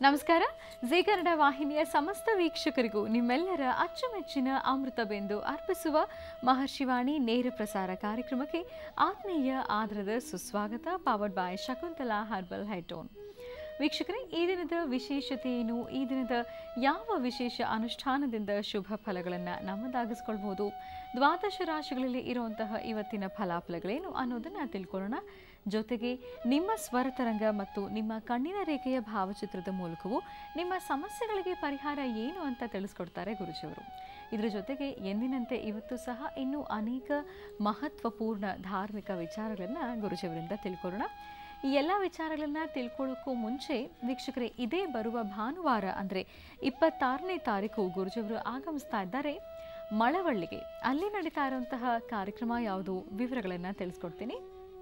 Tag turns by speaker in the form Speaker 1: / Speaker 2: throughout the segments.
Speaker 1: ನಮಸ್ಕಾರ ಜಿ ಕನ್ನಡ ವಾಹಿನಿಯ ಸಮಸ್ತ ವೀಕ್ಷಕರಿಗೂ ನಿಮ್ಮೆಲ್ಲರ ಅಚ್ಚುಮೆಚ್ಚಿನ ಅಮೃತ ಬೆಂದು ಅರ್ಪಿಸುವ ಮಹರ್ಷಿವಾಣಿ ನೇರ ಪ್ರಸಾರ ಕಾರ್ಯಕ್ರಮಕ್ಕೆ ಆತ್ಮೀಯ ಆದರದ ಸುಸ್ವಾಗತ powered by Shakuntala herbal Hytone ವೀಕ್ಷಕರೇ ಈ ದಿನದ ವಿಶೇಷತೆ ಏನು ಈ ದಿನದ ಯಾವ ವಿಶೇಷ ಅನುಷ್ಠಾನದಿಂದ ಶುಭ ಫಲಗಳನ್ನು ನಮ್ಮದಾಗಿಸ್ಕೊಳ್ಬೋದು ದ್ವಾದಶ ರಾಶಿಗಳಲ್ಲಿ ಇರುವಂತಹ ಇವತ್ತಿನ ಫಲಾಫಲಗಳೇನು ಅನ್ನೋದನ್ನು ತಿಳ್ಕೊಳ್ಳೋಣ ಜೊತೆಗೆ ನಿಮ್ಮ ಸ್ವರತರಂಗ ಮತ್ತು ನಿಮ್ಮ ಕಣ್ಣಿನ ರೇಖೆಯ ಭಾವಚಿತ್ರದ ಮೂಲಕವೂ ನಿಮ್ಮ ಸಮಸ್ಯೆಗಳಿಗೆ ಪರಿಹಾರ ಏನು ಅಂತ ತಿಳಿಸ್ಕೊಡ್ತಾರೆ ಗುರುಜಿಯವರು ಇದರ ಜೊತೆಗೆ ಎಂದಿನಂತೆ ಇವತ್ತು ಸಹ ಇನ್ನೂ ಅನೇಕ ಮಹತ್ವಪೂರ್ಣ ಧಾರ್ಮಿಕ ವಿಚಾರಗಳನ್ನು ಗುರುಜಿಯವರಿಂದ ತಿಳ್ಕೊಳ್ಳೋಣ ಈ ಎಲ್ಲ ವಿಚಾರಗಳನ್ನ ತಿಳ್ಕೊಳ್ಳೋಕ್ಕೂ ಮುಂಚೆ ವೀಕ್ಷಕರೇ ಇದೇ ಬರುವ ಭಾನುವಾರ ಅಂದರೆ ಇಪ್ಪತ್ತಾರನೇ ತಾರೀಕು ಗುರುಜಿಯವರು ಆಗಮಿಸ್ತಾ ಇದ್ದಾರೆ ಮಳವಳ್ಳಿಗೆ ಅಲ್ಲಿ ನಡೀತಾ ಇರುವಂತಹ ಕಾರ್ಯಕ್ರಮ ಯಾವುದು ವಿವರಗಳನ್ನು ತಿಳಿಸ್ಕೊಡ್ತೀನಿ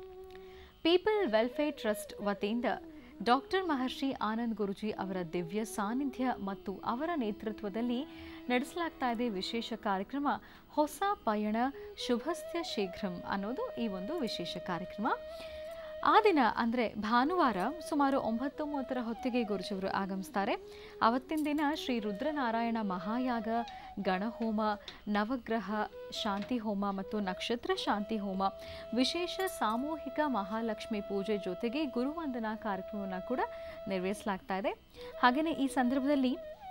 Speaker 1: ಪೀಪಲ್ ವೆಲ್ಫೇರ್ ಟ್ರಸ್ಟ್ ವತಿಯಿಂದ ಡಾಕ್ಟರ್ ಮಹರ್ಷಿ ಆನಂದ್ ಗುರುಜಿ ಅವರ ದಿವ್ಯ ಸಾನ್ನಿಧ್ಯ ಮತ್ತು ಅವರ ನೇತೃತ್ವದಲ್ಲಿ ನಡೆಸಲಾಗ್ತಾ ಇದೆ ವಿಶೇಷ ಕಾರ್ಯಕ್ರಮ ಹೊಸ ಪಯಣ ಶುಭಸ್ಯ ಶೀಘ್ರಂ ಅನ್ನೋದು ಈ ಒಂದು ವಿಶೇಷ ಕಾರ್ಯಕ್ರಮ ಆ ದಿನ ಅಂದರೆ ಭಾನುವಾರ ಸುಮಾರು ಒಂಬತ್ತು ಮೂವತ್ತರ ಹೊತ್ತಿಗೆ ಗುರುಜಿಯವರು ಆಗಮಿಸ್ತಾರೆ ಅವತ್ತಿನ ದಿನ ಶ್ರೀ ರುದ್ರನಾರಾಯಣ ಮಹಾಯಾಗ ಗಣಹೋಮ ನವಗ್ರಹ ಶಾಂತಿ ಹೋಮ ಮತ್ತು ನಕ್ಷತ್ರ ಶಾಂತಿ ಹೋಮ ವಿಶೇಷ ಸಾಮೂಹಿಕ ಮಹಾಲಕ್ಷ್ಮಿ ಪೂಜೆ ಜೊತೆಗೆ ಗುರುವಂದನಾ ಕಾರ್ಯಕ್ರಮವನ್ನು ಕೂಡ ನೆರವೇರಿಸಲಾಗ್ತಾ ಇದೆ ಹಾಗೆಯೇ ಈ ಸಂದರ್ಭದಲ್ಲಿ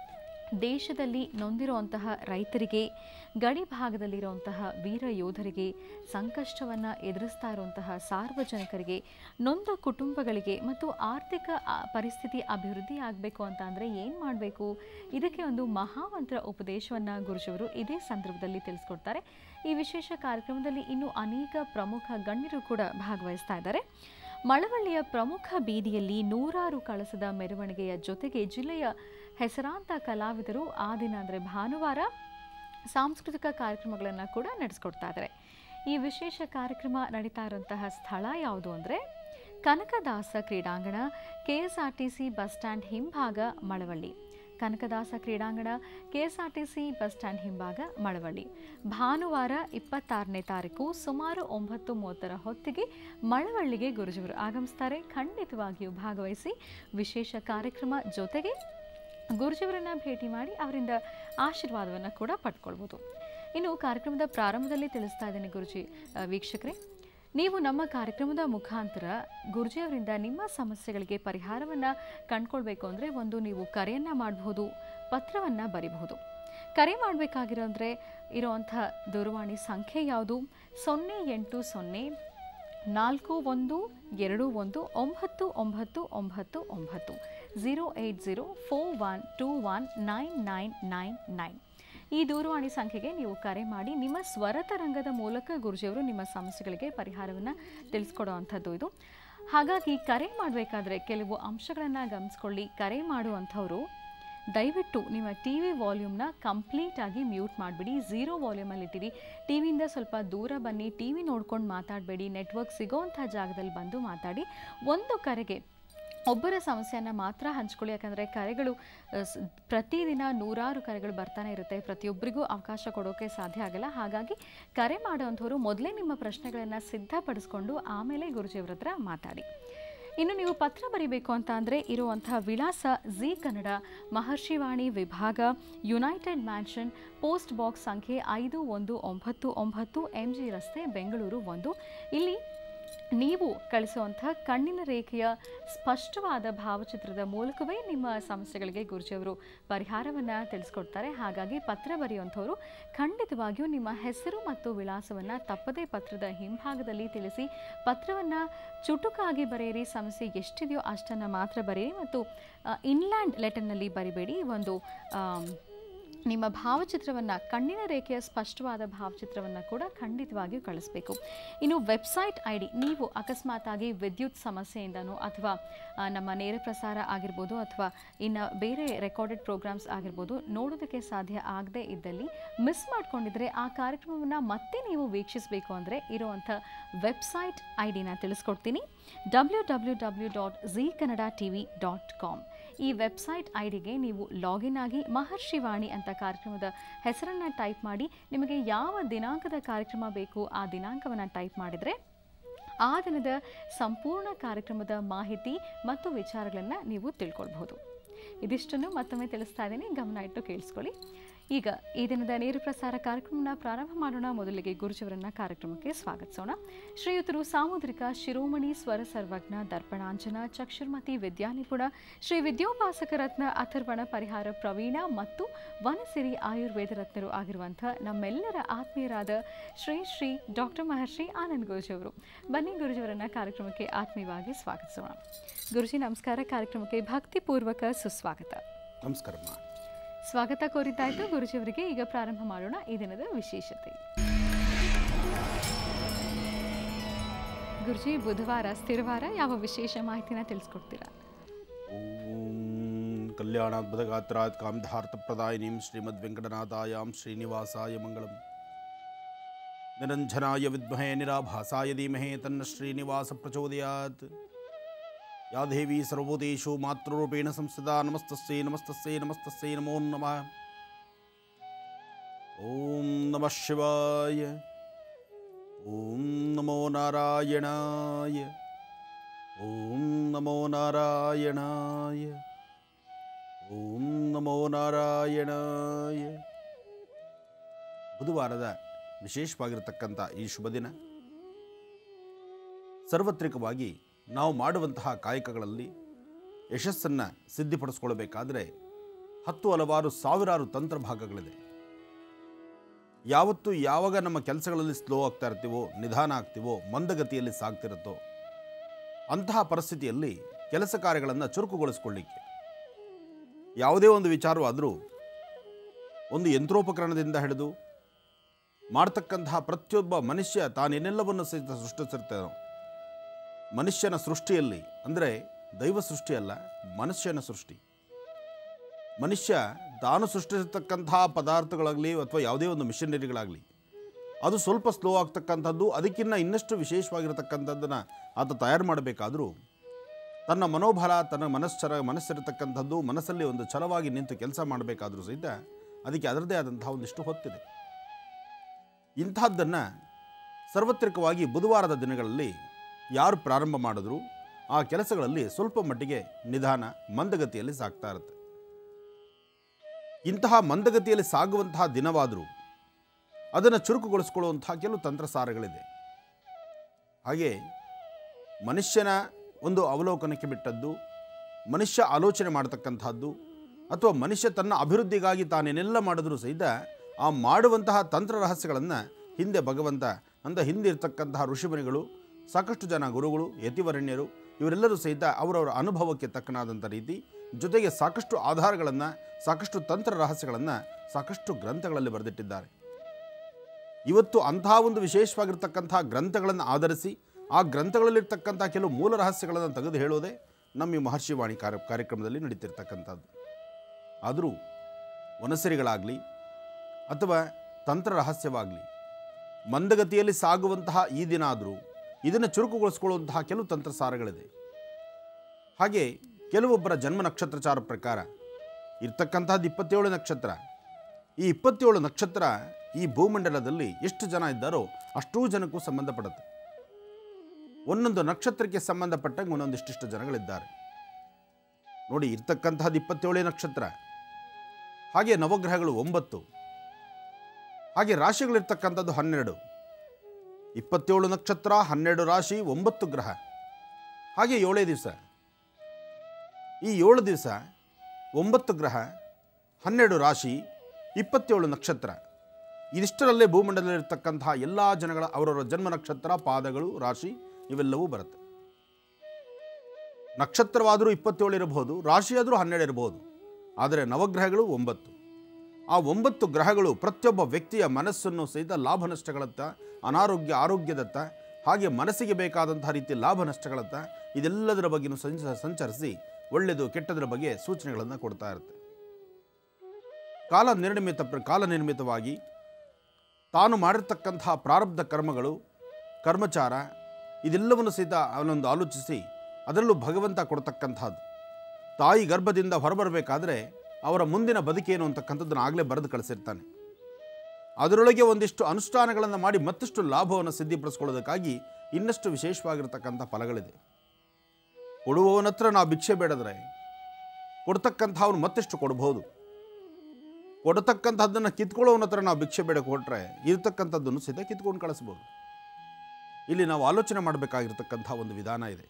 Speaker 1: ದೇಶದಲ್ಲಿ ನೊಂದಿರುವಂತಹ ರೈತರಿಗೆ ಗಡಿ ಭಾಗದಲ್ಲಿರುವಂತಹ ವೀರ ಯೋಧರಿಗೆ ಸಂಕಷ್ಟವನ್ನು ಎದುರಿಸ್ತಾ ಇರುವಂತಹ ಸಾರ್ವಜನಿಕರಿಗೆ ನೊಂದ ಕುಟುಂಬಗಳಿಗೆ ಮತ್ತು ಆರ್ಥಿಕ ಆ, ಪರಿಸ್ಥಿತಿ ಅಭಿವೃದ್ಧಿ ಆಗಬೇಕು ಅಂತ ಅಂದರೆ ಏನು ಮಾಡಬೇಕು ಇದಕ್ಕೆ ಒಂದು ಮಹಾಮಂತ್ರ ಉಪದೇಶವನ್ನು ಗುರುಜಿಯವರು ಇದೇ ಸಂದರ್ಭದಲ್ಲಿ ತಿಳಿಸ್ಕೊಡ್ತಾರೆ ಈ ವಿಶೇಷ ಕಾರ್ಯಕ್ರಮದಲ್ಲಿ ಇನ್ನೂ ಅನೇಕ ಪ್ರಮುಖ ಗಣ್ಯರು ಕೂಡ ಭಾಗವಹಿಸ್ತಾ ಇದ್ದಾರೆ ಮಳವಳ್ಳಿಯ ಪ್ರಮುಖ ಬೀದಿಯಲ್ಲಿ ನೂರಾರು ಕಳಸದ ಮೆರವಣಿಗೆಯ ಜೊತೆಗೆ ಜಿಲ್ಲೆಯ ಹೆಸರಾಂತ ಕಲಾವಿದರು ಆ ದಿನ ಅಂದರೆ ಭಾನುವಾರ ಸಾಂಸ್ಕೃತಿಕ ಕಾರ್ಯಕ್ರಮಗಳನ್ನು ಕೂಡ ನಡೆಸ್ಕೊಡ್ತಾ ಇದ್ದಾರೆ ಈ ವಿಶೇಷ ಕಾರ್ಯಕ್ರಮ ನಡೀತಾ ಇರುವಂತಹ ಸ್ಥಳ ಯಾವುದು ಅಂದರೆ ಕನಕದಾಸ ಕ್ರೀಡಾಂಗಣ K S R T C bus stand ಹಿಂಭಾಗ ಮಳವಳ್ಳಿ ಕನಕದಾಸ ಕ್ರೀಡಾಂಗಣ K S R T C bus stand ಹಿಂಭಾಗ ಮಳವಳ್ಳಿ ಭಾನುವಾರ ಇಪ್ಪತ್ತಾರನೇ ತಾರೀಕು ಸುಮಾರು ಒಂಬತ್ತು ಮೂವತ್ತರ ಹೊತ್ತಿಗೆ ಮಳವಳ್ಳಿಗೆ ಗುರುಜಿಯವರು ಆಗಮಿಸ್ತಾರೆ ಖಂಡಿತವಾಗಿಯೂ ಭಾಗವಹಿಸಿ ವಿಶೇಷ ಕಾರ್ಯಕ್ರಮ ಜೊತೆಗೆ ಗುರುಜಿಯವರನ್ನ ಭೇಟಿ ಮಾಡಿ ಅವರಿಂದ ಆಶೀರ್ವಾದವನ್ನು ಕೂಡ ಪಡ್ಕೊಳ್ಬೋದು ಇನ್ನು ಕಾರ್ಯಕ್ರಮದ ಪ್ರಾರಂಭದಲ್ಲಿ ತಿಳಿಸ್ತಾ ಇದ್ದೇನೆ ಗುರುಜಿ ಆ, ವೀಕ್ಷಕರೇ ನೀವು ನಮ್ಮ ಕಾರ್ಯಕ್ರಮದ ಮುಖಾಂತರ ಗುರುಜಿಯವರಿಂದ ನಿಮ್ಮ ಸಮಸ್ಯೆಗಳಿಗೆ ಪರಿಹಾರವನ್ನು ಕಂಡ್ಕೊಳ್ಬೇಕು ಅಂದರೆ ಒಂದು ನೀವು ಕರೆಯನ್ನು ಮಾಡಬಹುದು ಪತ್ರವನ್ನು ಬರಿಬಹುದು ಕರೆ ಮಾಡಬೇಕಾಗಿರೋ ಅಂದರೆ ಇರುವಂಥ ದೂರವಾಣಿ ಸಂಖ್ಯೆ ಯಾವುದು ಸೊನ್ನೆ ಎಂಟು ಸೊನ್ನೆ ನಾಲ್ಕು ಒಂದು ಎರಡು ಒಂದು ಒಂಬತ್ತು ಒಂಬತ್ತು ಒಂಬತ್ತು ಒಂಬತ್ತು zero eight zero four one two one nine nine nine nine ಈ ದೂರವಾಣಿ ಸಂಖ್ಯೆಗೆ ನೀವು ಕರೆ ಮಾಡಿ ನಿಮ್ಮ ಸ್ವರತರಂಗದ ಮೂಲಕ ಗುರುಜಿಯವರು ನಿಮ್ಮ ಸಮಸ್ಯೆಗಳಿಗೆ ಪರಿಹಾರವನ್ನು ತಿಳಿಸ್ಕೊಡೋ ಅಂಥದ್ದು ಇದು ಹಾಗಾಗಿ ಕರೆ ಮಾಡಬೇಕಾದ್ರೆ ಕೆಲವು ಅಂಶಗಳನ್ನು ಗಮನಿಸ್ಕೊಳ್ಳಿ ಕರೆ ಮಾಡುವಂಥವರು ದಯವಿಟ್ಟು ನಿಮ್ಮ ಟಿ ವಿ ವಾಲ್ಯೂಮ್ನ ಕಂಪ್ಲೀಟಾಗಿ ಮ್ಯೂಟ್ ಮಾಡಿಬಿಡಿ ಝೀರೋ ವಾಲ್ಯೂಮಲ್ಲಿ ಇಟ್ಟಿರಿ ಟಿ ವಿಯಿಂದ ಸ್ವಲ್ಪ ದೂರ ಬನ್ನಿ ಟಿ ವಿ ನೋಡ್ಕೊಂಡು ಮಾತಾಡಬೇಡಿ ನೆಟ್ವರ್ಕ್ ಸಿಗೋವಂಥ ಜಾಗದಲ್ಲಿ ಬಂದು ಮಾತಾಡಿ ಒಂದು ಕರೆಗೆ ಒಬ್ಬರ ಸಮಸ್ಯೆಯನ್ನು ಮಾತ್ರ ಹಂಚ್ಕೊಳ್ಳಿ ಯಾಕಂದರೆ ಕರೆಗಳು ಅ, ಸ್- ಪ್ರತಿದಿನ ನೂರಾರು ಕರೆಗಳು ಬರ್ತಾನೆ ಇರುತ್ತೆ ಪ್ರತಿಯೊಬ್ಬರಿಗೂ ಅವಕಾಶ ಕೊಡೋಕ್ಕೆ ಸಾಧ್ಯ ಆಗಲ್ಲ ಹಾಗಾಗಿ ಕರೆ ಮಾಡೋವಂಥವ್ರು ಮೊದಲೇ ನಿಮ್ಮ ಪ್ರಶ್ನೆಗಳನ್ನು ಸಿದ್ಧಪಡಿಸ್ಕೊಂಡು ಆಮೇಲೆ ಗುರುಜಿಯವ್ರ ಹತ್ರ ಮಾತಾಡಿ ಇನ್ನು ನೀವು ಪತ್ರ ಬರಿಬೇಕು ಅಂತ ಅಂದರೆ ಇರುವಂತಹ ವಿಳಾಸ ಜಿ ಕನ್ನಡ ಮಹರ್ಷಿವಾಣಿ ವಿಭಾಗ ಯುನೈಟೆಡ್ ಮ್ಯಾನ್ಷನ್ ಪೋಸ್ಟ್ ಬಾಕ್ಸ್ ಸಂಖ್ಯೆ ಐದು ಒಂದು ಒಂಬತ್ತು ಒಂಬತ್ತು ಎಂ ಜಿ ರಸ್ತೆ ಬೆಂಗಳೂರು ಒಂದು ಇಲ್ಲಿ ನೀವು ಕಳಿಸುವಂತಹ ಕಣ್ಣಿನ ರೇಖೆಯ ಸ್ಪಷ್ಟವಾದ ಭಾವಚಿತ್ರದ ಮೂಲಕವೇ ನಿಮ್ಮ ಸಮಸ್ಯೆಗಳಿಗೆ ಗುರುಜಿಯವರು ಪರಿಹಾರವನ್ನು ತಿಳಿಸ್ಕೊಡ್ತಾರೆ ಹಾಗಾಗಿ ಪತ್ರ ಬರೆಯುವಂಥವರು ಖಂಡಿತವಾಗಿಯೂ ನಿಮ್ಮ ಹೆಸರು ಮತ್ತು ವಿಳಾಸವನ್ನು ತಪ್ಪದೇ ಪತ್ರದ ಹಿಂಭಾಗದಲ್ಲಿ ತಿಳಿಸಿ ಪತ್ರವನ್ನು ಚುಟುಕಾಗಿ ಬರೆಯಿರಿ ಸಮಸ್ಯೆ ಎಷ್ಟಿದೆಯೋ ಅಷ್ಟನ್ನು ಮಾತ್ರ ಬರೆಯಿರಿ ಮತ್ತು ಇನ್ಲ್ಯಾಂಡ್ ಲೆಟರ್ನಲ್ಲಿ ಬರಿಬೇಡಿ ಒಂದು ಆಮ್, ನಿಮ್ಮ ಭಾವಚಿತ್ರವನ್ನು ಕಣ್ಣಿನ ರೇಖೆಯ ಸ್ಪಷ್ಟವಾದ ಭಾವಚಿತ್ರವನ್ನು ಕೂಡ ಖಂಡಿತವಾಗಿಯೂ ಕಳಿಸ್ಬೇಕು ಇನ್ನು ವೆಬ್ಸೈಟ್ ಐ ಡಿ ನೀವು ಅಕಸ್ಮಾತಾಗಿ ವಿದ್ಯುತ್ ಸಮಸ್ಯೆಯಿಂದನೋ ಅಥವಾ ಆ, ನಮ್ಮ ನೇರ ಪ್ರಸಾರ ಆಗಿರ್ಬೋದು ಅಥವಾ ಇನ್ನು ಬೇರೆ ರೆಕಾರ್ಡೆಡ್ ಪ್ರೋಗ್ರಾಮ್ಸ್ ಆಗಿರ್ಬೋದು ನೋಡೋದಕ್ಕೆ ಸಾಧ್ಯ ಆಗದೇ ಇದ್ದಲ್ಲಿ ಮಿಸ್ ಮಾಡ್ಕೊಂಡಿದ್ರೆ ಆ ಕಾರ್ಯಕ್ರಮವನ್ನು ಮತ್ತೆ ನೀವು ವೀಕ್ಷಿಸಬೇಕು ಅಂದರೆ ಇರುವಂಥ ವೆಬ್ಸೈಟ್ ಐ ಡಿನ ತಿಳಿಸ್ಕೊಡ್ತೀನಿ W W W dot Z Kannada T V dot com ಈ ವೆಬ್ಸೈಟ್ ಐ ಡಿಗೆ ನೀವು ಲಾಗಿನ್ ಆಗಿ ಮಹರ್ಷಿವಾಣಿ ಅಂತ ಕಾರ್ಯಕ್ರಮದ ಹೆಸರನ್ನು ಟೈಪ್ ಮಾಡಿ ನಿಮಗೆ ಯಾವ ದಿನಾಂಕದ ಕಾರ್ಯಕ್ರಮ ಬೇಕು ಆ ದಿನಾಂಕವನ್ನು ಟೈಪ್ ಮಾಡಿದರೆ ಆ ದಿನದ ಸಂಪೂರ್ಣ ಕಾರ್ಯಕ್ರಮದ ಮಾಹಿತಿ ಮತ್ತು ವಿಚಾರಗಳನ್ನು ನೀವು ತಿಳ್ಕೊಳ್ಬಹುದು ಇದಿಷ್ಟನ್ನು ಮತ್ತೊಮ್ಮೆ ತಿಳಿಸ್ತಾ ಇದ್ದೀನಿ ಗಮನ ಇಟ್ಟು ಕೇಳಿಸ್ಕೊಳ್ಳಿ ಈಗ ಈ ದಿನದ ನೇರ ಪ್ರಸಾರ ಕಾರ್ಯಕ್ರಮನ ಪ್ರಾರಂಭ ಮಾಡೋಣ ಮೊದಲಿಗೆ ಗುರುಜಿಯವರನ್ನ ಕಾರ್ಯಕ್ರಮಕ್ಕೆ ಸ್ವಾಗತಿಸೋಣ ಶ್ರೀಯುತರು ಸಾಮುದ್ರಿಕ ಶಿರೋಮಣಿ ಸ್ವರ ಸರ್ವಜ್ಞ ದರ್ಪಣಾಂಜನ ಚಕ್ಷುರ್ಮತಿ ವಿದ್ಯಾನಿಪುಣ ಶ್ರೀ ವಿದ್ಯೋಪಾಸಕ ರತ್ನ ಅಥರ್ವಣ ಪರಿಹಾರ ಪ್ರವೀಣ ಮತ್ತು ವನಸಿರಿ ಆಯುರ್ವೇದ ರತ್ನರು ಆಗಿರುವಂಥ ನಮ್ಮೆಲ್ಲರ ಆತ್ಮೀಯರಾದ ಶ್ರೀ ಶ್ರೀ ಡಾಕ್ಟರ್ ಮಹರ್ಷಿ ಆನಂದ್ ಗುರುಜಿಯವರು ಬನ್ನಿ ಗುರುಜಿಯವರನ್ನ ಕಾರ್ಯಕ್ರಮಕ್ಕೆ ಆತ್ಮೀಯವಾಗಿ ಸ್ವಾಗತಿಸೋಣ ಗುರುಜಿ ನಮಸ್ಕಾರ ಕಾರ್ಯಕ್ರಮಕ್ಕೆ ಭಕ್ತಿಪೂರ್ವಕ ಸುಸ್ವಾಗತ
Speaker 2: ನಮಸ್ಕಾರಮ್ಮ
Speaker 1: ಸ್ವಾಗತ ಕೋರಿದ್ದಾಯ್ತು ಗುರುಜಿಯವರಿಗೆ ಈಗ ಪ್ರಾರಂಭ ಮಾಡೋಣ ಈ ದಿನದ ವಿಶೇಷತೆ ಗುರುಜಿ ಬುಧವಾರ ಸ್ಥಿರವಾರ ಯಾವ ವಿಶೇಷ ಮಾಹಿತಿನ ತಿಳಿಸ್ಕೊಡ್ತೀರಾ
Speaker 2: ಓಂ ಕಲ್ಯಾಣಾದ್ಭುತಗಾತ್ರಾತ್ ಕಾಮಧಾರ್ಥಪ್ರದಾಯಿನೀಂ ಶ್ರೀಮದ್ ವೆಂಕಟನಾಥಾಯಾಂ ಶ್ರೀನಿವಾಸಾಯ ಮಂಗಳಂ ನಿರಂಜನಾಯ ವಿದ್ಮಹೇ ನಿರಾಭಾಸಾಯ ಧೀಮಹೇ ತನ್ನ ಶ್ರೀನಿವಾಸ ಪ್ರಚೋದಯಾತ್ ಯಾ ದೇವಿ ಸರ್ವಭೂತೇಷು ಮಾತೃರೂಪೇಣ ಸಂಸ್ಥಿತಾ ನಮಸ್ತಸ್ಯೈ ನಮಸ್ತಸ್ಯೈ ನಮಸ್ತಸ್ಯೈ ನಮೋ ನಮಃ ಓಂ ನಮಃ ಶಿವಾಯ ಓಂ ನಮೋ ನಾರಾಯಣಾಯ ಓಂ ನಮೋ ನಾರಾಯಣಾಯ ಓಂ ನಮೋ ನಾರಾಯಣಾಯ ಬುಧವಾರದ ವಿಶೇಷವಾಗಿರತಕ್ಕಂಥ ಈ ಶುಭ ದಿನ ಸಾರ್ವತ್ರಿಕವಾಗಿ ನಾವು ಮಾಡುವಂತಹ ಕಾಯಕಗಳಲ್ಲಿ ಯಶಸ್ಸನ್ನು ಸಿದ್ಧಿಪಡಿಸ್ಕೊಳ್ಬೇಕಾದ್ರೆ ಹತ್ತು ಹಲವಾರು ಸಾವಿರಾರು ತಂತ್ರ ಭಾಗಗಳಿದೆ ಯಾವತ್ತು ಯಾವಾಗ ನಮ್ಮ ಕೆಲಸಗಳಲ್ಲಿ ಸ್ಲೋ ಆಗ್ತಾ ಇರ್ತೀವೋ ನಿಧಾನ ಆಗ್ತೀವೋ ಮಂದಗತಿಯಲ್ಲಿ ಸಾಗ್ತಿರುತ್ತೋ ಅಂತಹ ಪರಿಸ್ಥಿತಿಯಲ್ಲಿ ಕೆಲಸ ಕಾರ್ಯಗಳನ್ನು ಚುರುಕುಗೊಳಿಸ್ಕೊಳ್ಳಿಕ್ಕೆ ಯಾವುದೇ ಒಂದು ವಿಚಾರವಾದರೂ ಒಂದು ಯಂತ್ರೋಪಕರಣದಿಂದ ಹಿಡಿದು ಮಾಡ್ತಕ್ಕಂತಹ ಪ್ರತಿಯೊಬ್ಬ ಮನುಷ್ಯ ತಾನೇನೆಲ್ಲವನ್ನು ಸಹಿತ ಸೃಷ್ಟಿಸಿರ್ತಾನೋ ಮನುಷ್ಯನ ಸೃಷ್ಟಿಯಲ್ಲಿ ಅಂದರೆ ದೈವ ಸೃಷ್ಟಿಯಲ್ಲ ಮನುಷ್ಯನ ಸೃಷ್ಟಿ ಮನುಷ್ಯ ತಾನು ಸೃಷ್ಟಿಸಿರ್ತಕ್ಕಂತಹ ಪದಾರ್ಥಗಳಾಗಲಿ ಅಥವಾ ಯಾವುದೇ ಒಂದು ಮಿಷನರಿಗಳಾಗಲಿ ಅದು ಸ್ವಲ್ಪ ಸ್ಲೋ ಆಗ್ತಕ್ಕಂಥದ್ದು ಅದಕ್ಕಿಂತ ಇನ್ನಷ್ಟು ವಿಶೇಷವಾಗಿರತಕ್ಕಂಥದ್ದನ್ನು ಆತ ತಯಾರು ಮಾಡಬೇಕಾದರೂ ತನ್ನ ಮನೋಬಲ ತನ್ನ ಮನಶ್ಚರ ಮನಸ್ಸಿರತಕ್ಕಂಥದ್ದು ಮನಸ್ಸಲ್ಲಿ ಒಂದು ಛಲವಾಗಿ ನಿಂತು ಕೆಲಸ ಮಾಡಬೇಕಾದರೂ ಸಹಿತ ಅದಕ್ಕೆ ಅದರದೇ ಆದಂತಹ ಒಂದಿಷ್ಟು ಹೊತ್ತಿದೆ ಇಂತಹದ್ದನ್ನು ಸಾರ್ವತ್ರಿಕವಾಗಿ ಬುಧವಾರದ ದಿನಗಳಲ್ಲಿ ಯಾರು ಪ್ರಾರಂಭ ಮಾಡಿದ್ರು ಆ ಕೆಲಸಗಳಲ್ಲಿ ಸ್ವಲ್ಪ ಮಟ್ಟಿಗೆ ನಿಧಾನ ಮಂದಗತಿಯಲ್ಲಿ ಸಾಗ್ತಾ ಇರುತ್ತೆ ಇಂತಹ ಮಂದಗತಿಯಲ್ಲಿ ಸಾಗುವಂತಹ ದಿನವಾದರೂ ಅದನ್ನು ಚುರುಕುಗೊಳಿಸ್ಕೊಳ್ಳುವಂತಹ ಕೆಲವು ತಂತ್ರಸಾರಗಳಿದೆ ಹಾಗೆ ಮನುಷ್ಯನ ಒಂದು ಅವಲೋಕನಕ್ಕೆ ಬಿಟ್ಟದ್ದು ಮನುಷ್ಯ ಆಲೋಚನೆ ಮಾಡತಕ್ಕಂಥದ್ದು ಅಥವಾ ಮನುಷ್ಯ ತನ್ನ ಅಭಿವೃದ್ಧಿಗಾಗಿ ತಾನೇನೆಲ್ಲ ಮಾಡಿದ್ರೂ ಸಹಿತ ಆ ಮಾಡುವಂತಹ ತಂತ್ರ ರಹಸ್ಯಗಳನ್ನು ಹಿಂದೆ ಭಗವಂತ ಅಂದ ಹಿಂದೆ ಇರ್ತಕ್ಕಂತಹ ಋಷಿಮುನಿಗಳು ಸಾಕಷ್ಟು ಜನ ಗುರುಗಳು ಯತಿವರಣ್ಯರು ಇವರೆಲ್ಲರೂ ಸಹಿತ ಅವರವರ ಅನುಭವಕ್ಕೆ ತಕ್ಕನಾದಂಥ ರೀತಿ ಜೊತೆಗೆ ಸಾಕಷ್ಟು ಆಧಾರಗಳನ್ನು ಸಾಕಷ್ಟು ತಂತ್ರ ರಹಸ್ಯಗಳನ್ನು ಸಾಕಷ್ಟು ಗ್ರಂಥಗಳಲ್ಲಿ ಬರೆದಿಟ್ಟಿದ್ದಾರೆ ಇವತ್ತು ಅಂತಹ ಒಂದು ವಿಶೇಷವಾಗಿರ್ತಕ್ಕಂತಹ ಗ್ರಂಥಗಳನ್ನು ಆಧರಿಸಿ ಆ ಗ್ರಂಥಗಳಲ್ಲಿರ್ತಕ್ಕಂಥ ಕೆಲವು ಮೂಲ ರಹಸ್ಯಗಳನ್ನು ತೆಗೆದು ಹೇಳೋದೇ ನಮ್ಮ ಈ ಮಹರ್ಷಿವಾಣಿ ಕಾರ್ಯ ಕಾರ್ಯಕ್ರಮದಲ್ಲಿ ನಡೀತಿರ್ತಕ್ಕಂಥದ್ದು ಆದರೂ ವನಸರಿಗಳಾಗಲಿ ಅಥವಾ ತಂತ್ರ ರಹಸ್ಯವಾಗಲಿ ಮಂದಗತಿಯಲ್ಲಿ ಸಾಗುವಂತಹ ಈ ದಿನ ಆದರೂ ಇದನ್ನು ಚುರುಕುಗೊಳಿಸ್ಕೊಳ್ಳುವಂತಹ ಕೆಲವು ತಂತ್ರಸಾರಗಳಿದೆ ಹಾಗೆ ಕೆಲವೊಬ್ಬರ ಜನ್ಮ ನಕ್ಷತ್ರಚಾರ ಪ್ರಕಾರ ಇರ್ತಕ್ಕಂಥದ್ದು ಇಪ್ಪತ್ತೇಳು ನಕ್ಷತ್ರ ಈ ಇಪ್ಪತ್ತೇಳು ನಕ್ಷತ್ರ ಈ ಭೂಮಂಡಲದಲ್ಲಿ ಎಷ್ಟು ಜನ ಇದ್ದಾರೋ ಅಷ್ಟೂ ಜನಕ್ಕೂ ಸಂಬಂಧಪಡುತ್ತೆ ಒಂದೊಂದು ನಕ್ಷತ್ರಕ್ಕೆ ಸಂಬಂಧಪಟ್ಟಂಗೆ ಒಂದೊಂದಿಷ್ಟಿಷ್ಟು ಜನಗಳಿದ್ದಾರೆ ನೋಡಿ ಇರ್ತಕ್ಕಂತಹದ್ದು ಇಪ್ಪತ್ತೇಳೇ ನಕ್ಷತ್ರ ಹಾಗೆ ನವಗ್ರಹಗಳು ಒಂಬತ್ತು ಹಾಗೆ ರಾಶಿಗಳಿರ್ತಕ್ಕಂಥದ್ದು ಹನ್ನೆರಡು ಇಪ್ಪತ್ತೇಳು ನಕ್ಷತ್ರ ಹನ್ನೆರಡು ರಾಶಿ ಒಂಬತ್ತು ಗ್ರಹ ಹಾಗೆ ಏಳೇ ದಿವಸ ಈ ಏಳು ದಿವಸ ಒಂಬತ್ತು ಗ್ರಹ ಹನ್ನೆರಡು ರಾಶಿ ಇಪ್ಪತ್ತೇಳು ನಕ್ಷತ್ರ ಇದಿಷ್ಟರಲ್ಲೇ ಭೂಮಂಡಲದಲ್ಲಿರ್ತಕ್ಕಂತಹ ಎಲ್ಲ ಜನಗಳ ಅವರವರ ಜನ್ಮ ನಕ್ಷತ್ರ ಪಾದಗಳು ರಾಶಿ ಇವೆಲ್ಲವೂ ಬರುತ್ತೆ ನಕ್ಷತ್ರವಾದರೂ ಇಪ್ಪತ್ತೇಳು ಇರಬಹುದು ರಾಶಿಯಾದರೂ ಹನ್ನೆರಡು ಇರಬಹುದು ಆದರೆ ನವಗ್ರಹಗಳು ಒಂಬತ್ತು ಆ ಒಂಬತ್ತು ಗ್ರಹಗಳು ಪ್ರತಿಯೊಬ್ಬ ವ್ಯಕ್ತಿಯ ಮನಸ್ಸನ್ನು ಸಹಿತ ಲಾಭ ನಷ್ಟಗಳತ್ತ ಅನಾರೋಗ್ಯ ಆರೋಗ್ಯದತ್ತ ಹಾಗೆ ಮನಸ್ಸಿಗೆ ಬೇಕಾದಂತಹ ರೀತಿಯ ಲಾಭ ನಷ್ಟಗಳತ್ತ ಇದೆಲ್ಲದರ ಬಗ್ಗೆನೂ ಸಂಚ ಸಂಚರಿಸಿ ಒಳ್ಳೆಯದು ಕೆಟ್ಟದರ ಬಗ್ಗೆ ಸೂಚನೆಗಳನ್ನು ಕೊಡ್ತಾ ಇರುತ್ತೆ ಕಾಲ ನಿರ್ನಿಮಿತ ಪ್ರ- ಕಾಲ ನಿರ್ಮಿತವಾಗಿ ತಾನು ಮಾಡಿರ್ತಕ್ಕಂತಹ ಪ್ರಾರಬ್ಧ ಕರ್ಮಗಳು ಕರ್ಮಚಾರ ಇದೆಲ್ಲವನ್ನು ಸಹಿತ ಅವನೊಂದು ಆಲೋಚಿಸಿ ಅದರಲ್ಲೂ ಭಗವಂತ ಕೊಡ್ತಕ್ಕಂಥದ್ದು ತಾಯಿ ಗರ್ಭದಿಂದ ಹೊರಬರಬೇಕಾದ್ರೆ ಅವರ ಮುಂದಿನ ಬದುಕೇನು ಅಂತಕ್ಕಂಥದ್ದನ್ನು ಆಗಲೇ ಬರೆದು ಕಳಿಸಿರ್ತಾನೆ ಅದರೊಳಗೆ ಒಂದಿಷ್ಟು ಅನುಷ್ಠಾನಗಳನ್ನು ಮಾಡಿ ಮತ್ತಷ್ಟು ಲಾಭವನ್ನು ಸಿದ್ಧಿಪಡಿಸ್ಕೊಳ್ಳೋದಕ್ಕಾಗಿ ಇನ್ನಷ್ಟು ವಿಶೇಷವಾಗಿರ್ತಕ್ಕಂಥ ಫಲಗಳಿದೆ ಕೊಡುವವನ ಹತ್ರ ನಾವು ಭಿಕ್ಷೆ ಬೇಡದ್ರೆ ಕೊಡ್ತಕ್ಕಂಥವ್ನು ಮತ್ತೆಷ್ಟು ಕೊಡ್ಬೋದು ಕೊಡತಕ್ಕಂಥದ್ದನ್ನು ಕಿತ್ಕೊಳ್ಳೋವನ ಹತ್ರ ನಾವು ಭಿಕ್ಷೆ ಬೇಡಕ್ಕೆ ಹೊರಟ್ರೆ ಇರ್ತಕ್ಕಂಥದ್ದನ್ನು ಸಹಿತ ಕಿತ್ಕೊಂಡು ಕಳಿಸ್ಬೋದು ಇಲ್ಲಿ ನಾವು ಆಲೋಚನೆ ಮಾಡಬೇಕಾಗಿರ್ತಕ್ಕಂಥ ಒಂದು ವಿಧಾನ ಇದೆ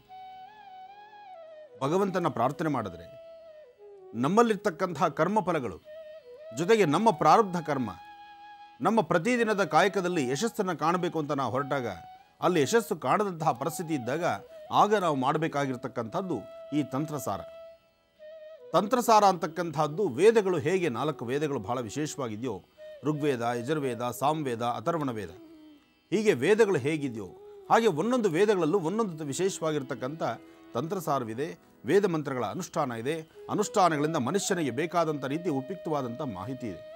Speaker 2: ಭಗವಂತನ ಪ್ರಾರ್ಥನೆ ಮಾಡಿದ್ರೆ ನಮ್ಮಲ್ಲಿರ್ತಕ್ಕಂಥ ಕರ್ಮಫಲಗಳು ಜೊತೆಗೆ ನಮ್ಮ ಪ್ರಾರಬ್ಧ ಕರ್ಮ ನಮ್ಮ ಪ್ರತಿದಿನದ ಕಾಯಕದಲ್ಲಿ ಯಶಸ್ಸನ್ನು ಕಾಣಬೇಕು ಅಂತ ನಾವು ಹೊರಟಾಗ ಅಲ್ಲಿ ಯಶಸ್ಸು ಕಾಣದಂತಹ ಪರಿಸ್ಥಿತಿ ಇದ್ದಾಗ ಆಗ ನಾವು ಮಾಡಬೇಕಾಗಿರ್ತಕ್ಕಂಥದ್ದು ಈ ತಂತ್ರಸಾರ ತಂತ್ರಸಾರ ಅಂತಕ್ಕಂಥದ್ದು ವೇದಗಳು ಹೇಗೆ ನಾಲ್ಕು ವೇದಗಳು ಬಹಳ ವಿಶೇಷವಾಗಿದೆಯೋ ಋಗ್ವೇದ ಯಜುರ್ವೇದ ಸಾಮವೇದ ಅಥರ್ವಣ ವೇದ ಹೀಗೆ ವೇದಗಳು ಹೇಗಿದೆಯೋ ಹಾಗೆ ಒಂದೊಂದು ವೇದಗಳಲ್ಲೂ ಒಂದೊಂದು ವಿಶೇಷವಾಗಿರ್ತಕ್ಕಂಥ ತಂತ್ರಸಾರವಿದೆ ವೇದ ಮಂತ್ರಗಳ ಅನುಷ್ಠಾನ ಇದೆ ಅನುಷ್ಠಾನಗಳಿಂದ ಮನುಷ್ಯನಿಗೆ ಬೇಕಾದಂಥ ರೀತಿ ಉಪಯುಕ್ತವಾದಂಥ ಮಾಹಿತಿ ಇದೆ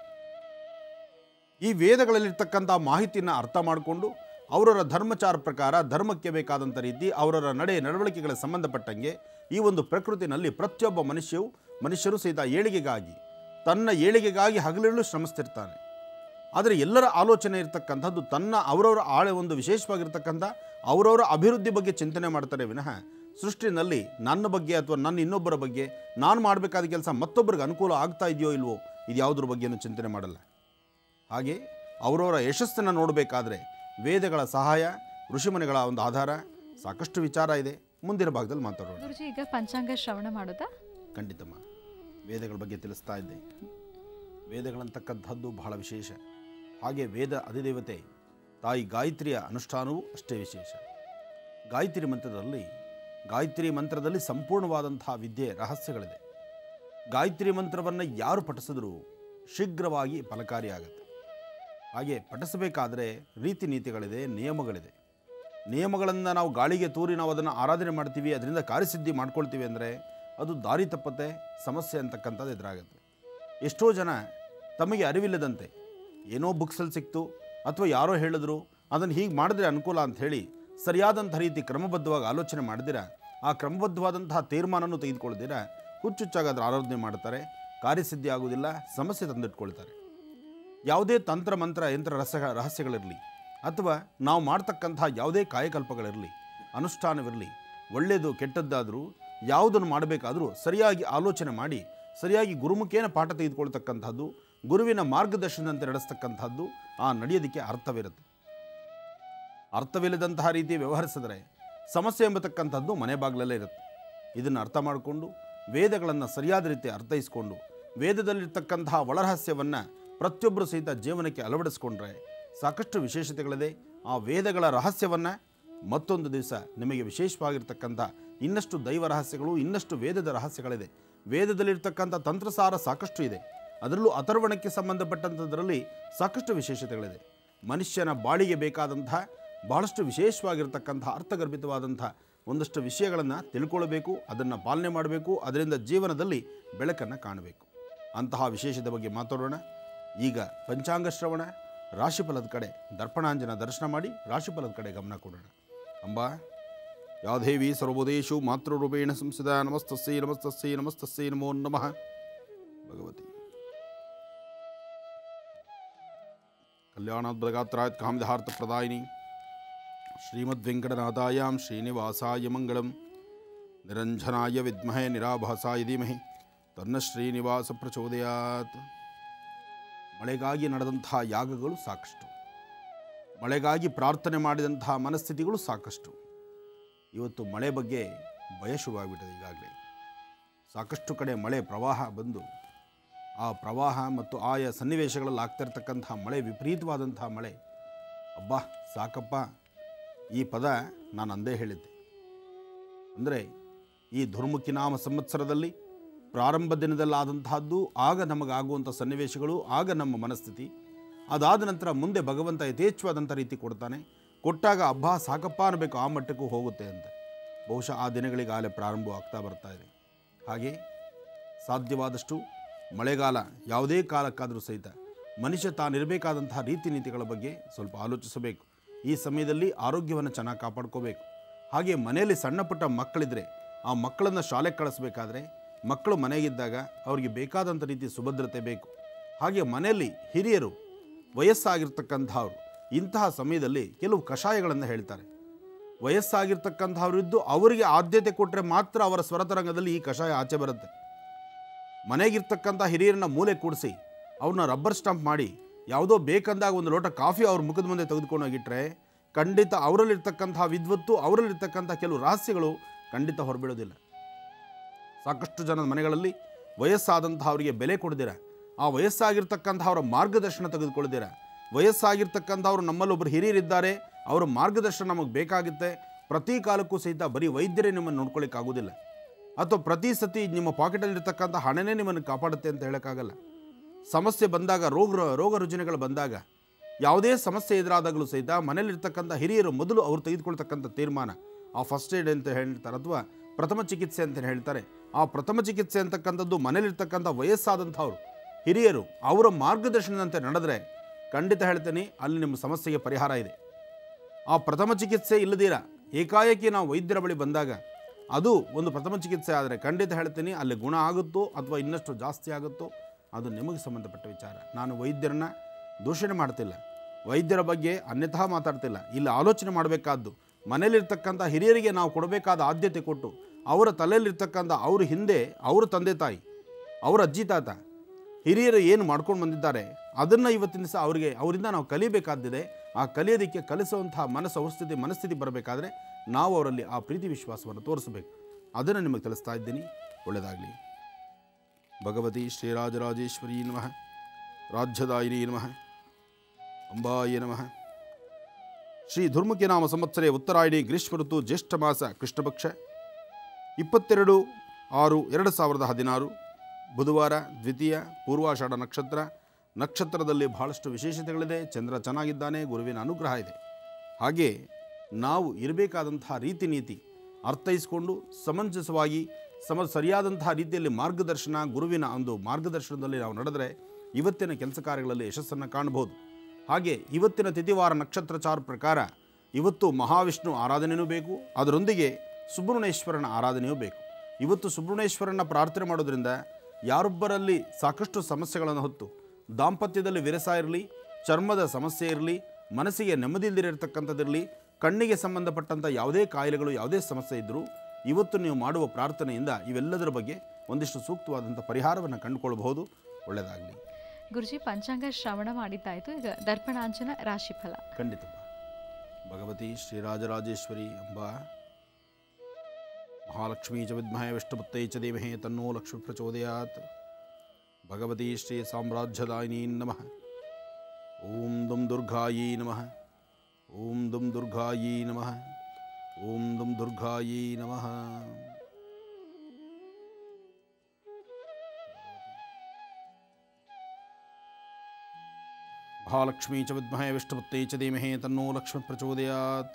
Speaker 2: ಈ ವೇದಗಳಲ್ಲಿರ್ತಕ್ಕಂಥ ಮಾಹಿತಿಯನ್ನು ಅರ್ಥ ಮಾಡಿಕೊಂಡು ಅವರವರ ಧರ್ಮಚಾರ ಪ್ರಕಾರ ಧರ್ಮಕ್ಕೆ ಬೇಕಾದಂಥ ರೀತಿ ಅವರವರ ನಡೆ ನಡವಳಿಕೆಗಳ ಸಂಬಂಧಪಟ್ಟಂಗೆ ಈ ಒಂದು ಪ್ರಕೃತಿನಲ್ಲಿ ಪ್ರತಿಯೊಬ್ಬ ಮನುಷ್ಯವು ಮನುಷ್ಯರು ಸಹಿತ ಏಳಿಗೆಗಾಗಿ ತನ್ನ ಏಳಿಗೆಗಾಗಿ ಹಗಲಿರುಳು ಶ್ರಮಿಸ್ತಿರ್ತಾನೆ ಆದರೆ ಎಲ್ಲರ ಆಲೋಚನೆ ಇರತಕ್ಕಂಥದ್ದು ತನ್ನ ಅವರವರ ಆಳೆ ಒಂದು ವಿಶೇಷವಾಗಿರ್ತಕ್ಕಂಥ ಅವರವರ ಅಭಿವೃದ್ಧಿ ಬಗ್ಗೆ ಚಿಂತನೆ ಮಾಡ್ತಾರೆ ವಿನಃ ಸೃಷ್ಟಿನಲ್ಲಿ ನನ್ನ ಬಗ್ಗೆ ಅಥವಾ ನನ್ನ ಇನ್ನೊಬ್ಬರ ಬಗ್ಗೆ ನಾನು ಮಾಡಬೇಕಾದ ಕೆಲಸ ಮತ್ತೊಬ್ಬರಿಗೆ ಅನುಕೂಲ ಆಗ್ತಾ ಇದೆಯೋ ಇಲ್ವೋ ಇದು ಯಾವುದ್ರ ಬಗ್ಗೆನೂ ಚಿಂತನೆ ಮಾಡಲ್ಲ ಹಾಗೆ ಅವರವರ ಯಶಸ್ಸನ್ನು ನೋಡಬೇಕಾದ್ರೆ ವೇದಗಳ ಸಹಾಯ ಋಷಿಮುನಿಗಳ ಒಂದು ಆಧಾರ ಸಾಕಷ್ಟು ವಿಚಾರ ಇದೆ ಮುಂದಿನ ಭಾಗದಲ್ಲಿ ಮಾತಾಡೋಣ
Speaker 1: ಗುರುಜಿ ಈಗ ಪಂಚಾಂಗ ಶ್ರವಣ ಮಾಡೋದಾ
Speaker 2: ಖಂಡಿತಮ್ಮ ವೇದಗಳ ಬಗ್ಗೆ ತಿಳಿಸ್ತಾ ಇದ್ದೆ ವೇದಗಳಂತಕ್ಕಂಥದ್ದು ಬಹಳ ವಿಶೇಷ ಹಾಗೆ ವೇದ ಅಧಿದೇವತೆ ತಾಯಿ ಗಾಯತ್ರಿಯ ಅನುಷ್ಠಾನವೂ ಅಷ್ಟೇ ವಿಶೇಷ ಗಾಯತ್ರಿ ಮಂತ್ರದಲ್ಲಿ ಗಾಯತ್ರಿ ಮಂತ್ರದಲ್ಲಿ ಸಂಪೂರ್ಣವಾದಂತಹ ವಿದ್ಯೆ ರಹಸ್ಯಗಳಿದೆ ಗಾಯತ್ರಿ ಮಂತ್ರವನ್ನು ಯಾರು ಪಠಿಸಿದ್ರೂ ಶೀಘ್ರವಾಗಿ ಫಲಕಾರಿಯಾಗುತ್ತೆ ಹಾಗೆ ಪಠಿಸಬೇಕಾದ್ರೆ ರೀತಿ ನೀತಿಗಳಿದೆ ನಿಯಮಗಳಿದೆ ನಿಯಮಗಳನ್ನು ನಾವು ಗಾಳಿಗೆ ತೂರಿ ನಾವು ಅದನ್ನು ಆರಾಧನೆ ಮಾಡ್ತೀವಿ ಅದರಿಂದ ಕಾರ್ಯಸಿದ್ಧಿ ಮಾಡ್ಕೊಳ್ತೀವಿ ಅಂದರೆ ಅದು ದಾರಿ ತಪ್ಪತ್ತೆ ಸಮಸ್ಯೆ ಅಂತಕ್ಕಂಥದ್ದು ಎದುರಾಗುತ್ತೆ ಎಷ್ಟೋ ಜನ ತಮಗೆ ಅರಿವಿಲ್ಲದಂತೆ ಏನೋ ಬುಕ್ಸಲ್ಲಿ ಸಿಕ್ತು ಅಥವಾ ಯಾರೋ ಹೇಳಿದ್ರು ಅದನ್ನು ಹೀಗೆ ಮಾಡಿದ್ರೆ ಅನುಕೂಲ ಅಂತ ಹೇಳಿ ಸರಿಯಾದಂಥ ರೀತಿ ಕ್ರಮಬದ್ಧವಾಗಿ ಆಲೋಚನೆ ಮಾಡಿದಿರ ಆ ಕ್ರಮಬದ್ಧವಾದಂತಹ ತೀರ್ಮಾನವನ್ನು ತೆಗೆದುಕೊಳ್ದಿರ ಹುಚ್ಚುಚ್ಚಾಗಿ ಅದರ ಆರಾಧನೆ ಮಾಡ್ತಾರೆ ಕಾರ್ಯಸಿದ್ಧಿ ಆಗೋದಿಲ್ಲ ಸಮಸ್ಯೆ ತಂದಿಟ್ಕೊಳ್ತಾರೆ ಯಾವುದೇ ತಂತ್ರ ಮಂತ್ರ ಯಂತ್ರ ರಸ ರಹಸ್ಯಗಳಿರಲಿ ಅಥವಾ ನಾವು ಮಾಡ್ತಕ್ಕಂಥ ಯಾವುದೇ ಕಾಯಕಲ್ಪಗಳಿರಲಿ ಅನುಷ್ಠಾನವಿರಲಿ ಒಳ್ಳೆಯದು ಕೆಟ್ಟದ್ದಾದರೂ ಯಾವುದನ್ನು ಮಾಡಬೇಕಾದರೂ ಸರಿಯಾಗಿ ಆಲೋಚನೆ ಮಾಡಿ ಸರಿಯಾಗಿ ಗುರುಮುಖೇನ ಪಾಠ ತೆಗೆದುಕೊಳ್ತಕ್ಕಂಥದ್ದು ಗುರುವಿನ ಮಾರ್ಗದರ್ಶನದಂತೆ ನಡೆಸ್ತಕ್ಕಂಥದ್ದು ಆ ನಡೆಯೋದಕ್ಕೆ ಅರ್ಥವಿರುತ್ತೆ ಅರ್ಥವಿಲ್ಲದಂತಹ ರೀತಿ ವ್ಯವಹರಿಸಿದ್ರೆ ಸಮಸ್ಯೆ ಎಂಬತಕ್ಕಂಥದ್ದು ಮನೆ ಬಾಗಿಲಲ್ಲೇ ಇರುತ್ತೆ ಇದನ್ನು ಅರ್ಥ ಮಾಡಿಕೊಂಡು ವೇದಗಳನ್ನು ಸರಿಯಾದ ರೀತಿ ಅರ್ಥೈಸ್ಕೊಂಡು ವೇದದಲ್ಲಿರ್ತಕ್ಕಂತಹ ಒಳರಹಸ್ಯವನ್ನು ಪ್ರತಿಯೊಬ್ಬರು ಸಹಿತ ಜೀವನಕ್ಕೆ ಅಳವಡಿಸ್ಕೊಂಡ್ರೆ ಸಾಕಷ್ಟು ವಿಶೇಷತೆಗಳಿದೆ ಆ ವೇದಗಳ ರಹಸ್ಯವನ್ನು ಮತ್ತೊಂದು ದಿವಸ ನಿಮಗೆ ವಿಶೇಷವಾಗಿರ್ತಕ್ಕಂಥ ಇನ್ನಷ್ಟು ದೈವ ರಹಸ್ಯಗಳು ಇನ್ನಷ್ಟು ವೇದದ ರಹಸ್ಯಗಳಿದೆ ವೇದದಲ್ಲಿರ್ತಕ್ಕಂಥ ತಂತ್ರಸಾರ ಸಾಕಷ್ಟು ಇದೆ ಅದರಲ್ಲೂ ಅಥರ್ವಣಕ್ಕೆ ಸಂಬಂಧಪಟ್ಟಂಥದ್ರಲ್ಲಿ ಸಾಕಷ್ಟು ವಿಶೇಷತೆಗಳಿದೆ ಮನುಷ್ಯನ ಬಾಳಿಗೆ ಬೇಕಾದಂತಹ ಬಹಳಷ್ಟು ವಿಶೇಷವಾಗಿರ್ತಕ್ಕಂಥ ಅರ್ಥಗರ್ಭಿತವಾದಂಥ ಒಂದಷ್ಟು ವಿಷಯಗಳನ್ನು ತಿಳ್ಕೊಳ್ಬೇಕು ಅದನ್ನು ಪಾಲನೆ ಮಾಡಬೇಕು ಅದರಿಂದ ಜೀವನದಲ್ಲಿ ಬೆಳಕನ್ನು ಕಾಣಬೇಕು ಅಂತಹ ವಿಶೇಷದ ಬಗ್ಗೆ ಮಾತಾಡೋಣ ಈಗ ಪಂಚಾಂಗ ಶ್ರವಣ ರಾಶಿಫಲದ ಕಡೆ ದರ್ಪಣಾಂಜನ ದರ್ಶನ ಮಾಡಿ ರಾಶಿಫಲದ ಕಡೆ ಗಮನ ಕೊಡೋಣ ಅಂಬಾ ಯಾದೇವಿ ಸರ್ವೋದೇಶು ಮಾತೃರೂಪೇಣ ಸಂಸದ ನಮಸ್ತಸ್ಸೈ ನಮಸ್ತಸ್ಸೈ ನಮಸ್ತಸ್ಸೈ ನಮೋ ನಮಃ ಭಗವತಿ ಕಲ್ಯಾಣಾದ್ಭಗಾತ್ರಾತ್ ಕಾಮಧಾರ್ಥ ಪ್ರದಾಯಿನಿ ಶ್ರೀಮದ್ವೆಂಕಟನಾಥಾಯಾಂ ಶ್ರೀನಿವಾಸಾಯ ಮಂಗಳಂ ನಿರಂಜನಾಯ ವಿದ್ಮಹೇ ನಿರಾಭಾಸಾಯ ಧೀಮಹಿ ತನ್ನ ಶ್ರೀನಿವಾಸ ಪ್ರಚೋದಯಾತ್ ಮಳೆಗಾಗಿ ನಡೆದಂತಹ ಯಾಗಗಳು ಸಾಕಷ್ಟು ಮಳೆಗಾಗಿ ಪ್ರಾರ್ಥನೆ ಮಾಡಿದಂತಹ ಮನಸ್ಥಿತಿಗಳು ಸಾಕಷ್ಟು ಇವತ್ತು ಮಳೆ ಬಗ್ಗೆ ಭಯ ಶುರುವಾಗ್ಬಿಟ್ಟಿದೆ ಈಗಾಗಲೇ ಸಾಕಷ್ಟು ಕಡೆ ಮಳೆ ಪ್ರವಾಹ ಬಂದು ಆ ಪ್ರವಾಹ ಮತ್ತು ಆಯಾ ಸನ್ನಿವೇಶಗಳಲ್ಲಿ ಆಗ್ತಿರ್ತಕ್ಕಂತಹ ಮಳೆ ವಿಪರೀತವಾದಂತಹ ಮಳೆ ಅಬ್ಬಾ ಸಾಕಪ್ಪ ಈ ಪದ ನಾನು ಅಂದೇ ಹೇಳಿದ್ದೆ ಅಂದರೆ ಈ ದುರ್ಮುಖಿನಾಮ ಸಂವತ್ಸರದಲ್ಲಿ ಪ್ರಾರಂಭ ದಿನದಲ್ಲಾದಂತಹದ್ದು ಆಗ ನಮಗಾಗುವಂಥ ಸನ್ನಿವೇಶಗಳು ಆಗ ನಮ್ಮ ಮನಸ್ಥಿತಿ ಅದಾದ ನಂತರ ಮುಂದೆ ಭಗವಂತ ಯಥೇಚ್ಛವಾದಂಥ ರೀತಿ ಕೊಡ್ತಾನೆ ಕೊಟ್ಟಾಗ ಹಬ್ಬ ಸಾಕಪ್ಪ ಅನ್ನಬೇಕು ಆ ಮಟ್ಟಕ್ಕೂ ಹೋಗುತ್ತೆ ಅಂತ ಬಹುಶಃ ಆ ದಿನಗಳಿಗಾಗಲೇ ಪ್ರಾರಂಭವಾಗ್ತಾ ಬರ್ತಾ ಇದೆ ಹಾಗೆ ಸಾಧ್ಯವಾದಷ್ಟು ಮಳೆಗಾಲ ಯಾವುದೇ ಕಾಲಕ್ಕಾದರೂ ಸಹಿತ ಮನುಷ್ಯ ತಾನಿರಬೇಕಾದಂತಹ ರೀತಿ ನೀತಿಗಳ ಬಗ್ಗೆ ಸ್ವಲ್ಪ ಆಲೋಚಿಸಬೇಕು ಈ ಸಮಯದಲ್ಲಿ ಆರೋಗ್ಯವನ್ನು ಚೆನ್ನಾಗಿ ಕಾಪಾಡ್ಕೋಬೇಕು ಹಾಗೆ ಮನೆಯಲ್ಲಿ ಸಣ್ಣ ಪುಟ್ಟ ಮಕ್ಕಳಿದ್ರೆ ಆ ಮಕ್ಕಳನ್ನು ಶಾಲೆಗೆ ಕಳಿಸ್ಬೇಕಾದ್ರೆ ಮಕ್ಕಳು ಮನೆಗಿದ್ದಾಗ ಅವರಿಗೆ ಬೇಕಾದಂಥ ರೀತಿ ಸುಭದ್ರತೆ ಬೇಕು ಹಾಗೆ ಮನೆಯಲ್ಲಿ ಹಿರಿಯರು ವಯಸ್ಸಾಗಿರ್ತಕ್ಕಂಥವ್ರು ಇಂತಹ ಸಮಯದಲ್ಲಿ ಕೆಲವು ಕಷಾಯಗಳನ್ನು ಹೇಳ್ತಾರೆ ವಯಸ್ಸಾಗಿರ್ತಕ್ಕಂಥವ್ರಿದ್ದು ಅವರಿಗೆ ಆದ್ಯತೆ ಕೊಟ್ಟರೆ ಮಾತ್ರ ಅವರ ಸ್ವರತರಂಗದಲ್ಲಿ ಈ ಕಷಾಯ ಆಚೆ ಬರುತ್ತೆ ಮನೆಗಿರ್ತಕ್ಕಂಥ ಹಿರಿಯರನ್ನ ಮೂಲೆ ಕೂಡಿಸಿ ಅವ್ರನ್ನ ರಬ್ಬರ್ ಸ್ಟಾಂಪ್ ಮಾಡಿ ಯಾವುದೋ ಬೇಕಂದಾಗ ಒಂದು ಲೋಟ ಕಾಫಿ ಅವ್ರ ಮುಖದ ಮುಂದೆ ತೆಗೆದುಕೊಂಡು ಹೋಗಿಟ್ರೆ ಖಂಡಿತ ಅವರಲ್ಲಿರ್ತಕ್ಕಂಥ ವಿದ್ವತ್ತು ಅವರಲ್ಲಿರ್ತಕ್ಕಂಥ ಕೆಲವು ರಹಸ್ಯಗಳು ಖಂಡಿತ ಹೊರಬೀಳೋದಿಲ್ಲ ಸಾಕಷ್ಟು ಜನದ ಮನೆಗಳಲ್ಲಿ ವಯಸ್ಸಾದಂಥ ಅವರಿಗೆ ಬೆಲೆ ಕೊಡದಿರ ಆ ವಯಸ್ಸಾಗಿರ್ತಕ್ಕಂಥ ಅವರ ಮಾರ್ಗದರ್ಶನ ತೆಗೆದುಕೊಳ್ಳದಿರ ವಯಸ್ಸಾಗಿರ್ತಕ್ಕಂಥವ್ರು ನಮ್ಮಲ್ಲೊಬ್ಬರು ಹಿರಿಯರಿದ್ದಾರೆ ಅವರ ಮಾರ್ಗದರ್ಶನ ನಮಗೆ ಬೇಕಾಗುತ್ತೆ ಪ್ರತಿ ಕಾಲಕ್ಕೂ ಸಹಿತ ಬರೀ ವೈದ್ಯರೇ ನಿಮ್ಮನ್ನು ನೋಡ್ಕೊಳ್ಳಿಕ್ಕಾಗೋದಿಲ್ಲ ಅಥವಾ ಪ್ರತಿ ಸತಿ ನಿಮ್ಮ ಪಾಕೆಟಲ್ಲಿರ್ತಕ್ಕಂಥ ಹಣನೇ ನಿಮ್ಮನ್ನು ಕಾಪಾಡುತ್ತೆ ಅಂತ ಹೇಳೋಕ್ಕಾಗಲ್ಲ ಸಮಸ್ಯೆ ಬಂದಾಗ ರೋಗ ರೋಗ ರುಜಿನಗಳು ಬಂದಾಗ ಯಾವುದೇ ಸಮಸ್ಯೆ ಎದುರಾದಾಗಲೂ ಸಹಿತ ಮನೇಲಿರ್ತಕ್ಕಂಥ ಹಿರಿಯರು ಮೊದಲು ಅವ್ರು ತೆಗೆದುಕೊಳ್ತಕ್ಕಂಥ ತೀರ್ಮಾನ ಆ ಫಸ್ಟ್ ಏಡ್ ಅಂತ ಹೇಳ್ತಾರೆ ಅಥವಾ ಪ್ರಥಮ ಚಿಕಿತ್ಸೆ ಅಂತ ಹೇಳ್ತಾರೆ ಆ ಪ್ರಥಮ ಚಿಕಿತ್ಸೆ ಅಂತಕ್ಕಂಥದ್ದು ಮನೇಲಿರ್ತಕ್ಕಂಥ ವಯಸ್ಸಾದಂಥವ್ರು ಹಿರಿಯರು ಅವರ ಮಾರ್ಗದರ್ಶನದಂತೆ ನಡೆದ್ರೆ ಖಂಡಿತ ಹೇಳ್ತೀನಿ ಅಲ್ಲಿ ನಿಮ್ಮ ಸಮಸ್ಯೆಗೆ ಪರಿಹಾರ ಇದೆ ಆ ಪ್ರಥಮ ಚಿಕಿತ್ಸೆ ಇಲ್ಲದಿರ ಏಕಾಏಕಿ ನಾವು ವೈದ್ಯರ ಬಳಿ ಬಂದಾಗ ಅದು ಒಂದು ಪ್ರಥಮ ಚಿಕಿತ್ಸೆ ಆದರೆ ಖಂಡಿತ ಹೇಳ್ತೀನಿ ಅಲ್ಲಿ ಗುಣ ಆಗುತ್ತೋ ಅಥವಾ ಇನ್ನಷ್ಟು ಜಾಸ್ತಿ ಆಗುತ್ತೋ ಅದು ನಿಮಗೆ ಸಂಬಂಧಪಟ್ಟ ವಿಚಾರ ನಾನು ವೈದ್ಯರನ್ನ ದೂಷಣೆ ಮಾಡ್ತಿಲ್ಲ ವೈದ್ಯರ ಬಗ್ಗೆ ಅನ್ಯಥಾ ಮಾತಾಡ್ತಿಲ್ಲ ಇಲ್ಲಿ ಆಲೋಚನೆ ಮಾಡಬೇಕಾದ್ದು ಮನೇಲಿರ್ತಕ್ಕಂಥ ಹಿರಿಯರಿಗೆ ನಾವು ಕೊಡಬೇಕಾದ ಆದ್ಯತೆ ಕೊಟ್ಟು ಅವರ ತಲೆಯಲ್ಲಿರ್ತಕ್ಕಂಥ ಅವ್ರ ಹಿಂದೆ ಅವರ ತಂದೆ ತಾಯಿ ಅವರ ಅಜ್ಜಿ ತಾತ ಹಿರಿಯರು ಏನು ಮಾಡ್ಕೊಂಡು ಬಂದಿದ್ದಾರೆ ಅದನ್ನು ಇವತ್ತಿನ ದಿವಸ ಅವರಿಗೆ ಅವರಿಂದ ನಾವು ಕಲಿಬೇಕಾದ್ದಿದೆ ಆ ಕಲಿಯೋದಕ್ಕೆ ಕಲಿಸುವಂತಹ ಮನಸ್ಸು ಅವಸ್ಥಿತಿ ಮನಸ್ಥಿತಿ ಬರಬೇಕಾದ್ರೆ ನಾವು ಅವರಲ್ಲಿ ಆ ಪ್ರೀತಿ ವಿಶ್ವಾಸವನ್ನು ತೋರಿಸಬೇಕು ಅದನ್ನು ನಿಮಗೆ ತಿಳಿಸ್ತಾ ಇದ್ದೀನಿ ಒಳ್ಳೆಯದಾಗಲಿ ಭಗವತಿ ಶ್ರೀರಾಜರಾಜೇಶ್ವರಿ ನಮಃ ರಾಜ್ಯದಾಯಿನಿ ನಮಃ ಅಂಬಾಯ ನಮಃ ಶ್ರೀ ಧರ್ಮಕ್ಕೆ ನಾಮ ಸಂವತ್ಸರೆ ಉತ್ತರಾಯಣಿ ಗ್ರೀಷ್ಮ ಋತು ಜ್ಯೇಷ್ಠ ಮಾಸ ಕೃಷ್ಣಪಕ್ಷ ಇಪ್ಪತ್ತೆರಡು ಆರು ಎರಡು ಸಾವಿರದ ಹದಿನಾರು ಬುಧವಾರ ದ್ವಿತೀಯ ಪೂರ್ವಾಷಾಢ ನಕ್ಷತ್ರ ನಕ್ಷತ್ರದಲ್ಲಿ ಬಹಳಷ್ಟು ವಿಶೇಷತೆಗಳಿದೆ ಚಂದ್ರ ಚೆನ್ನಾಗಿದ್ದಾನೆ ಗುರುವಿನ ಅನುಗ್ರಹ ಇದೆ ಹಾಗೆ ನಾವು ಇರಬೇಕಾದಂತಹ ರೀತಿ ನೀತಿ ಅರ್ಥೈಸಿಕೊಂಡು ಸಮಂಜಸವಾಗಿ ಸಮ ಸರಿಯಾದಂತಹ ರೀತಿಯಲ್ಲಿ ಮಾರ್ಗದರ್ಶನ ಗುರುವಿನ ಒಂದು ಮಾರ್ಗದರ್ಶನದಲ್ಲಿ ನಾವು ನಡೆದರೆ ಇವತ್ತಿನ ಕೆಲಸ ಕಾರ್ಯಗಳಲ್ಲಿ ಯಶಸ್ಸನ್ನು ಕಾಣಬಹುದು ಹಾಗೆ ಇವತ್ತಿನ ತಿಥಿವಾರ ನಕ್ಷತ್ರಚಾರ ಪ್ರಕಾರ ಇವತ್ತು ಮಹಾವಿಷ್ಣು ಆರಾಧನೆಯೂ ಬೇಕು ಅದರೊಂದಿಗೆ ಸುಬ್ರಹ್ಮಣ್ಯೇಶ್ವರನ ಆರಾಧನೆಯೂ ಬೇಕು ಇವತ್ತು ಸುಬ್ರಹ್ಮಣ್ಯೇಶ್ವರನ ಪ್ರಾರ್ಥನೆ ಮಾಡೋದ್ರಿಂದ ಯಾರೊಬ್ಬರಲ್ಲಿ ಸಾಕಷ್ಟು ಸಮಸ್ಯೆಗಳನ್ನು ಹೊತ್ತು ದಾಂಪತ್ಯದಲ್ಲಿ ವಿರಸ ಇರಲಿ ಚರ್ಮದ ಸಮಸ್ಯೆ ಇರಲಿ ಮನಸ್ಸಿಗೆ ನೆಮ್ಮದಿಯಿಲ್ಲದಿರತಕ್ಕಂಥದ್ದಿರಲಿ ಕಣ್ಣಿಗೆ ಸಂಬಂಧಪಟ್ಟಂಥ ಯಾವುದೇ ಕಾಯಿಲೆಗಳು ಯಾವುದೇ ಸಮಸ್ಯೆ ಇದ್ದರೂ ಇವತ್ತು ನೀವು ಮಾಡುವ ಪ್ರಾರ್ಥನೆಯಿಂದ ಇವೆಲ್ಲದರ ಬಗ್ಗೆ ಒಂದಿಷ್ಟು ಸೂಕ್ತವಾದಂಥ ಪರಿಹಾರವನ್ನು ಕಂಡುಕೊಳ್ಬಹುದು ಒಳ್ಳೆಯದಾಗಲಿ
Speaker 1: ಗುರುಜಿ ಪಂಚಾಂಗ ಶ್ರವಣ ಮಾಡಿದ್ದಾಯ್ತು ಈಗ ದರ್ಪಣಾಂಜನ ರಾಶಿಫಲ
Speaker 2: ಖಂಡಿತಪ್ಪ ಭಗವತಿ ಶ್ರೀರಾಜರಾಜೇಶ್ವರಿ ಎಂಬ ಮಹಾಲಕ್ಷ್ಮೀ ಚ ವಿದ್ಮಹೇ ವಿಷ್ಣುಪತ್ತೈ ಚ ಧೀಮಹಿ ತನ್ನೋ ಲಕ್ಷ್ಮಿ ಪ್ರಚೋದಯಾತ್ ಭಗವತಿ ಶ್ರೀ ಸಾಮ್ರಾಜ್ಯದಾಯಿನೀ ನಮಃ ಓಂ ದುಂ ದುರ್ಗಾಯೀ ನಮಃ ಓಂ ದುಂ ದುರ್ಗಾಯೀ ನಮಃ ಓಂ ದುಂ ದುರ್ಗಾಯೀ ನಮಃ ಮಹಾಲಕ್ಷ್ಮೀ ಚ ವಿದ್ಮಹೇ ವಿಷ್ಣುಪತ್ತೈ ಚ ಧೀಮಹಿ ತನ್ನೋ ಲಕ್ಷ್ಮಿ ಪ್ರಚೋದಯಾತ್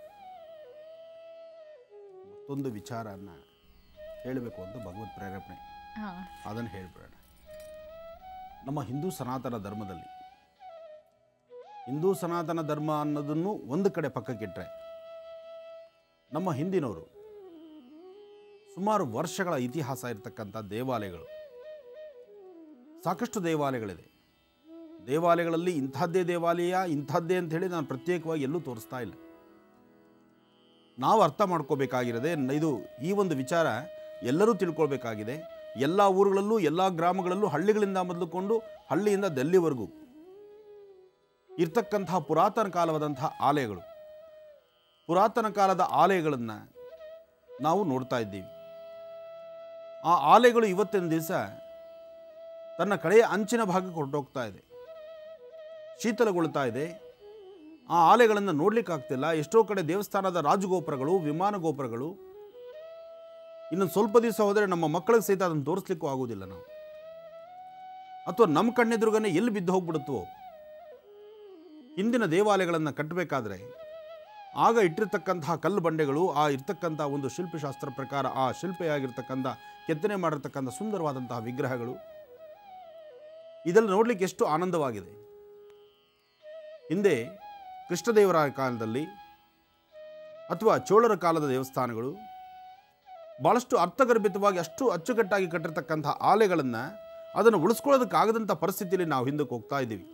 Speaker 2: ಮತ್ತೊಂದು ವಿಚಾರನ ಹೇಳಬೇಕು ಅಂತ ಭಗವತ್ ಪ್ರೇರೇಪಣೆ
Speaker 1: ಹಾಂ
Speaker 2: ಅದನ್ನು ಹೇಳಿಬಿಡೋಣ ನಮ್ಮ ಹಿಂದೂ ಸನಾತನ ಧರ್ಮದಲ್ಲಿ ಹಿಂದೂ ಸನಾತನ ಧರ್ಮ ಅನ್ನೋದನ್ನು ಒಂದು ಕಡೆ ಪಕ್ಕಕ್ಕಿಟ್ಟರೆ ನಮ್ಮ ಹಿಂದಿನವರು ಸುಮಾರು ವರ್ಷಗಳ ಇತಿಹಾಸ ಇರತಕ್ಕಂಥ ದೇವಾಲಯಗಳು ಸಾಕಷ್ಟು ದೇವಾಲಯಗಳಿದೆ ದೇವಾಲಯಗಳಲ್ಲಿ ಇಂಥದ್ದೇ ದೇವಾಲಯ ಇಂಥದ್ದೇ ಅಂತ ಹೇಳಿ ನಾನು ಪ್ರತ್ಯೇಕವಾಗಿ ಎಲ್ಲೂ ತೋರಿಸ್ತಾ ಇಲ್ಲ ನಾವು ಅರ್ಥ ಮಾಡ್ಕೋಬೇಕಾಗಿರೋದೆ ಇದು ಈ ಒಂದು ವಿಚಾರ ಎಲ್ಲರೂ ತಿಳ್ಕೊಳ್ಬೇಕಾಗಿದೆ ಎಲ್ಲ ಊರುಗಳಲ್ಲೂ ಎಲ್ಲ ಗ್ರಾಮಗಳಲ್ಲೂ ಹಳ್ಳಿಗಳಿಂದ ಮೊದಲುಕೊಂಡು ಹಳ್ಳಿಯಿಂದ ದೆಲ್ಲಿವರೆಗೂ ಇರ್ತಕ್ಕಂತಹ ಪುರಾತನ ಕಾಲವಾದಂತಹ ಆಲಯಗಳು ಪುರಾತನ ಕಾಲದ ಆಲಯಗಳನ್ನು ನಾವು ನೋಡ್ತಾ ಇದ್ದೀವಿ ಆ ಆಲಯಗಳು ಇವತ್ತಿನ ದಿವಸ ತನ್ನ ಕಡೆಯ ಅಂಚಿನ ಭಾಗಕ್ಕೆ ಹೊರಟೋಗ್ತಾ ಇದೆ ಶೀತಲಗೊಳ್ತಾ ಇದೆ ಆ ಆಲೆಗಳನ್ನು ನೋಡ್ಲಿಕ್ಕಾಗ್ತಿಲ್ಲ ಎಷ್ಟೋ ಕಡೆ ದೇವಸ್ಥಾನದ ರಾಜಗೋಪುರಗಳು ವಿಮಾನ ಗೋಪುರಗಳು ಇನ್ನೊಂದು ಸ್ವಲ್ಪ ದಿವಸ ಹೋದರೆ ನಮ್ಮ ಮಕ್ಕಳಿಗೆ ಸಹಿತ ಅದನ್ನು ತೋರಿಸ್ಲಿಕ್ಕೂ ಆಗೋದಿಲ್ಲ ನಾವು ಅಥವಾ ನಮ್ಮ ಕಣ್ಣೆದುರುಗನೆ ಎಲ್ಲಿ ಬಿದ್ದು ಹೋಗ್ಬಿಡುತ್ತೋ ಹಿಂದಿನ ದೇವಾಲಯಗಳನ್ನು ಕಟ್ಟಬೇಕಾದ್ರೆ ಆಗ ಇಟ್ಟಿರ್ತಕ್ಕಂತಹ ಕಲ್ಲು ಬಂಡೆಗಳು ಆ ಇರ್ತಕ್ಕಂಥ ಒಂದು ಶಿಲ್ಪಶಾಸ್ತ್ರ ಪ್ರಕಾರ ಆ ಶಿಲ್ಪೆಯಾಗಿರ್ತಕ್ಕಂಥ ಕೆತ್ತನೆ ಮಾಡಿರ್ತಕ್ಕಂಥ ಸುಂದರವಾದಂತಹ ವಿಗ್ರಹಗಳು ಇದೆಲ್ಲ ನೋಡಲಿಕ್ಕೆ ಎಷ್ಟು ಆನಂದವಾಗಿದೆ ಹಿಂದೆ ಕೃಷ್ಣದೇವರ ಕಾಲದಲ್ಲಿ ಅಥವಾ ಚೋಳರ ಕಾಲದ ದೇವಸ್ಥಾನಗಳು ಭಾಳಷ್ಟು ಅರ್ಥಗರ್ಭಿತವಾಗಿ ಅಷ್ಟು ಅಚ್ಚುಕಟ್ಟಾಗಿ ಕಟ್ಟಿರ್ತಕ್ಕಂಥ ಆಲೆಗಳನ್ನು ಅದನ್ನು ಉಳಿಸ್ಕೊಳ್ಳೋದಕ್ಕಾಗದಂಥ ಪರಿಸ್ಥಿತಿಯಲ್ಲಿ ನಾವು ಹಿಂದಕ್ಕೆ ಹೋಗ್ತಾ ಇದ್ದೀವಿ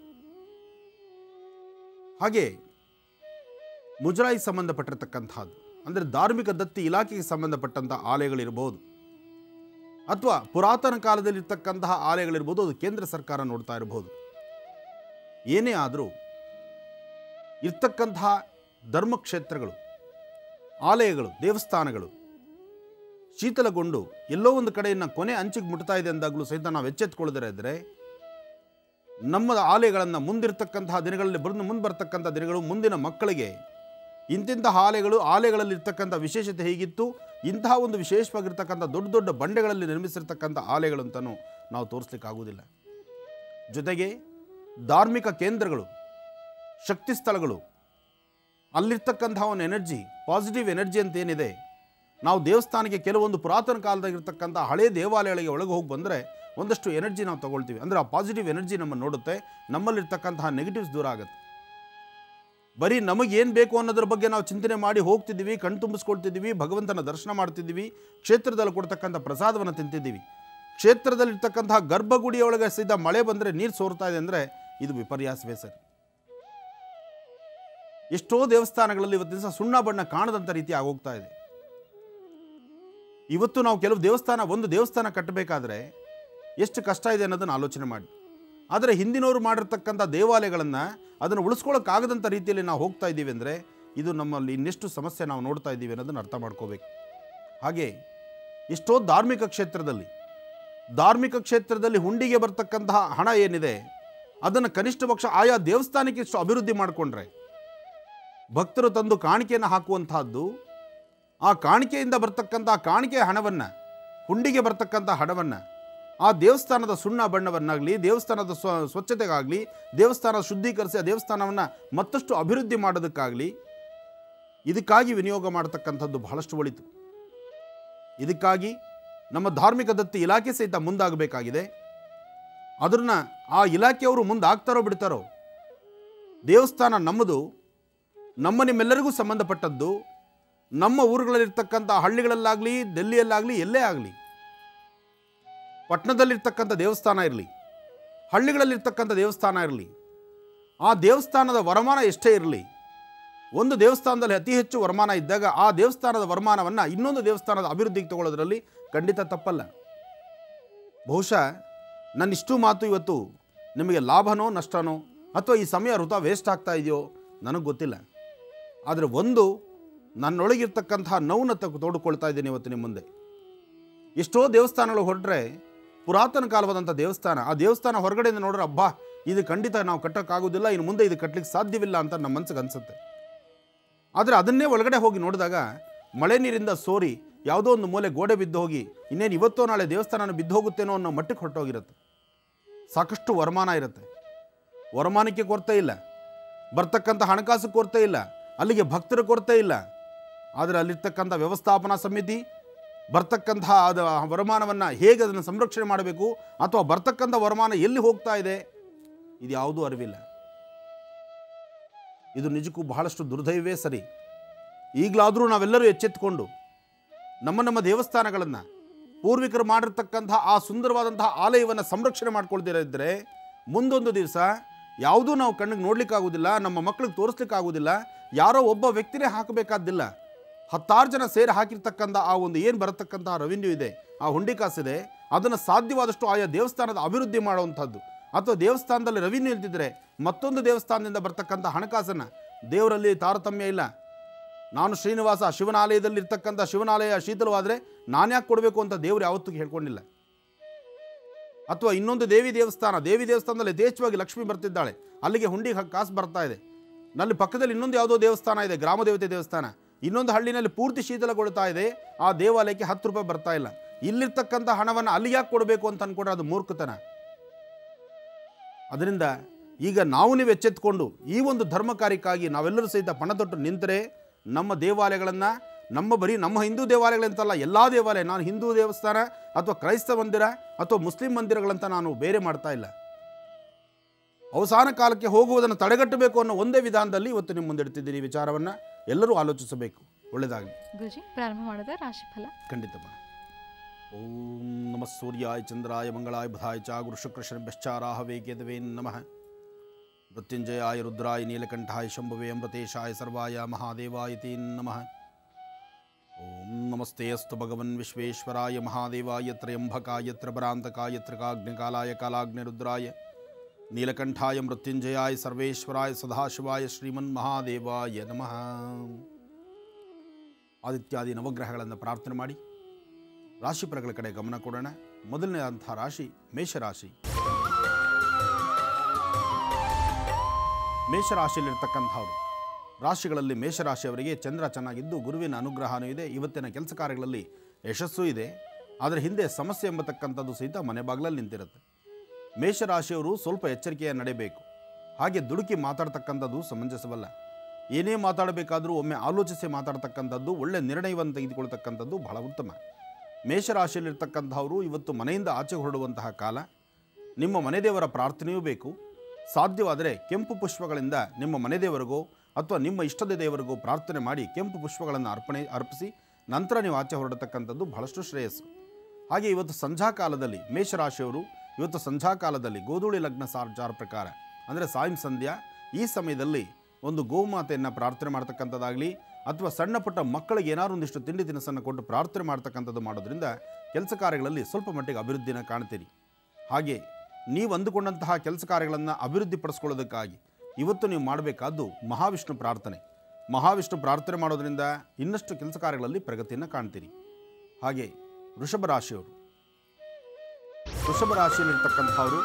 Speaker 2: ಹಾಗೆ ಮುಜರಾಯಿ ಸಂಬಂಧಪಟ್ಟಿರ್ತಕ್ಕಂಥದ್ದು ಅಂದರೆ ಧಾರ್ಮಿಕ ದತ್ತಿ ಇಲಾಖೆಗೆ ಸಂಬಂಧಪಟ್ಟಂಥ ಆಲಯಗಳಿರಬಹುದು ಅಥವಾ ಪುರಾತನ ಕಾಲದಲ್ಲಿರ್ತಕ್ಕಂತಹ ಆಲಯಗಳಿರ್ಬೋದು ಅದು ಕೇಂದ್ರ ಸರ್ಕಾರ ನೋಡ್ತಾ ಇರಬಹುದು ಏನೇ ಆದರೂ ಇರ್ತಕ್ಕಂತಹ ಧರ್ಮಕ್ಷೇತ್ರಗಳು ಆಲಯಗಳು ದೇವಸ್ಥಾನಗಳು ಶೀತಲಗೊಂಡು ಎಲ್ಲೋ ಒಂದು ಕಡೆಯನ್ನು ಕೊನೆ ಅಂಚಿಗೆ ಮುಟ್ತಾ ಇದೆ ಅಂದಾಗಲೂ ಸಹಿತ ನಾವು ಎಚ್ಚೆತ್ತುಕೊಳ್ಳದರೆ ಇದ್ದರೆ ನಮ್ಮ ಆಲಯಗಳನ್ನು ಮುಂದಿರ್ತಕ್ಕಂತಹ ದಿನಗಳಲ್ಲಿ ಬಂದು ಮುಂದೆ ಬರ್ತಕ್ಕಂಥ ದಿನಗಳು ಮುಂದಿನ ಮಕ್ಕಳಿಗೆ ಇಂತಿಂತಹ ಆಲೆಗಳು ಆಲೆಗಳಲ್ಲಿ ಇರ್ತಕ್ಕಂಥ ವಿಶೇಷತೆ ಹೀಗಿತ್ತು ಇಂತಹ ಒಂದು ವಿಶೇಷವಾಗಿರ್ತಕ್ಕಂಥ ದೊಡ್ಡ ದೊಡ್ಡ ಬಂಡೆಗಳಲ್ಲಿ ನಿರ್ಮಿಸಿರ್ತಕ್ಕಂಥ ಆಲೆಗಳು ಅಂತಲೂ ನಾವು ತೋರಿಸ್ಲಿಕ್ಕಾಗುವುದಿಲ್ಲ ಜೊತೆಗೆ ಧಾರ್ಮಿಕ ಕೇಂದ್ರಗಳು ಶಕ್ತಿ ಸ್ಥಳಗಳು ಅಲ್ಲಿರ್ತಕ್ಕಂತಹ ಒಂದು ಎನರ್ಜಿ ಪಾಸಿಟಿವ್ ಎನರ್ಜಿ ಅಂತ ಏನಿದೆ ನಾವು ದೇವಸ್ಥಾನಕ್ಕೆ ಕೆಲವೊಂದು ಪುರಾತನ ಕಾಲದಾಗಿರ್ತಕ್ಕಂಥ ಹಳೆಯ ದೇವಾಲಯಗಳಿಗೆ ಒಳಗೆ ಹೋಗಿ ಬಂದರೆ ಒಂದಷ್ಟು ಎನರ್ಜಿ ನಾವು ತಗೊಳ್ತೀವಿ ಅಂದರೆ ಆ ಪಾಸಿಟಿವ್ ಎನರ್ಜಿ ನಮ್ಮನ್ನು ನೋಡುತ್ತೆ ನಮ್ಮಲ್ಲಿರ್ತಕ್ಕಂತಹ ನೆಗೆಟಿವ್ಸ್ ದೂರ ಆಗುತ್ತೆ ಬರೀ ನಮಗೇನು ಬೇಕು ಅನ್ನೋದ್ರ ಬಗ್ಗೆ ನಾವು ಚಿಂತನೆ ಮಾಡಿ ಹೋಗ್ತಿದ್ದೀವಿ ಕಣ್ ತುಂಬಿಸ್ಕೊಳ್ತಿದ್ದೀವಿ ಭಗವಂತನ ದರ್ಶನ ಮಾಡ್ತಿದ್ದೀವಿ ಕ್ಷೇತ್ರದಲ್ಲಿ ಕೊಡ್ತಕ್ಕಂಥ ಪ್ರಸಾದವನ್ನು ತಿಂತಿದ್ದೀವಿ ಕ್ಷೇತ್ರದಲ್ಲಿರ್ತಕ್ಕಂತಹ ಗರ್ಭಗುಡಿಯೊಳಗೆ ಸಹಿತ ಮಳೆ ಬಂದರೆ ನೀರು ಸೋರ್ತಾ ಇದೆ ಅಂದರೆ ಇದು ವಿಪರ್ಯಾಸವೇ ಸರಿ ಎಷ್ಟೋ ದೇವಸ್ಥಾನಗಳಲ್ಲಿ ಇವತ್ತಿನ ದಿವಸ ಸುಣ್ಣ ಬಣ್ಣ ಕಾಣದಂಥ ರೀತಿ ಆಗೋಗ್ತಾ ಇದೆ ಇವತ್ತು ನಾವು ಕೆಲವು ದೇವಸ್ಥಾನ ಒಂದು ದೇವಸ್ಥಾನ ಕಟ್ಟಬೇಕಾದ್ರೆ ಎಷ್ಟು ಕಷ್ಟ ಇದೆ ಅನ್ನೋದನ್ನು ಆಲೋಚನೆ ಮಾಡಿ ಆದರೆ ಹಿಂದಿನವರು ಮಾಡಿರ್ತಕ್ಕಂಥ ದೇವಾಲಯಗಳನ್ನು ಅದನ್ನು ಉಳಿಸ್ಕೊಳ್ಳೋಕ್ಕಾಗದಂಥ ರೀತಿಯಲ್ಲಿ ನಾವು ಹೋಗ್ತಾ ಇದ್ದೀವಿ ಅಂದರೆ ಇದು ನಮ್ಮಲ್ಲಿ ಇನ್ನೆಷ್ಟು ಸಮಸ್ಯೆ ನಾವು ನೋಡ್ತಾ ಇದ್ದೀವಿ ಅನ್ನೋದನ್ನು ಅರ್ಥ ಮಾಡ್ಕೋಬೇಕು ಹಾಗೆ ಎಷ್ಟೋ ಧಾರ್ಮಿಕ ಕ್ಷೇತ್ರದಲ್ಲಿ ಧಾರ್ಮಿಕ ಕ್ಷೇತ್ರದಲ್ಲಿ ಹುಂಡಿಗೆ ಬರ್ತಕ್ಕಂತಹ ಹಣ ಏನಿದೆ ಅದನ್ನು ಕನಿಷ್ಠ ಪಕ್ಷ ಆಯಾ ದೇವಸ್ಥಾನಕ್ಕೆ ಇಷ್ಟು ಅಭಿವೃದ್ಧಿ ಮಾಡಿಕೊಂಡ್ರೆ ಭಕ್ತರು ತಂದು ಕಾಣಿಕೆಯನ್ನು ಹಾಕುವಂತಹದ್ದು ಆ ಕಾಣಿಕೆಯಿಂದ ಬರ್ತಕ್ಕಂಥ ಕಾಣಿಕೆ ಹಣವನ್ನು ಹುಂಡಿಗೆ ಬರ್ತಕ್ಕಂಥ ಹಣವನ್ನು ಆ ದೇವಸ್ಥಾನದ ಸುಣ್ಣ ಬಣ್ಣವನ್ನಾಗಲಿ ದೇವಸ್ಥಾನದ ಸ್ವ ಸ್ವಚ್ಛತೆಗಾಗಲಿ ದೇವಸ್ಥಾನ ಶುದ್ಧೀಕರಿಸಿ ಆ ದೇವಸ್ಥಾನವನ್ನು ಮತ್ತಷ್ಟು ಅಭಿವೃದ್ಧಿ ಮಾಡೋದಕ್ಕಾಗಲಿ ಇದಕ್ಕಾಗಿ ವಿನಿಯೋಗ ಮಾಡತಕ್ಕಂಥದ್ದು ಬಹಳಷ್ಟು ಒಳಿತು ಇದಕ್ಕಾಗಿ ನಮ್ಮ ಧಾರ್ಮಿಕ ದತ್ತಿ ಇಲಾಖೆ ಸಹಿತ ಮುಂದಾಗಬೇಕಾಗಿದೆ ಅದನ್ನು ಆ ಇಲಾಖೆಯವರು ಮುಂದಾಗ್ತಾರೋ ಬಿಡ್ತಾರೋ ದೇವಸ್ಥಾನ ನಮ್ಮದು ನಮ್ಮ ನಿಮ್ಮೆಲ್ಲರಿಗೂ ಸಂಬಂಧಪಟ್ಟದ್ದು ನಮ್ಮ ಊರುಗಳಲ್ಲಿರ್ತಕ್ಕಂಥ ಹಳ್ಳಿಗಳಲ್ಲಾಗಲಿ ಡೆಲ್ಲಿಯಲ್ಲಾಗಲಿ ಎಲ್ಲೇ ಆಗಲಿ ಪಟ್ಟಣದಲ್ಲಿರ್ತಕ್ಕಂಥ ದೇವಸ್ಥಾನ ಇರಲಿ ಹಳ್ಳಿಗಳಲ್ಲಿರ್ತಕ್ಕಂಥ ದೇವಸ್ಥಾನ ಇರಲಿ ಆ ದೇವಸ್ಥಾನದ ವರಮಾನ ಎಷ್ಟೇ ಇರಲಿ ಒಂದು ದೇವಸ್ಥಾನದಲ್ಲಿ ಅತಿ ಹೆಚ್ಚು ವರಮಾನ ಇದ್ದಾಗ ಆ ದೇವಸ್ಥಾನದ ವರಮಾನವನ್ನು ಇನ್ನೊಂದು ದೇವಸ್ಥಾನದ ಅಭಿವೃದ್ಧಿಗೆ ತಗೊಳ್ಳೋದ್ರಲ್ಲಿ ಖಂಡಿತ ತಪ್ಪಲ್ಲ ಬಹುಶಃ ನನ್ನ ಇಷ್ಟು ಮಾತು ಇವತ್ತು ನಿಮಗೆ ಲಾಭನೋ ನಷ್ಟನೋ ಅಥವಾ ಈ ಸಮಯ ವೃಥ ವೇಸ್ಟ್ ಆಗ್ತಾ ಇದೆಯೋ ನನಗೆ ಗೊತ್ತಿಲ್ಲ ಆದರೆ ಒಂದು ನನ್ನೊಳಗಿರ್ತಕ್ಕಂತಹ ನೋವನ್ನು ತಗ್ ತೋಡ್ಕೊಳ್ತಾ ಇದ್ದೀನಿ ಇವತ್ತು ನಿಮ್ಮ ಮುಂದೆ ಎಷ್ಟೋ ದೇವಸ್ಥಾನಗಳು ಹೊರಟ್ರೆ ಪುರಾತನ ಕಾಲವಾದಂಥ ದೇವಸ್ಥಾನ ಆ ದೇವಸ್ಥಾನ ಹೊರಗಡೆಯಿಂದ ನೋಡ್ರೆ ಅಬ್ಬಾ ಇದು ಖಂಡಿತ ನಾವು ಕಟ್ಟೋಕ್ಕಾಗೋದಿಲ್ಲ ಇನ್ನು ಮುಂದೆ ಇದು ಕಟ್ಟಲಿಕ್ಕೆ ಸಾಧ್ಯವಿಲ್ಲ ಅಂತ ನಮ್ಮ ಮನಸ್ಸಿಗೆ ಅನಿಸುತ್ತೆ ಆದರೆ ಅದನ್ನೇ ಒಳಗಡೆ ಹೋಗಿ ನೋಡಿದಾಗ ಮಳೆ ನೀರಿಂದ ಸೋರಿ ಯಾವುದೋ ಒಂದು ಮೂಲೆ ಗೋಡೆ ಬಿದ್ದು ಹೋಗಿ ಇನ್ನೇನು ಇವತ್ತೋ ನಾಳೆ ದೇವಸ್ಥಾನ ಬಿದ್ದು ಹೋಗುತ್ತೇನೋ ಅನ್ನೋ ಮಟ್ಟಕ್ಕೆ ಹೊರಟೋಗಿರುತ್ತೆ ಸಾಕಷ್ಟು ವರಮಾನ ಇರುತ್ತೆ ವರಮಾನಕ್ಕೆ ಕೊರತೆ ಇಲ್ಲ ಬರ್ತಕ್ಕಂಥ ಹಣಕಾಸು ಕೊರತೆ ಇಲ್ಲ ಅಲ್ಲಿಗೆ ಭಕ್ತರ ಕೊರತೆ ಇಲ್ಲ ಆದರೆ ಅಲ್ಲಿರ್ತಕ್ಕಂಥ ವ್ಯವಸ್ಥಾಪನಾ ಸಮಿತಿ ಬರ್ತಕ್ಕಂತಹ ಅದು ವರಮಾನವನ್ನು ಹೇಗೆ ಅದನ್ನು ಸಂರಕ್ಷಣೆ ಮಾಡಬೇಕು ಅಥವಾ ಬರ್ತಕ್ಕಂಥ ವರಮಾನ ಎಲ್ಲಿ ಹೋಗ್ತಾ ಇದೆ ಇದು ಯಾವುದೂ ಅರಿವಿಲ್ಲ ಇದು ನಿಜಕ್ಕೂ ಬಹಳಷ್ಟು ದುರ್ದೈವೇ ಸರಿ ಈಗಲಾದರೂ ನಾವೆಲ್ಲರೂ ಎಚ್ಚೆತ್ತುಕೊಂಡು ನಮ್ಮ ನಮ್ಮ ದೇವಸ್ಥಾನಗಳನ್ನು ಪೂರ್ವಿಕರು ಮಾಡಿರ್ತಕ್ಕಂತಹ ಆ ಸುಂದರವಾದಂತಹ ಆಲಯವನ್ನು ಸಂರಕ್ಷಣೆ ಮಾಡ್ಕೊಳ್ದಿರಿದ್ರೆ ಮುಂದೊಂದು ದಿವಸ ಯಾವುದೂ ನಾವು ಕಣ್ಣಿಗೆ ನೋಡ್ಲಿಕ್ಕಾಗೋದಿಲ್ಲ ನಮ್ಮ ಮಕ್ಕಳಿಗೆ ತೋರಿಸ್ಲಿಕ್ಕಾಗೋದಿಲ್ಲ ಯಾರೋ ಒಬ್ಬ ವ್ಯಕ್ತಿನೇ ಹಾಕಬೇಕಾದ್ದಿಲ್ಲ ಹತ್ತಾರು ಜನ ಸೇರಿ ಹಾಕಿರ್ತಕ್ಕಂಥ ಆ ಒಂದು ಏನು ಬರತಕ್ಕಂತಹ ರೆವಿನ್ಯೂ ಇದೆ ಆ ಹುಂಡಿ ಕಾಸಿದೆ ಅದನ್ನು ಸಾಧ್ಯವಾದಷ್ಟು ಆಯಾ ದೇವಸ್ಥಾನದ ಅಭಿವೃದ್ಧಿ ಮಾಡುವಂಥದ್ದು ಅಥವಾ ದೇವಸ್ಥಾನದಲ್ಲಿ ರೆವಿನ್ಯೂ ಇಲ್ದಿದ್ರೆ ಮತ್ತೊಂದು ದೇವಸ್ಥಾನದಿಂದ ಬರ್ತಕ್ಕಂಥ ಹಣಕಾಸನ್ನು ದೇವರಲ್ಲಿ ತಾರತಮ್ಯ ಇಲ್ಲ ನಾನು ಶ್ರೀನಿವಾಸ ಶಿವನಾಲಯದಲ್ಲಿ ಇರ್ತಕ್ಕಂಥ ಶಿವನಾಲಯ ಶೀತಲವಾದರೆ ನಾನು ಯಾಕೆ ಕೊಡಬೇಕು ಅಂತ ದೇವರು ಯಾವತ್ತೂ ಹೇಳ್ಕೊಂಡಿಲ್ಲ ಅಥವಾ ಇನ್ನೊಂದು ದೇವಿ ದೇವಸ್ಥಾನ ದೇವಿ ದೇವಸ್ಥಾನದಲ್ಲಿ ಯಥೇಚ್ಛವಾಗಿ ಲಕ್ಷ್ಮಿ ಬರ್ತಿದ್ದಾಳೆ ಅಲ್ಲಿಗೆ ಹುಂಡಿ ಹ- ಕಾಸು ಬರ್ತಾ ಇದೆ ನಲ್ಲಿ ಪಕ್ಕದಲ್ಲಿ ಇನ್ನೊಂದು ಯಾವುದೋ ದೇವಸ್ಥಾನ ಇದೆ ಗ್ರಾಮ ದೇವತೆ ದೇವಸ್ಥಾನ ಇನ್ನೊಂದು ಹಳ್ಳಿನಲ್ಲಿ ಪೂರ್ತಿ ಶೀತಲಗೊಳ್ತಾ ಇದೆ ಆ ದೇವಾಲಯಕ್ಕೆ ಹತ್ತು ರೂಪಾಯಿ ಬರ್ತಾ ಇಲ್ಲ ಇಲ್ಲಿರ್ತಕ್ಕಂಥ ಹಣವನ್ನು ಅಲ್ಲಿ ಯಾಕೆ ಕೊಡಬೇಕು ಅಂತ ಅನ್ಕೊಂಡ್ರೆ ಅದು ಮೂರ್ಖತನ ಅದರಿಂದ ಈಗ ನಾವು ನೀವು ಎಚ್ಚೆತ್ತುಕೊಂಡು ಈ ಒಂದು ಧರ್ಮ ಕಾರ್ಯಕ್ಕಾಗಿ ನಾವೆಲ್ಲರೂ ಸಹಿತ ಪಣ ತೊಟ್ಟು ನಿಂತರೆ ನಮ್ಮ ದೇವಾಲಯಗಳನ್ನು ನಮ್ಮ ಬರೀ ನಮ್ಮ ಹಿಂದೂ ದೇವಾಲಯಗಳಂತಲ್ಲ ಎಲ್ಲ ದೇವಾಲಯ ನಾನು ಹಿಂದೂ ದೇವಸ್ಥಾನ ಅಥವಾ ಕ್ರೈಸ್ತ ಮಂದಿರ ಅಥವಾ ಮುಸ್ಲಿಂ ಮಂದಿರಗಳಂತ ನಾನು ಬೇರೆ ಮಾಡ್ತಾ ಇಲ್ಲ ಅವಸಾನ ಕಾಲಕ್ಕೆ ಹೋಗುವುದನ್ನು ತಡೆಗಟ್ಟಬೇಕು ಅನ್ನೋ ಒಂದೇ ವಿಧಾನದಲ್ಲಿ ಇವತ್ತು ನಿಮ್ಮ ಮುಂದಿಡ್ತಿದ್ದೀನಿ ಈ ವಿಚಾರವನ್ನು ಎಲ್ಲರೂ ಆಲೋಚಿಸಬೇಕು ಒಳ್ಳೆಯದಾಗಲಿ
Speaker 1: ಗುರುಜಿ ಪ್ರಾರಂಭ ಮಾಡೋದ ರಾಶಿಫಲ
Speaker 2: ಖಂಡಿತಮ್ಮ ಓಂ ನಮ ಸೂರ್ಯಾಯ ಚಂದ್ರಾಯ ಮಂಗಳಾಯ ಬುಧಾಯ ಚ ಗುರು ಶುಕ್ರ ಶನಿಭ್ಯಶ್ಚಾರಾಹವೇ ಕೇತವೇ ನಮಃ ಮೃತ್ಯುಂಜಯಾಯ ರುದ್ರಾಯ ನೀಲಕಂಠಾಯ ಶಂಭುವೆ ಅಮೃತೇಶಾಯ ಸರ್ವಾಯ ಮಹಾದೇವಾಯ ತೇ ನಮಃ ಓಂ ನಮಸ್ತೆ ಅಸ್ತು ಭಗವನ್ ವಿಶ್ವೇಶ್ವರಾಯ ಮಹಾದೇವಾಯ ತ್ರಯಂಬಕಾಯ ತ್ರಭರಾಂತಕಾಯ ತ್ರಿಕಾಗ್ನಿಕಾಲಾಯ ಕಾಲಾಗ್ನಿರುದ್ರಾಯ ನೀಲಕಂಠಾಯ ಮೃತ್ಯುಂಜಯಾಯ ಸರ್ವೇಶ್ವರಾಯ ಸದಾಶಿವಾಯ ಶ್ರೀಮನ್ ಮಹಾದೇವಾಯ ನಮಃ ಆದಿತ್ಯಾದಿ ನವಗ್ರಹಗಳನ್ನು ಪ್ರಾರ್ಥನೆ ಮಾಡಿ ರಾಶಿಫಲಗಳ ಕಡೆ ಗಮನ ಕೊಡೋಣ ಮೊದಲನೇದಂಥ ರಾಶಿ ಮೇಷರಾಶಿ ಮೇಷರಾಶಿಯಲ್ಲಿರ್ತಕ್ಕಂಥವ್ರು ರಾಶಿಗಳಲ್ಲಿ ಮೇಷರಾಶಿಯವರಿಗೆ ಚಂದ್ರ ಚೆನ್ನಾಗಿದ್ದು ಗುರುವಿನ ಅನುಗ್ರಹನೂ ಇದೆ ಇವತ್ತಿನ ಕೆಲಸ ಕಾರ್ಯಗಳಲ್ಲಿ ಯಶಸ್ಸು ಇದೆ ಅದರ ಹಿಂದೆ ಸಮಸ್ಯೆ ಎಂಬತಕ್ಕಂಥದ್ದು ಸಹಿತ ಮನೆ ಬಾಗಿಲಲ್ಲಿ ನಿಂತಿರುತ್ತೆ ಮೇಷರಾಶಿಯವರು ಸ್ವಲ್ಪ ಎಚ್ಚರಿಕೆಯ ನಡೆಯಬೇಕು ಹಾಗೆ ದುಡುಕಿ ಮಾತಾಡ್ತಕ್ಕಂಥದ್ದು ಸಮಂಜಸವಲ್ಲ ಏನೇ ಮಾತಾಡಬೇಕಾದರೂ ಒಮ್ಮೆ ಆಲೋಚಿಸಿ ಮಾತಾಡ್ತಕ್ಕಂಥದ್ದು ಒಳ್ಳೆ ನಿರ್ಣಯವನ್ನು ತೆಗೆದುಕೊಳ್ತಕ್ಕಂಥದ್ದು ಬಹಳ ಉತ್ತಮ ಮೇಷರಾಶಿಯಲ್ಲಿರ್ತಕ್ಕಂಥವರು ಇವತ್ತು ಮನೆಯಿಂದ ಆಚೆ ಹೊರಡುವಂತಹ ಕಾಲ ನಿಮ್ಮ ಮನೆದೇವರ ಪ್ರಾರ್ಥನೆಯೂ ಬೇಕು ಸಾಧ್ಯವಾದರೆ ಕೆಂಪು ಪುಷ್ಪಗಳಿಂದ ನಿಮ್ಮ ಮನೆದೇವರಿಗೋ ಅಥವಾ ನಿಮ್ಮ ಇಷ್ಟದ ದೇವರಿಗೋ ಪ್ರಾರ್ಥನೆ ಮಾಡಿ ಕೆಂಪು ಪುಷ್ಪಗಳನ್ನು ಅರ್ಪಣೆ ಅರ್ಪಿಸಿ ನಂತರ ನೀವು ಆಚೆ ಹೊರಡತಕ್ಕಂಥದ್ದು ಬಹಳಷ್ಟು ಶ್ರೇಯಸ್ಸು ಹಾಗೆ ಇವತ್ತು ಸಂಧ್ಯಾ ಕಾಲದಲ್ಲಿ ಮೇಷರಾಶಿಯವರು ಇವತ್ತು ಸಂಧ್ಯಾ ಕಾಲದಲ್ಲಿ ಗೋಧೂಳಿ ಲಗ್ನ ಸಾರ್ಜಾರ ಪ್ರಕಾರ ಅಂದರೆ ಸಾಯಂ ಸಂಧ್ಯಾ ಈ ಸಮಯದಲ್ಲಿ ಒಂದು ಗೋಮಾತೆಯನ್ನು ಪ್ರಾರ್ಥನೆ ಮಾಡ್ತಕ್ಕಂಥದ್ದಾಗಲಿ ಅಥವಾ ಸಣ್ಣ ಪುಟ್ಟ ಮಕ್ಕಳಿಗೆ ಏನಾದ್ರು ಒಂದಿಷ್ಟು ತಿಂಡಿ ತಿನಿಸನ್ನು ಕೊಟ್ಟು ಪ್ರಾರ್ಥನೆ ಮಾಡ್ತಕ್ಕಂಥದ್ದು ಮಾಡೋದ್ರಿಂದ ಕೆಲಸ ಕಾರ್ಯಗಳಲ್ಲಿ ಸ್ವಲ್ಪ ಮಟ್ಟಿಗೆ ಅಭಿವೃದ್ಧಿನ ಕಾಣ್ತೀರಿ ಹಾಗೆ ನೀವು ಅಂದುಕೊಂಡಂತಹ ಕೆಲಸ ಕಾರ್ಯಗಳನ್ನು ಅಭಿವೃದ್ಧಿಪಡಿಸ್ಕೊಳ್ಳೋದಕ್ಕಾಗಿ ಇವತ್ತು ನೀವು ಮಾಡಬೇಕಾದ್ದು ಮಹಾವಿಷ್ಣು ಪ್ರಾರ್ಥನೆ ಮಹಾವಿಷ್ಣು ಪ್ರಾರ್ಥನೆ ಮಾಡೋದ್ರಿಂದ ಇನ್ನಷ್ಟು ಕೆಲಸ ಕಾರ್ಯಗಳಲ್ಲಿ ಪ್ರಗತಿಯನ್ನು ಕಾಣ್ತೀರಿ ಹಾಗೆ ವೃಷಭ ರಾಶಿಯವರು ವೃಷಭ ರಾಶಿಯಲ್ಲಿರ್ತಕ್ಕಂಥವರು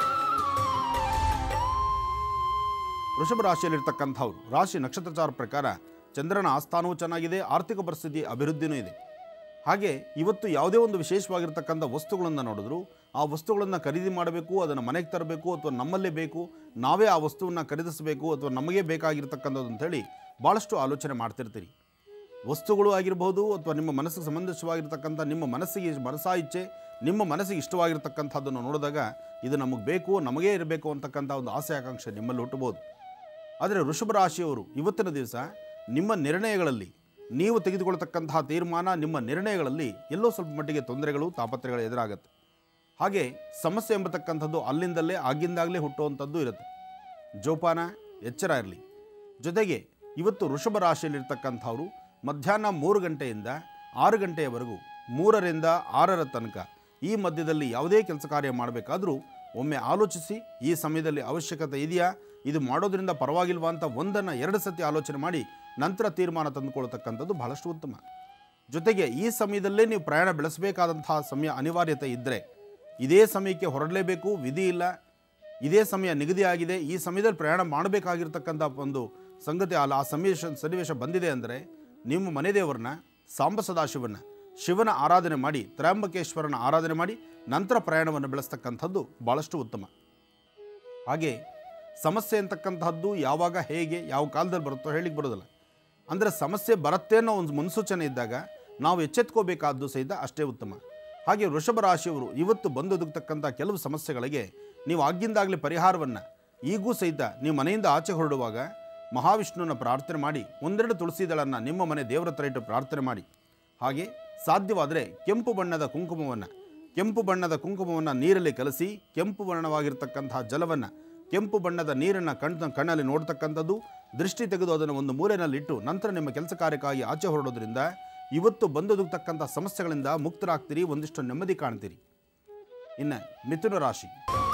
Speaker 2: ವೃಷಭ ರಾಶಿಯಲ್ಲಿರ್ತಕ್ಕಂಥವ್ರು ರಾಶಿ ನಕ್ಷತ್ರಚಾರ ಪ್ರಕಾರ ಚಂದ್ರನ ಆಸ್ಥಾನವೂ ಚೆನ್ನಾಗಿದೆ ಆರ್ಥಿಕ ಪರಿಸ್ಥಿತಿ ಅಭಿವೃದ್ಧಿನೂ ಇದೆ ಹಾಗೆ ಇವತ್ತು ಯಾವುದೇ ಒಂದು ವಿಶೇಷವಾಗಿರ್ತಕ್ಕಂಥ ವಸ್ತುಗಳನ್ನು ನೋಡಿದ್ರು ಆ ವಸ್ತುಗಳನ್ನು ಖರೀದಿ ಮಾಡಬೇಕು ಅದನ್ನು ಮನೆಗೆ ತರಬೇಕು ಅಥವಾ ನಮ್ಮಲ್ಲೇ ಬೇಕು ನಾವೇ ಆ ವಸ್ತುವನ್ನು ಖರೀದಿಸಬೇಕು ಅಥವಾ ನಮಗೆ ಬೇಕಾಗಿರ್ತಕ್ಕಂಥದ್ದು ಅಂಥೇಳಿ ಭಾಳಷ್ಟು ಆಲೋಚನೆ ಮಾಡ್ತಿರ್ತೀರಿ ವಸ್ತುಗಳು ಆಗಿರ್ಬೋದು ಅಥವಾ ನಿಮ್ಮ ಮನಸ್ಸಿಗೆ ಸಂಬಂಧಿಸವಾಗಿರ್ತಕ್ಕಂಥ ನಿಮ್ಮ ಮನಸ್ಸಿಗೆ ಮನಸಾ ಇಚ್ಛೆ ನಿಮ್ಮ ಮನಸ್ಸಿಗೆ ಇಷ್ಟವಾಗಿರ್ತಕ್ಕಂಥದ್ದನ್ನು ನೋಡಿದಾಗ ಇದು ನಮಗೆ ಬೇಕು ನಮಗೇ ಇರಬೇಕು ಅಂತಕ್ಕಂಥ ಒಂದು ಆಸೆ ಆಕಾಂಕ್ಷೆ ನಿಮ್ಮಲ್ಲಿ ಹುಟ್ಟಬೋದು ಆದರೆ ವೃಷಭ ರಾಶಿಯವರು ಇವತ್ತಿನ ದಿವಸ ನಿಮ್ಮ ನಿರ್ಣಯಗಳಲ್ಲಿ ನೀವು ತೆಗೆದುಕೊಳ್ತಕ್ಕಂತಹ ತೀರ್ಮಾನ ನಿಮ್ಮ ನಿರ್ಣಯಗಳಲ್ಲಿ ಎಲ್ಲೋ ಸ್ವಲ್ಪ ಮಟ್ಟಿಗೆ ತೊಂದರೆಗಳು ತಾಪತ್ರೆಗಳು ಎದುರಾಗುತ್ತೆ ಹಾಗೆ ಸಮಸ್ಯೆ ಎಂಬತಕ್ಕಂಥದ್ದು ಅಲ್ಲಿಂದಲೇ ಆಗಿಂದಾಗಲೇ ಹುಟ್ಟುವಂಥದ್ದು ಇರುತ್ತೆ ಜೋಪಾನ ಎಚ್ಚರ ಇರಲಿ ಜೊತೆಗೆ ಇವತ್ತು ವೃಷಭ ರಾಶಿಯಲ್ಲಿರ್ತಕ್ಕಂಥವ್ರು ಮಧ್ಯಾಹ್ನ ಮೂರು ಗಂಟೆಯಿಂದ ಆರು ಗಂಟೆಯವರೆಗೂ ಮೂರರಿಂದ ಆರರ ತನಕ ಈ ಮಧ್ಯದಲ್ಲಿ ಯಾವುದೇ ಕೆಲಸ ಕಾರ್ಯ ಮಾಡಬೇಕಾದ್ರೂ ಒಮ್ಮೆ ಆಲೋಚಿಸಿ ಈ ಸಮಯದಲ್ಲಿ ಅವಶ್ಯಕತೆ ಇದೆಯಾ ಇದು ಮಾಡೋದ್ರಿಂದ ಪರವಾಗಿಲ್ವಾ ಅಂತ ಒಂದನ್ನು ಎರಡು ಸತಿ ಆಲೋಚನೆ ಮಾಡಿ ನಂತರ ತೀರ್ಮಾನ ತಂದುಕೊಳ್ತಕ್ಕಂಥದ್ದು ಬಹಳಷ್ಟು ಉತ್ತಮ ಜೊತೆಗೆ ಈ ಸಮಯದಲ್ಲೇ ನೀವು ಪ್ರಯಾಣ ಬೆಳೆಸಬೇಕಾದಂತಹ ಸಮಯ ಅನಿವಾರ್ಯತೆ ಇದ್ದರೆ ಇದೇ ಸಮಯಕ್ಕೆ ಹೊರಡಲೇಬೇಕು ವಿಧಿ ಇಲ್ಲ ಇದೇ ಸಮಯ ನಿಗದಿಯಾಗಿದೆ ಈ ಸಮಯದಲ್ಲಿ ಪ್ರಯಾಣ ಮಾಡಬೇಕಾಗಿರ್ತಕ್ಕಂಥ ಒಂದು ಸಂಗತಿ ಅಲ್ಲ ಆ ಸನ್ನಿವೇಶ ಸನ್ನಿವೇಶ ಬಂದಿದೆ ಅಂದರೆ ನಿಮ್ಮ ಮನೆ ದೇವರನ್ನ ಸಾಂಬ ಸದಾಶಿವನ ಶಿವನ ಆರಾಧನೆ ಮಾಡಿ ತ್ರ್ಯಂಬಕೇಶ್ವರನ ಆರಾಧನೆ ಮಾಡಿ ನಂತರ ಪ್ರಯಾಣವನ್ನು ಬೆಳೆಸ್ತಕ್ಕಂಥದ್ದು ಭಾಳಷ್ಟು ಉತ್ತಮ ಹಾಗೆ ಸಮಸ್ಯೆ ಅಂತಕ್ಕಂತಹದ್ದು ಯಾವಾಗ ಹೇಗೆ ಯಾವ ಕಾಲದಲ್ಲಿ ಬರುತ್ತೋ ಹೇಳಿಕ್ಕೆ ಬರೋದಿಲ್ಲ ಅಂದರೆ ಸಮಸ್ಯೆ ಬರುತ್ತೆ ಅನ್ನೋ ಒಂದು ಮುನ್ಸೂಚನೆ ಇದ್ದಾಗ ನಾವು ಎಚ್ಚೆತ್ಕೋಬೇಕಾದ್ದು ಸಹಿತ ಅಷ್ಟೇ ಉತ್ತಮ ಹಾಗೆ ವೃಷಭ ರಾಶಿಯವರು ಇವತ್ತು ಬಂದೊದಗತಕ್ಕಂಥ ಕೆಲವು ಸಮಸ್ಯೆಗಳಿಗೆ ನೀವು ಆಗಿಂದಾಗಲೇ ಪರಿಹಾರವನ್ನು ಈಗೂ ಸಹಿತ ನೀವು ಮನೆಯಿಂದ ಆಚೆ ಹೊರಡುವಾಗ ಮಹಾವಿಷ್ಣುವನ್ನ ಪ್ರಾರ್ಥನೆ ಮಾಡಿ ಒಂದೆರಡು ತುಳಸಿ ದಳನ್ನು ನಿಮ್ಮ ಮನೆ ದೇವರ ಹತ್ರ ಇಟ್ಟು ಪ್ರಾರ್ಥನೆ ಮಾಡಿ ಹಾಗೆ ಸಾಧ್ಯವಾದರೆ ಕೆಂಪು ಬಣ್ಣದ ಕುಂಕುಮವನ್ನು ಕೆಂಪು ಬಣ್ಣದ ಕುಂಕುಮವನ್ನು ನೀರಲ್ಲಿ ಕಲಸಿ ಕೆಂಪು ಬಣ್ಣವಾಗಿರ್ತಕ್ಕಂತಹ ಜಲವನ್ನು ಕೆಂಪು ಬಣ್ಣದ ನೀರನ್ನು ಕಣ್ ಕಣ್ಣಲ್ಲಿ ನೋಡ್ತಕ್ಕಂಥದ್ದು ದೃಷ್ಟಿ ತೆಗೆದು ಅದನ್ನು ಒಂದು ಮೂಲೆಯಲ್ಲಿಟ್ಟು ನಂತರ ನಿಮ್ಮ ಕೆಲಸ ಕಾರ್ಯಕ್ಕಾಗಿ ಆಚೆ ಹೊರಡೋದ್ರಿಂದ ಇವತ್ತು ಬಂದೊದಗತಕ್ಕಂಥ ಸಮಸ್ಯೆಗಳಿಂದ ಮುಕ್ತರಾಗ್ತೀರಿ ಒಂದಿಷ್ಟು ನೆಮ್ಮದಿ ಕಾಣ್ತೀರಿ ಇನ್ನು ಮಿಥುನ ರಾಶಿ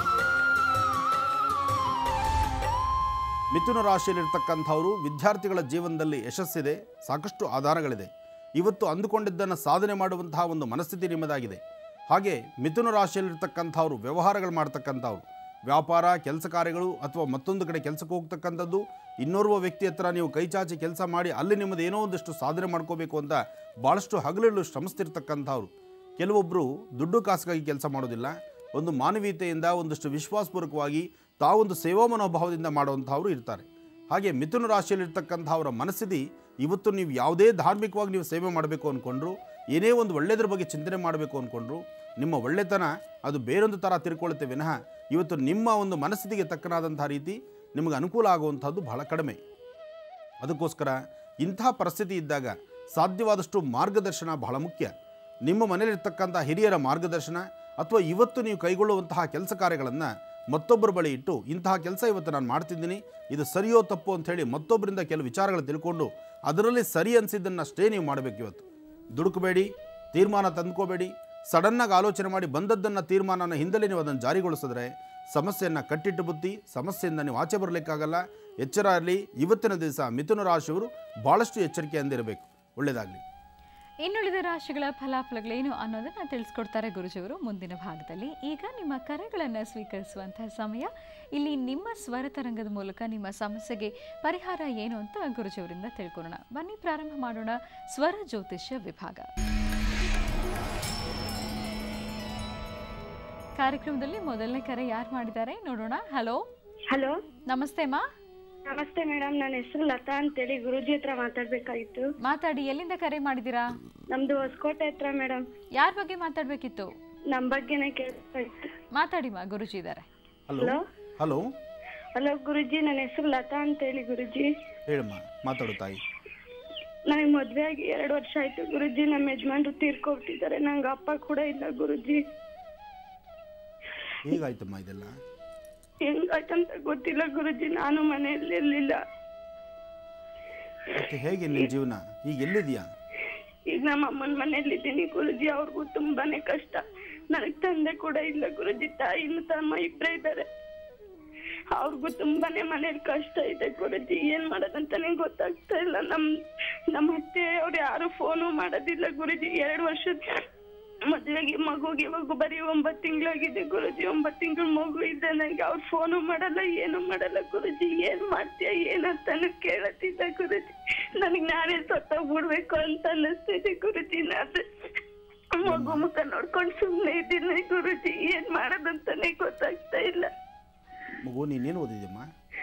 Speaker 2: ಮಿಥುನ ರಾಶಿಯಲ್ಲಿರ್ತಕ್ಕಂಥವರು ವಿದ್ಯಾರ್ಥಿಗಳ ಜೀವನದಲ್ಲಿ ಯಶಸ್ಸಿದೆ ಸಾಕಷ್ಟು ಆಧಾರಗಳಿದೆ ಇವತ್ತು ಅಂದುಕೊಂಡಿದ್ದನ್ನು ಸಾಧನೆ ಮಾಡುವಂತಹ ಒಂದು ಮನಸ್ಥಿತಿ ನಿಮ್ಮದಾಗಿದೆ ಹಾಗೆ ಮಿಥುನ ರಾಶಿಯಲ್ಲಿರ್ತಕ್ಕಂಥವ್ರು ವ್ಯವಹಾರಗಳು ಮಾಡ್ತಕ್ಕಂಥವ್ರು ವ್ಯಾಪಾರ ಕೆಲಸ ಕಾರ್ಯಗಳು ಅಥವಾ ಮತ್ತೊಂದು ಕಡೆ ಕೆಲಸಕ್ಕೆ ಹೋಗ್ತಕ್ಕಂಥದ್ದು ಇನ್ನೋರ್ವ ವ್ಯಕ್ತಿ ಹತ್ರ ನೀವು ಕೈ ಚಾಚಿ ಕೆಲಸ ಮಾಡಿ ಅಲ್ಲಿ ನಿಮ್ಮದು ಏನೋ ಒಂದಷ್ಟು ಸಾಧನೆ ಮಾಡ್ಕೋಬೇಕು ಅಂತ ಭಾಳಷ್ಟು ಹಗಲಿರುಳು ಶ್ರಮಿಸ್ತಿರ್ತಕ್ಕಂಥವ್ರು ಕೆಲವೊಬ್ಬರು ದುಡ್ಡು ಕಾಸಿಗಾಗಿ ಕೆಲಸ ಮಾಡೋದಿಲ್ಲ ಒಂದು ಮಾನವೀಯತೆಯಿಂದ ಒಂದಷ್ಟು ವಿಶ್ವಾಸಪೂರ್ವಕವಾಗಿ ತಾವೊಂದು ಸೇವಾ ಮನೋಭಾವದಿಂದ ಮಾಡುವಂಥವ್ರು ಇರ್ತಾರೆ ಹಾಗೆ ಮಿಥುನ ರಾಶಿಯಲ್ಲಿರ್ತಕ್ಕಂಥವರ ಮನಸ್ಥಿತಿ ಇವತ್ತು ನೀವು ಯಾವುದೇ ಧಾರ್ಮಿಕವಾಗಿ ನೀವು ಸೇವೆ ಮಾಡಬೇಕು ಅಂದ್ಕೊಂಡ್ರು ಏನೇ ಒಂದು ಒಳ್ಳೆಯದ್ರ ಬಗ್ಗೆ ಚಿಂತನೆ ಮಾಡಬೇಕು ಅಂದ್ಕೊಂಡ್ರು ನಿಮ್ಮ ಒಳ್ಳೆತನ ಅದು ಬೇರೊಂದು ಥರ ತಿರ್ಕೊಳ್ಳುತ್ತೆ ವಿನಃ ಇವತ್ತು ನಿಮ್ಮ ಒಂದು ಮನಸ್ಥಿತಿಗೆ ತಕ್ಕನಾದಂಥ ರೀತಿ ನಿಮಗೆ ಅನುಕೂಲ ಆಗುವಂಥದ್ದು ಬಹಳ ಕಡಿಮೆ ಅದಕ್ಕೋಸ್ಕರ ಇಂತಹ ಪರಿಸ್ಥಿತಿ ಇದ್ದಾಗ ಸಾಧ್ಯವಾದಷ್ಟು ಮಾರ್ಗದರ್ಶನ ಬಹಳ ಮುಖ್ಯ ನಿಮ್ಮ ಮನೆಯಲ್ಲಿರ್ತಕ್ಕಂಥ ಹಿರಿಯರ ಮಾರ್ಗದರ್ಶನ ಅಥವಾ ಇವತ್ತು ನೀವು ಕೈಗೊಳ್ಳುವಂತಹ ಕೆಲಸ ಕಾರ್ಯಗಳನ್ನು ಮತ್ತೊಬ್ಬರ ಬಳಿ ಇಟ್ಟು ಇಂತಹ ಕೆಲಸ ಇವತ್ತು ನಾನು ಮಾಡ್ತಿದ್ದೀನಿ ಇದು ಸರಿಯೋ ತಪ್ಪು ಅಂಥೇಳಿ ಮತ್ತೊಬ್ಬರಿಂದ ಕೆಲವು ವಿಚಾರಗಳು ತಿಳ್ಕೊಂಡು ಅದರಲ್ಲಿ ಸರಿ ಅನಿಸಿದ್ದನ್ನಷ್ಟೇ ನೀವು ಮಾಡಬೇಕು ಇವತ್ತು ದುಡುಕಬೇಡಿ ತೀರ್ಮಾನ ತಂದ್ಕೋಬೇಡಿ ಸಡನ್ನಾಗಿ ಆಲೋಚನೆ ಮಾಡಿ ಬಂದದ್ದನ್ನು ತೀರ್ಮಾನನ ಹಿಂದಲೇ ನೀವು ಅದನ್ನು ಜಾರಿಗೊಳಿಸಿದ್ರೆ ಸಮಸ್ಯೆಯನ್ನು ಕಟ್ಟಿಟ್ಟು ಬುತ್ತಿ ಸಮಸ್ಯೆಯಿಂದ ನೀವು ಆಚೆ ಬರಲಿಕ್ಕಾಗಲ್ಲ ಎಚ್ಚರ ಇರಲಿ ಇವತ್ತಿನ ದಿವಸ ಮಿಥುನ ರಾಶಿಯವರು ಭಾಳಷ್ಟು ಎಚ್ಚರಿಕೆಯಿಂದ ಇರಬೇಕು ಒಳ್ಳೆಯದಾಗಲಿ
Speaker 1: ಇನ್ನುಳಿದ ರಾಶಿಗಳ ಫಲಾಫಲಗಳೇನು ಅನ್ನೋದನ್ನ ತಿಳಿಸ್ಕೊಡ್ತಾರೆ ಗುರುಜಿಯವರು ಮುಂದಿನ ಭಾಗದಲ್ಲಿ ಈಗ ನಿಮ್ಮ ಕರೆಗಳನ್ನು ಸ್ವೀಕರಿಸುವಂತಹ ಸಮಯ ಇಲ್ಲಿ ನಿಮ್ಮ ಸ್ವರ ತರಂಗದ ಮೂಲಕ ನಿಮ್ಮ ಸಮಸ್ಯೆಗೆ ಪರಿಹಾರ ಏನು ಅಂತ ಗುರುಜಿಯವರಿಂದ ತಿಳ್ಕೊಳ್ಳೋಣ ಬನ್ನಿ ಪ್ರಾರಂಭ ಮಾಡೋಣ ಸ್ವರ ಜ್ಯೋತಿಷ್ಯ ವಿಭಾಗ ಕಾರ್ಯಕ್ರಮದಲ್ಲಿ ಮೊದಲನೇ ಕರೆ ಯಾರು ಮಾಡಿದ್ದಾರೆ ನೋಡೋಣ ಹಲೋ
Speaker 3: ಹಲೋ
Speaker 1: ನಮಸ್ತೆ ಮಾ
Speaker 3: ನಮಸ್ತೆ ಮೇಡಮ್ ನನ್ನ ಹೆಸರು ಲತಾ ಅಂತೇಳಿ ಗುರುಜಿ ಹತ್ರ ಮಾತಾಡ್ಬೇಕಾಗಿತ್ತು
Speaker 1: ಮಾತಾಡಿ ಎಲ್ಲಿಂದ ಕರೆ ಮಾಡಿದ್ದೀರಾ
Speaker 3: ನಮ್ದು ಹೊಸಕೋಟೆ ಹತ್ರ ಮೇಡಮ್
Speaker 1: ಯಾರ ಬಗ್ಗೆ ಮಾತಾಡಬೇಕಿತ್ತು
Speaker 3: ನಮ್ಮ ಬಗ್ಗೆನೇ ಕೇಳ್ಬೇಕಾಗಿತ್ತು
Speaker 1: ಮಾತಾಡಿ ಮಾ ಗುರುಜಿ ಇದ್ದಾರೆ
Speaker 2: hello
Speaker 3: hello
Speaker 2: hello
Speaker 3: hello Guruji ನನ್ನ ಹೆಸರು ಲತಾ ಅಂತೇಳಿ ಗುರುಜಿ
Speaker 2: ಹೇಳಮ್ಮ ಮಾತಾಡು ತಾಯಿ
Speaker 3: ನನಗೆ ಮದ್ವೆ ಆಗಿ ಎರಡು ವರ್ಷ ಆಯ್ತು ಗುರುಜಿ ನಮ್ಮ ಯಜಮಾನ್ರು ತೀರ್ಕೊಬಿಟ್ಟಿದ್ದಾರೆ ನಂಗೆ ಅಪ್ಪ ಕೂಡ ಇಲ್ಲ ಗುರುಜಿ
Speaker 2: ಹೇಗಾಯ್ತಮ್ಮ ಇದೆಲ್ಲ
Speaker 3: ಹೆಂಗಾಯ್ತಂತ ಗೊತ್ತಿಲ್ಲ ಗುರುಜಿ ನಾನು ಮನೆಯಲ್ಲಿ ಇರ್ಲಿಲ್ಲ
Speaker 2: ಮತ್ತೆ ಹೇಗೆ ನಿನ್ನ ಜೀವನ ಈಗ ಎಲ್ಲಿದೆಯಾ
Speaker 3: ಈಗ ನಮ್ಮ ಅಮ್ಮನ ಮನೆಯಲ್ಲಿದ್ದೀನಿ ಗುರುಜಿ ಅವ್ರಿಗೂ ತುಂಬಾನೇ ಕಷ್ಟ ನನಗ್ ತಂದೆ ಕೂಡ ಇಲ್ಲ ಗುರುಜಿ ತಾಯಿನ ತಮ್ಮ ಇಬ್ರೇ ಇದ್ದಾರೆ ಅವ್ರಿಗೂ ತುಂಬಾನೇ ಮನೇಲಿ ಕಷ್ಟ ಇದೆ ಗುರುಜಿ ಏನ್ ಮಾಡೋದಂತಾನೆ ಗೊತ್ತಾಗ್ತಾ ಇಲ್ಲ ನಮ್ ನಮ್ಮ ಅತ್ತೆ ಅವ್ರು ಯಾರು ಫೋನು ಮಾಡೋದಿಲ್ಲ ಗುರುಜಿ ಎರಡು ವರ್ಷದ ಮದ್ವೆಗೆ ಮಗುಗೆ ಇವಾಗ ಬರೀ ಒಂಬತ್ ತಿಂಗಳಾಗಿದೆ ಗುರುಜಿ ಒಂಬತ್ ತಿಂಗಳ ಮಗು ಇದೆ ನಂಗೆ ಅವ್ರು ಫೋನು ಮಾಡಲ್ಲ ಏನು ಮಾಡಲ್ಲ ಗುರುಜಿ ಏನ್ ಮಾಡ್ತೀಯ ಏನಂತಾನು ಕೇಳತ್ತಿದ್ದ ಗುರುಜಿ ನನಗ್ ನಾನೇ ಸತ್ತೋಗ್ಬಿಡ್ಬೇಕು ಅಂತ ಅನ್ನಿಸ್ತಿದೆ ಗುರುಜಿ ನಾನು ಮಗು ಮುಖ ನೋಡ್ಕೊಂಡು ಸುಮ್ನೆ ಇದ್ದೀನಿ ಗುರುಜಿ ಏನ್ ಮಾಡೋದಂತಾನೆ ಗೊತ್ತಾಗ್ತಾ ಇಲ್ಲ
Speaker 2: ಮಗು ನೀನೇನು ಓದಿದ್ಯಮ್ಮ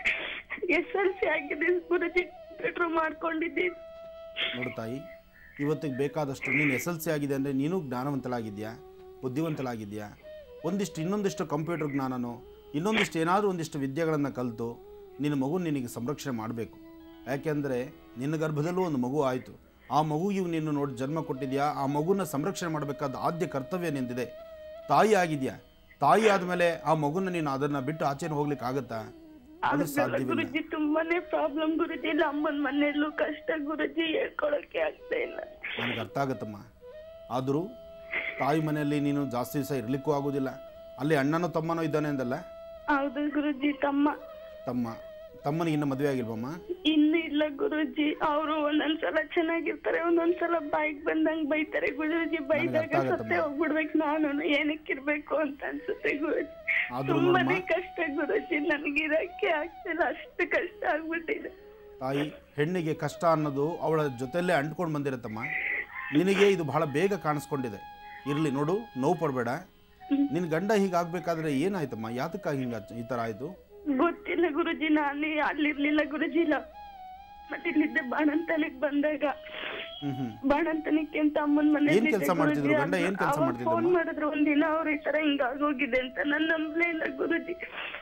Speaker 3: ಎಸ್ ಎಲ್ ಸಿ ಆಗಿದೆ ಗುರುಜಿ ಕಂಪ್ಯೂಟರ್ ಮಾಡ್ಕೊಂಡಿದ್ದೀನಿ
Speaker 2: ನೋಡು ತಾಯಿ ಇವತ್ತಿಗೆ ಬೇಕಾದಷ್ಟು ನೀನು ಎಸ್ ಎಲ್ ಸಿ ಆಗಿದೆ ಅಂದರೆ ನೀನು ಜ್ಞಾನವಂತಲಾಗಿದ್ಯಾ ಬುದ್ಧಿವಂತಲಾಗಿದ್ಯಾ ಒಂದಿಷ್ಟು ಇನ್ನೊಂದಿಷ್ಟು ಕಂಪ್ಯೂಟರ್ ಜ್ಞಾನನೋ ಇನ್ನೊಂದಿಷ್ಟು ಏನಾದರೂ ಒಂದಿಷ್ಟು ವಿದ್ಯೆಗಳನ್ನು ಕಲಿತು ನಿನ್ನ ಮಗು ನಿನಗೆ ಸಂರಕ್ಷಣೆ ಮಾಡಬೇಕು ಯಾಕೆಂದರೆ ನಿನ್ನ ಗರ್ಭದಲ್ಲೂ ಒಂದು ಮಗು ಆಯಿತು ಆ ಮಗುಗೆ ನೀನು ನೋಡಿ ಜನ್ಮ ಕೊಟ್ಟಿದ್ಯಾ ಆ ಮಗುನ ಸಂರಕ್ಷಣೆ ಮಾಡಬೇಕಾದ ಆದ್ಯ ಕರ್ತವ್ಯ ನಿಂದಿದೆ ತಾಯಿ ಆಗಿದೆಯಾ ತಾಯಿ ಆದಮೇಲೆ ಆ ಮಗುನ ನೀನು ಅದನ್ನು ಬಿಟ್ಟು ಆಚೆನ ಹೋಗ್ಲಿಕ್ಕೆ ಆಗುತ್ತಾ ಅದು
Speaker 3: ಆಗಲ್ಲ
Speaker 2: ಸಾಧ್ಯವಿಲ್ಲ
Speaker 3: ಗುರುಜಿ ತುಂಬಾನೇ ಪ್ರಾಬ್ಲಮ್ ಗುರುಜಿ ಇಲ್ಲ ಅಮ್ಮನ ಮನೆಯಲ್ಲೂ ಕಷ್ಟ ಗುರುಜಿ ಹೇಳ್ಕೊಳಕ್ಕೆ ಆಗ್ತಾ ಇಲ್ಲ
Speaker 2: ನನಗೆ ಅರ್ಥ ಆಗುತ್ತಮ್ಮ ಆದರೂ ತಾಯಿ ಮನೆಯಲ್ಲಿ ನೀನು ಜಾಸ್ತಿ ದಿವಸ ಇರಲಿಕ್ಕೂ ಆಗೋದಿಲ್ಲ ಅಲ್ಲಿ ಅಣ್ಣನೋ ತಮ್ಮನೋ ಇದ್ದಾನೆ ಅಂದಲ್ಲ
Speaker 3: ಹೌದು ಗುರುಜಿ ತಮ್ಮ
Speaker 2: ತಮ್ಮ ತಮ್ಮನಿಗೆ ಇನ್ನು ಮದುವೆ ಆಗಿಲ್ವಮ್ಮ
Speaker 3: ಇನ್ನು ಇಲ್ಲ ಗುರುಜಿ ಅವರು ಒಂದೊಂದ್ಸಲ ಚೆನ್ನಾಗಿರ್ತಾರೆ ಒಂದೊಂದ್ಸಲ ಬಾಯಿಗೆ ಬಂದಂಗ್ ಬೈತಾರೆ ಗುರುಜಿ ಬೈದಾಗ
Speaker 2: ಅರ್ಥ ಆಗತ್ತಮ್ಮ.
Speaker 3: ಸತ್ತೆ ಹೋಗ್ಬಿಡ್ಬೇಕು ನಾನು ಏನಕ್ಕಿರ್ಬೇಕು ಅಂತ ಅನ್ಸುತ್ತೆ ಗುರುಜಿ
Speaker 2: ಆದ್ರೂ
Speaker 3: ತುಂಬಾನೇ
Speaker 2: ನೋಡಮ್ಮ
Speaker 3: ಕಷ್ಟ ಗುರುಜಿ ನನ್ಗೆ ಇರಕ್ಕೆ ಆಗ್ತಿಲ್ಲ ಅಷ್ಟು ಕಷ್ಟ ಆಗ್ಬಿಟ್ಟಿದೆ
Speaker 2: ತಾಯಿ ಹೆಣ್ಣಿಗೆ ಕಷ್ಟ ಅನ್ನೋದು ಅವಳ ಜೊತೆಯಲ್ಲೇ ಅಂಟ್ಕೊಂಡು ಬಂದಿರುತ್ತಮ್ಮ ನಿನಗೆ ಇದು ಬಹಳ ಬೇಗ ಕಾಣಿಸ್ಕೊಂಡಿದೆ ಇರಲಿ ನೋಡು ನೋವು ಪಡಬೇಡ ನಿನ್ನ ಗಂಡ ಹೀಗಾಗಬೇಕಾದ್ರೆ ಏನಾಯ್ತಮ್ಮ ಯಾತಕ್ಕಾಗಿ ಹಿಂಗೆ ಈ ಥರ ಆಯಿತು
Speaker 3: ಗೊತ್ತಿಲ್ಲ ಗುರುಜಿ ನಾನು ಅಲ್ಲಿರ್ಲಿಲ್ಲ ಗುರುಜಿ ಇಲ್ಲ ಮತ್ತೆ ಇಲ್ಲಿದ್ದೆ ಬಾಣಂತನಕ್ ಬಂದಾಗ
Speaker 2: ಹ್ಞೂ ಹ್ಞೂ
Speaker 3: ಬಾಣಂತನಕ್ಕೆ ಅಂತ ಅಮ್ಮನ ಮನೆ
Speaker 2: ಏನ್ ಕೆಲ್ಸ ಮಾಡ್ತಿದ್ರು? ಗಂಡ ಏನ್ ಕೆಲ್ಸ ಮಾಡ್ತಿದ್ರು
Speaker 3: ಫೋನ್
Speaker 2: ಅಮ್ಮ?
Speaker 3: ಮಾಡಿದ್ರು ಒಂದಿನ ಅವ್ರ ಈ ತರ ಹಿಂಗಾಗೋಗಿದೆ ಅಂತ ನಾನು ನಂಬ್ಲೇ ಇಲ್ಲ ಗುರುಜಿ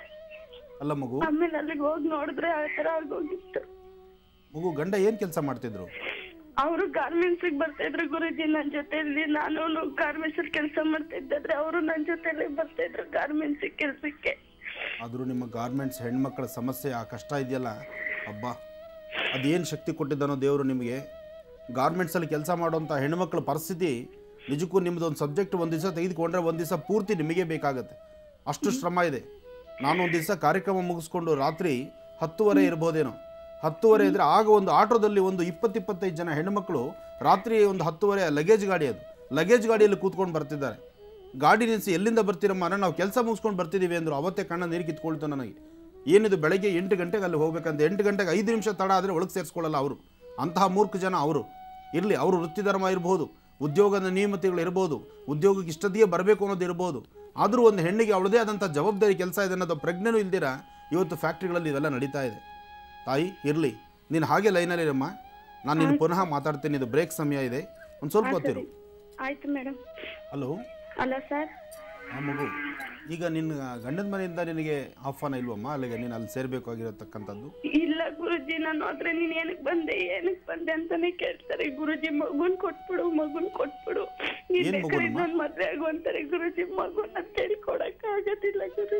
Speaker 2: ಅಲ್ಲ ಮಗು
Speaker 3: ಆಮೇಲೆ ಅಲ್ಲಿಗೆ ಹೋಗಿ ನೋಡಿದ್ರೆ ಆ ತರ ಆಗೋಗಿತ್ತು
Speaker 2: ಮಗು ಗಂಡ ಏನು ಕೆಲಸ ಮಾಡ್ತಿದ್ರು
Speaker 3: ಅವರು ಗಾರ್ಮೆಂಟ್ಸ್ ಬರ್ತಾ ಇದ್ರು ಗುರುಜಿ ನನ್ ಜೊತೆಲಿ ನಾನು ಗಾರ್ಮೆಂಟ್ಸ್ ಕೆಲಸ ಮಾಡ್ತಾ ಇದ್ದಾದ್ರೆ ಅವರು ನನ್ ಜೊತೆಲೆ ಬರ್ತಾ ಇದ್ರು ಗಾರ್ಮೆಂಟ್ಸ್ ಕೆಲ್ಸಕ್ಕೆ
Speaker 2: ಆದರೂ ನಿಮ್ಮ ಗಾರ್ಮೆಂಟ್ಸ್ ಹೆಣ್ಮಕ್ಳ ಸಮಸ್ಯೆ ಆ ಕಷ್ಟ ಇದೆಯಲ್ಲ ಅಬ್ಬಾ ಅದೇನು ಶಕ್ತಿ ಕೊಟ್ಟಿದ್ದಾನೋ ದೇವರು ನಿಮಗೆ ಗಾರ್ಮೆಂಟ್ಸಲ್ಲಿ ಕೆಲಸ ಮಾಡುವಂಥ ಹೆಣ್ಮಕ್ಳ ಪರಿಸ್ಥಿತಿ ನಿಜಕ್ಕೂ ನಿಮ್ಮದು ಒಂದು ಸಬ್ಜೆಕ್ಟ್ ಒಂದು ದಿವಸ ತೆಗೆದುಕೊಂಡ್ರೆ ಒಂದು ದಿವಸ ಪೂರ್ತಿ ನಿಮಗೆ ಬೇಕಾಗತ್ತೆ ಅಷ್ಟು ಶ್ರಮ ಇದೆ ನಾನು ಒಂದು ದಿವಸ ಕಾರ್ಯಕ್ರಮ ಮುಗಿಸ್ಕೊಂಡು ರಾತ್ರಿ ಹತ್ತುವರೆ ಇರ್ಬೋದೇನೋ ಹತ್ತುವರೆ ಇದ್ದರೆ ಆಗ ಒಂದು ಆಟೋದಲ್ಲಿ ಒಂದು ಇಪ್ಪತ್ತಿಪ್ಪತ್ತೈದು ಜನ ಹೆಣ್ಮಕ್ಳು ರಾತ್ರಿ ಒಂದು ಹತ್ತುವರೆ ಲಗೇಜ್ ಗಾಡಿ ಅದು ಲಗೇಜ್ ಗಾಡಿಯಲ್ಲಿ ಕೂತ್ಕೊಂಡು ಬರ್ತಿದ್ದಾರೆ ಗಾಡಿ ನಿಲ್ಲಿಸಿ ಎಲ್ಲಿಂದ ಬರ್ತೀರಮ್ಮ ಅಣ್ಣ ನಾವು ಕೆಲಸ ಮುಗಿಸ್ಕೊಂಡು ಬರ್ತಿದ್ದೀವಿ ಅಂದರು ಅವತ್ತೇ ಕಣ್ಣ ನೀರು ಕಿತ್ಕೊಳ್ತು ನನಗೆ ಏನಿದು ಬೆಳಗ್ಗೆ ಎಂಟು ಗಂಟೆಗೆ ಅಲ್ಲಿ ಹೋಗ್ಬೇಕಂತ ಎಂಟು ಗಂಟೆಗೆ ಐದು ನಿಮಿಷ ತಡ ಆದರೆ ಒಳಗೆ ಸೇರಿಸ್ಕೊಳ್ಳಲ್ಲ ಅವರು ಅಂತಹ ಮೂರ್ಖ ಜನ ಅವರು ಇರಲಿ ಅವರು ವೃತ್ತಿ ಧರ್ಮ ಇರ್ಬೋದು ಉದ್ಯೋಗದ ನಿಯಮತೆಗಳು ಇರ್ಬೋದು ಉದ್ಯೋಗಕ್ಕೆ ಇಷ್ಟದಿಯೇ ಬರಬೇಕು ಅನ್ನೋದು ಇರ್ಬೋದು ಆದರೂ ಒಂದು ಹೆಣ್ಣಿಗೆ ಅವಳದೇ ಆದಂಥ ಜವಾಬ್ದಾರಿ ಕೆಲಸ ಇದೆ ಅನ್ನೋದು ಪ್ರಜ್ಞೆನೂ ಇಲ್ದಿರ ಇವತ್ತು ಫ್ಯಾಕ್ಟ್ರಿಗಳಲ್ಲಿ ಇವೆಲ್ಲ ನಡೀತಾ ಇದೆ ತಾಯಿ ಇರಲಿ ನೀನು ಹಾಗೆ ಲೈನಲ್ಲಿರಮ್ಮ ನಾನು ನಿನ್ನ ಪುನಃ ಮಾತಾಡ್ತೀನಿ ಇದು ಬ್ರೇಕ್ ಸಮಯ ಇದೆ ಒಂದು ಸ್ವಲ್ಪ ಹೊತ್ತಿರು
Speaker 3: ಆಯ್ತು ಮೇಡಮ್
Speaker 2: ಹಲೋ
Speaker 3: ಅಲ್ಲ ಸರ್
Speaker 2: ಆ ಮಗು ಈಗ ನಿನ್ನ ಗಂಡನ ಮನೆಯಿಂದ ನಿನಗೆ ಆಹ್ವಾನ ಇಲ್ವಮ್ಮ ಅಲ್ಲಿಗೆ ನೀನು ಅಲ್ಲಿ ಸೇರ್ಬೇಕಾಗಿರತಕ್ಕಂಥದ್ದು
Speaker 3: ಇಲ್ಲ ಗುರುಜಿ ನಾನು ಆದ್ರೆ ನೀನ್ ಏನಕ್ ಬಂದೆ ಏನಕ್ ಬಂದೆ ಅಂತಾನೆ ಕೇಳ್ತಾರೆ ಗುರುಜಿ ಮಗುನ್ ಕೊಟ್ಬಿಡು ಮಗುನ್ ಕೊಟ್ಬಿಡು ನೀನ್
Speaker 2: ಏನ್
Speaker 3: ಬೇಕಾದ್ರೆ
Speaker 2: ಮಗುನಮ್ಮ?
Speaker 3: ನನ್ ಮದ್ವೆ ಆಗು ಅಂತಾರೆ ಗುರುಜಿ ಮಗುನ್ ಅಂತ ಹೇಳ್ಕೊಡಕ್ ಆಗೋದಿಲ್ಲ ಗುರುಜಿ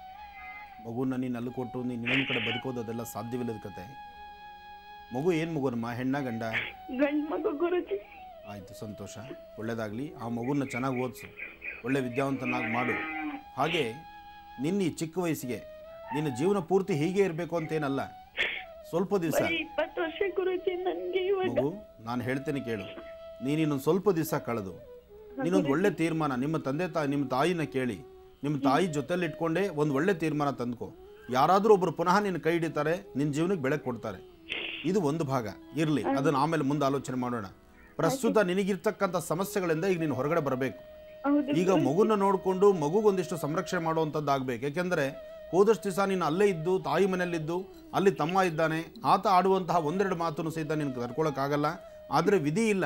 Speaker 2: ಮಗುನ ನೀನು ಅಲ್ಲಿ ಕೊಟ್ಟು ನೀನು ಇನ್ನೊಂದು ಕಡೆ ಬದುಕೋದು ಅದೆಲ್ಲ ಸಾಧ್ಯವಿಲ್ಲದ ಕತೆ ಮಗು ಏನು ಮಗುನಮ್ಮ ಹೆಣ್ಣ ಗಂಡ
Speaker 3: ಗಂಡ್ ಮಗು ಗುರುಜಿ
Speaker 2: ಆಯಿತು ಸಂತೋಷ ಒಳ್ಳೆಯದಾಗಲಿ ಆ ಮಗುನ ಚೆನ್ನಾಗಿ ಓದಿಸು ಒಳ್ಳೆ ವಿದ್ಯಾವಂತನಾಗಿ ಮಾಡು ಹಾಗೆ ನಿನ್ನ ಈ ಚಿಕ್ಕ ವಯಸ್ಸಿಗೆ ನಿನ್ನ ಜೀವನ ಪೂರ್ತಿ ಹೀಗೆ ಇರಬೇಕು ಅಂತೇನಲ್ಲ ಸ್ವಲ್ಪ ದಿವಸ
Speaker 3: ಬರೀ ಇಪ್ಪತ್ತು ವರ್ಷ ಗುರುಜಿ ನನ್ಗೆ ಇವಾಗ
Speaker 2: ಮಗು ನಾನು ಹೇಳ್ತೇನೆ ಕೇಳು ನೀನು ಇನ್ನೊಂದು ಸ್ವಲ್ಪ ದಿವಸ ಕಳೆದು ನೀನೊಂದು ಒಳ್ಳೆ ತೀರ್ಮಾನ ನಿಮ್ಮ ತಂದೆ ತಾಯಿ ನಿಮ್ಮ ತಾಯಿನ ಕೇಳಿ ನಿಮ್ಮ ತಾಯಿ ಜೊತೆಲಿ ಇಟ್ಕೊಂಡೇ ಒಂದು ಒಳ್ಳೆ ತೀರ್ಮಾನ ತಂದ್ಕೊ ಯಾರಾದರೂ ಒಬ್ಬರು ಪುನಃ ನಿನ್ನ ಕೈ ಹಿಡಿತಾರೆ ನಿನ್ನ ಜೀವನಕ್ಕೆ ಬೆಳಕು ಕೊಡ್ತಾರೆ ಇದು ಒಂದು ಭಾಗ ಇರಲಿ ಅದನ್ನು ಆಮೇಲೆ ಮುಂದೆ ಆಲೋಚನೆ ಮಾಡೋಣ ಪ್ರಸ್ತುತ ನಿನಗಿರ್ತಕ್ಕಂಥ ಸಮಸ್ಯೆಗಳಿಂದ ಈಗ ನೀನು ಹೊರಗಡೆ ಬರಬೇಕು
Speaker 3: ಹೌದು
Speaker 2: ಈಗ ಮಗುನ ನೋಡಿಕೊಂಡು ಮಗುಗೊಂದಿಷ್ಟು ಸಂರಕ್ಷಣೆ ಮಾಡುವಂಥದ್ದು ಆಗ್ಬೇಕು ಯಾಕೆಂದರೆ ಹೋದಷ್ಟು ದಿವಸ ನೀನು ಅಲ್ಲೇ ಇದ್ದು ತಾಯಿ ಮನೆಯಲ್ಲಿದ್ದು ಅಲ್ಲಿ ತಮ್ಮ ಇದ್ದಾನೆ ಆತ ಆಡುವಂತಹ ಒಂದೆರಡು ಮಾತನ್ನು ಸಹಿತ ನೀನು ತಡ್ಕೊಳಕ್ಕಾಗಲ್ಲ ಆದರೆ ವಿಧಿ ಇಲ್ಲ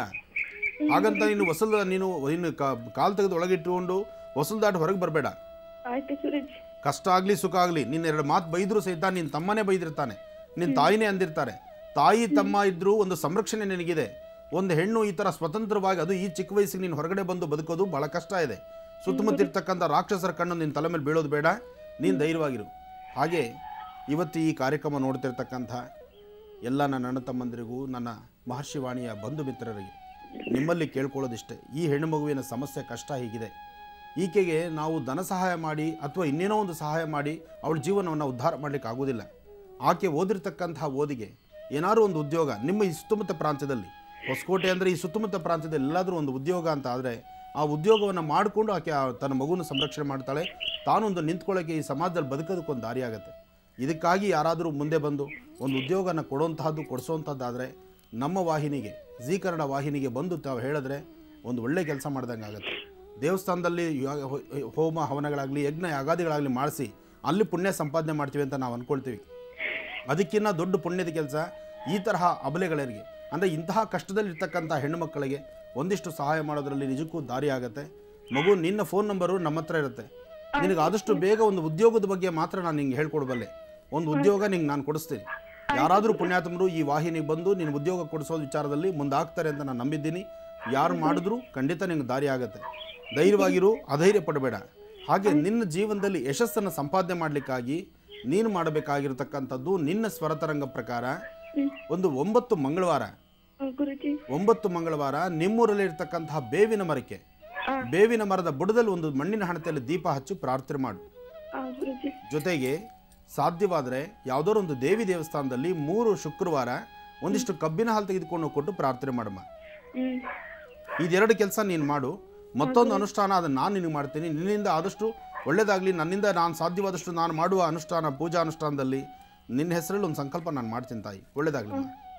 Speaker 2: ಹಾಗಂತ ನೀನು ಹೊಸಲ್ ನೀನು ಇನ್ನು ಕಾಲು ತೆಗೆದು ಒಳಗಿಟ್ಟುಕೊಂಡು ಹೊಸಲ್ ದಾಟಿ ಹೊರಗೆ ಬರಬೇಡ
Speaker 3: ಆಯ್ತು ಗುರುಜಿ
Speaker 2: ಕಷ್ಟ ಆಗಲಿ ಸುಖ ಆಗಲಿ ನಿನ್ನ ಎರಡು ಮಾತು ಬೈದರೂ ಸಹಿತ ನಿನ್ನ ತಮ್ಮನೇ ಬೈದಿರ್ತಾನೆ ನಿನ್ನ ತಾಯಿನೇ ಅಂದಿರ್ತಾರೆ ತಾಯಿ ತಮ್ಮ ಇದ್ರೂ ಒಂದು ಸಂರಕ್ಷಣೆ ನಿನಗಿದೆ ಒಂದು ಹೆಣ್ಣು ಈ ಥರ ಸ್ವತಂತ್ರವಾಗಿ ಅದು ಈ ಚಿಕ್ಕ ವಯಸ್ಸಿಗೆ ನೀನು ಹೊರಗಡೆ ಬಂದು ಬದುಕೋದು ಭಾಳ ಕಷ್ಟ ಇದೆ ಸುತ್ತಮುತ್ತ ಇರ್ತಕ್ಕಂಥ ರಾಕ್ಷಸರ ಕಣ್ಣು ನಿನ್ನ ತಲೆ ಮೇಲೆ ಬೀಳೋದು ಬೇಡ ನೀನು ಧೈರ್ಯವಾಗಿರು ಹಾಗೆ ಇವತ್ತು ಈ ಕಾರ್ಯಕ್ರಮ ನೋಡ್ತಿರ್ತಕ್ಕಂಥ ಎಲ್ಲ ನನ್ನ ಅಣ್ಣ ತಮ್ಮಂದಿರಿಗೂ ನನ್ನ ಮಹರ್ಷಿವಾಣಿಯ ಬಂಧು ಮಿತ್ರರಿಗೆ ನಿಮ್ಮಲ್ಲಿ ಕೇಳ್ಕೊಳ್ಳೋದಿಷ್ಟೇ ಈ ಹೆಣ್ಣು ಮಗುವಿನ ಸಮಸ್ಯೆ ಕಷ್ಟ ಹೀಗಿದೆ ಈಕೆಗೆ ನಾವು ಧನ ಸಹಾಯ ಮಾಡಿ ಅಥವಾ ಇನ್ನೇನೋ ಒಂದು ಸಹಾಯ ಮಾಡಿ ಅವಳ ಜೀವನವನ್ನು ಉದ್ಧಾರ ಮಾಡಲಿಕ್ಕೆ ಆಗೋದಿಲ್ಲ ಆಕೆ ಓದಿರ್ತಕ್ಕಂತಹ ಓದಿಗೆ ಏನಾದರೂ ಒಂದು ಉದ್ಯೋಗ ನಿಮ್ಮ ಈ ಸುತ್ತಮುತ್ತ ಪ್ರಾಂತ್ಯದಲ್ಲಿ ಹೊಸಕೋಟೆ ಅಂದರೆ ಈ ಸುತ್ತಮುತ್ತ ಪ್ರಾಂತ್ಯದಲ್ಲಿ ಎಲ್ಲಾದರೂ ಒಂದು ಉದ್ಯೋಗ ಅಂತ ಆದರೆ ಆ ಉದ್ಯೋಗವನ್ನು ಮಾಡಿಕೊಂಡು ಆಕೆ ಆ ತನ್ನ ಮಗುನ ಸಂರಕ್ಷಣೆ ಮಾಡ್ತಾಳೆ ತಾನೊಂದು ನಿಂತ್ಕೊಳ್ಳೋಕ್ಕೆ ಈ ಸಮಾಜದಲ್ಲಿ ಬದುಕೋದಕ್ಕೊಂದು ದಾರಿ ಆಗುತ್ತೆ ಇದಕ್ಕಾಗಿ ಯಾರಾದರೂ ಮುಂದೆ ಬಂದು ಒಂದು ಉದ್ಯೋಗನ ಕೊಡುವಂತಹದ್ದು ಕೊಡಿಸುವಂಥದ್ದಾದರೆ ನಮ್ಮ ವಾಹಿನಿಗೆ ಜೀ ಕನ್ನಡ ವಾಹಿನಿಗೆ ಬಂದು ತಾವು ಹೇಳಿದ್ರೆ ಒಂದು ಒಳ್ಳೆ ಕೆಲಸ ಮಾಡ್ದಂಗೆ ಆಗುತ್ತೆ ದೇವಸ್ಥಾನದಲ್ಲಿ ಯಾ- ಹೋ- ಹೋಮ ಹವನಗಳಾಗಲಿ ಯಜ್ಞ ಯಾಗಾದಿಗಳಾಗಲಿ ಮಾಡಿಸಿ ಅಲ್ಲಿ ಪುಣ್ಯ ಸಂಪಾದನೆ ಮಾಡ್ತೀವಿ ಅಂತ ನಾವು ಅಂದ್ಕೊಳ್ತೀವಿ ಅದಕ್ಕಿಂತ ದೊಡ್ಡ ಪುಣ್ಯದ ಕೆಲಸ ಈ ತರಹ ಅಬಲೆಗಳಿಗೆ ಅಂದರೆ ಇಂತಹ ಕಷ್ಟದಲ್ಲಿರ್ತಕ್ಕಂಥ ಹೆಣ್ಣು ಮಕ್ಕಳಿಗೆ ಒಂದಿಷ್ಟು ಸಹಾಯ ಮಾಡೋದ್ರಲ್ಲಿ ನಿಜಕ್ಕೂ ದಾರಿ ಆಗುತ್ತೆ ಮಗು ನಿನ್ನ ಫೋನ್ ನಂಬರು ನಮ್ಮ ಹತ್ರ ಇರುತ್ತೆ ನಿನಗೆ ಆದಷ್ಟು ಬೇಗ ಒಂದು ಉದ್ಯೋಗದ ಬಗ್ಗೆ ಮಾತ್ರ ನಾನು ನಿಂಗೆ ಹೇಳ್ಕೊಡ್ಬಲ್ಲೆ ಒಂದು ಉದ್ಯೋಗ ನಿಂಗೆ ನಾನು ಕೊಡಿಸ್ತೀನಿ ಯಾರಾದರೂ ಪುಣ್ಯಾತ್ಮರು ಈ ವಾಹಿನಿಗೆ ಬಂದು ನಿನ್ನ ಉದ್ಯೋಗ ಕೊಡಿಸೋ ವಿಚಾರದಲ್ಲಿ ಮುಂದಾಗ್ತಾರೆ ಅಂತ ನಾನು ನಂಬಿದ್ದೀನಿ ಯಾರು ಮಾಡಿದ್ರು ಖಂಡಿತ ನಿಂಗೆ ದಾರಿ ಆಗುತ್ತೆ ಧೈರ್ಯವಾಗಿರು ಅಧೈರ್ಯ ಪಡಬೇಡ ಹಾಗೆ ನಿನ್ನ ಜೀವನದಲ್ಲಿ ಯಶಸ್ಸನ್ನು ಸಂಪಾದನೆ ಮಾಡಲಿಕ್ಕಾಗಿ ನೀನು ಮಾಡಬೇಕಾಗಿರತಕ್ಕಂಥದ್ದು ನಿನ್ನ ಸ್ವರತರಂಗ ಪ್ರಕಾರ ಒಂದು ಒಂಬತ್ತು ಮಂಗಳವಾರ
Speaker 3: ಹ್ಮ್, ಗುರುಜಿ
Speaker 2: ಒಂಬತ್ತು ಮಂಗಳವಾರ ನಿಮ್ಮೂರಲ್ಲಿ ಇರ್ತಕ್ಕಂತಹ ಬೇವಿನ ಮರಕ್ಕೆ
Speaker 3: ಹಾ.
Speaker 2: ಬೇವಿನ ಮರದ ಬುಡದಲ್ಲಿ ಒಂದು ಮಣ್ಣಿನ ಹಣತೆಯಲ್ಲಿ ದೀಪ ಹಚ್ಚಿ ಪ್ರಾರ್ಥನೆ ಮಾಡು
Speaker 3: ಆ ಗುರುಜಿ
Speaker 2: ಜೊತೆಗೆ ಸಾಧ್ಯವಾದರೆ ಯಾವುದೋ ಒಂದು ದೇವಿ ದೇವಸ್ಥಾನದಲ್ಲಿ ಮೂರು ಶುಕ್ರವಾರ ಒಂದಿಷ್ಟು ಕಬ್ಬಿನ ಹಾಲು ತೆಗೆದುಕೊಂಡು ಹೋಗ್ ಕೊಟ್ಟು ಪ್ರಾರ್ಥನೆ ಮಾಡಮ್ಮ
Speaker 3: ಹ್ಮ್
Speaker 2: ಇದೆರಡು ಕೆಲಸ ನೀನು ಮಾಡು ಮತ್ತೊಂದು ಅನುಷ್ಠಾನ ಅದನ್ನು ನಾನು ನಿನಗೆ ಮಾಡ್ತೀನಿ ನಿನ್ನಿಂದ ಆದಷ್ಟು ಒಳ್ಳೇದಾಗಲಿ ನನ್ನಿಂದ ನಾನು ಸಾಧ್ಯವಾದಷ್ಟು ನಾನು ಮಾಡುವ ಅನುಷ್ಠಾನ ಪೂಜಾ ಅನುಷ್ಠಾನದಲ್ಲಿ ನಿನ್ನ ಹೆಸರಲ್ಲಿ ಒಂದು ಸಂಕಲ್ಪ ನಾನು ಮಾಡ್ತೀನಿ ತಾಯಿ ಒಳ್ಳೇದಾಗಲಿ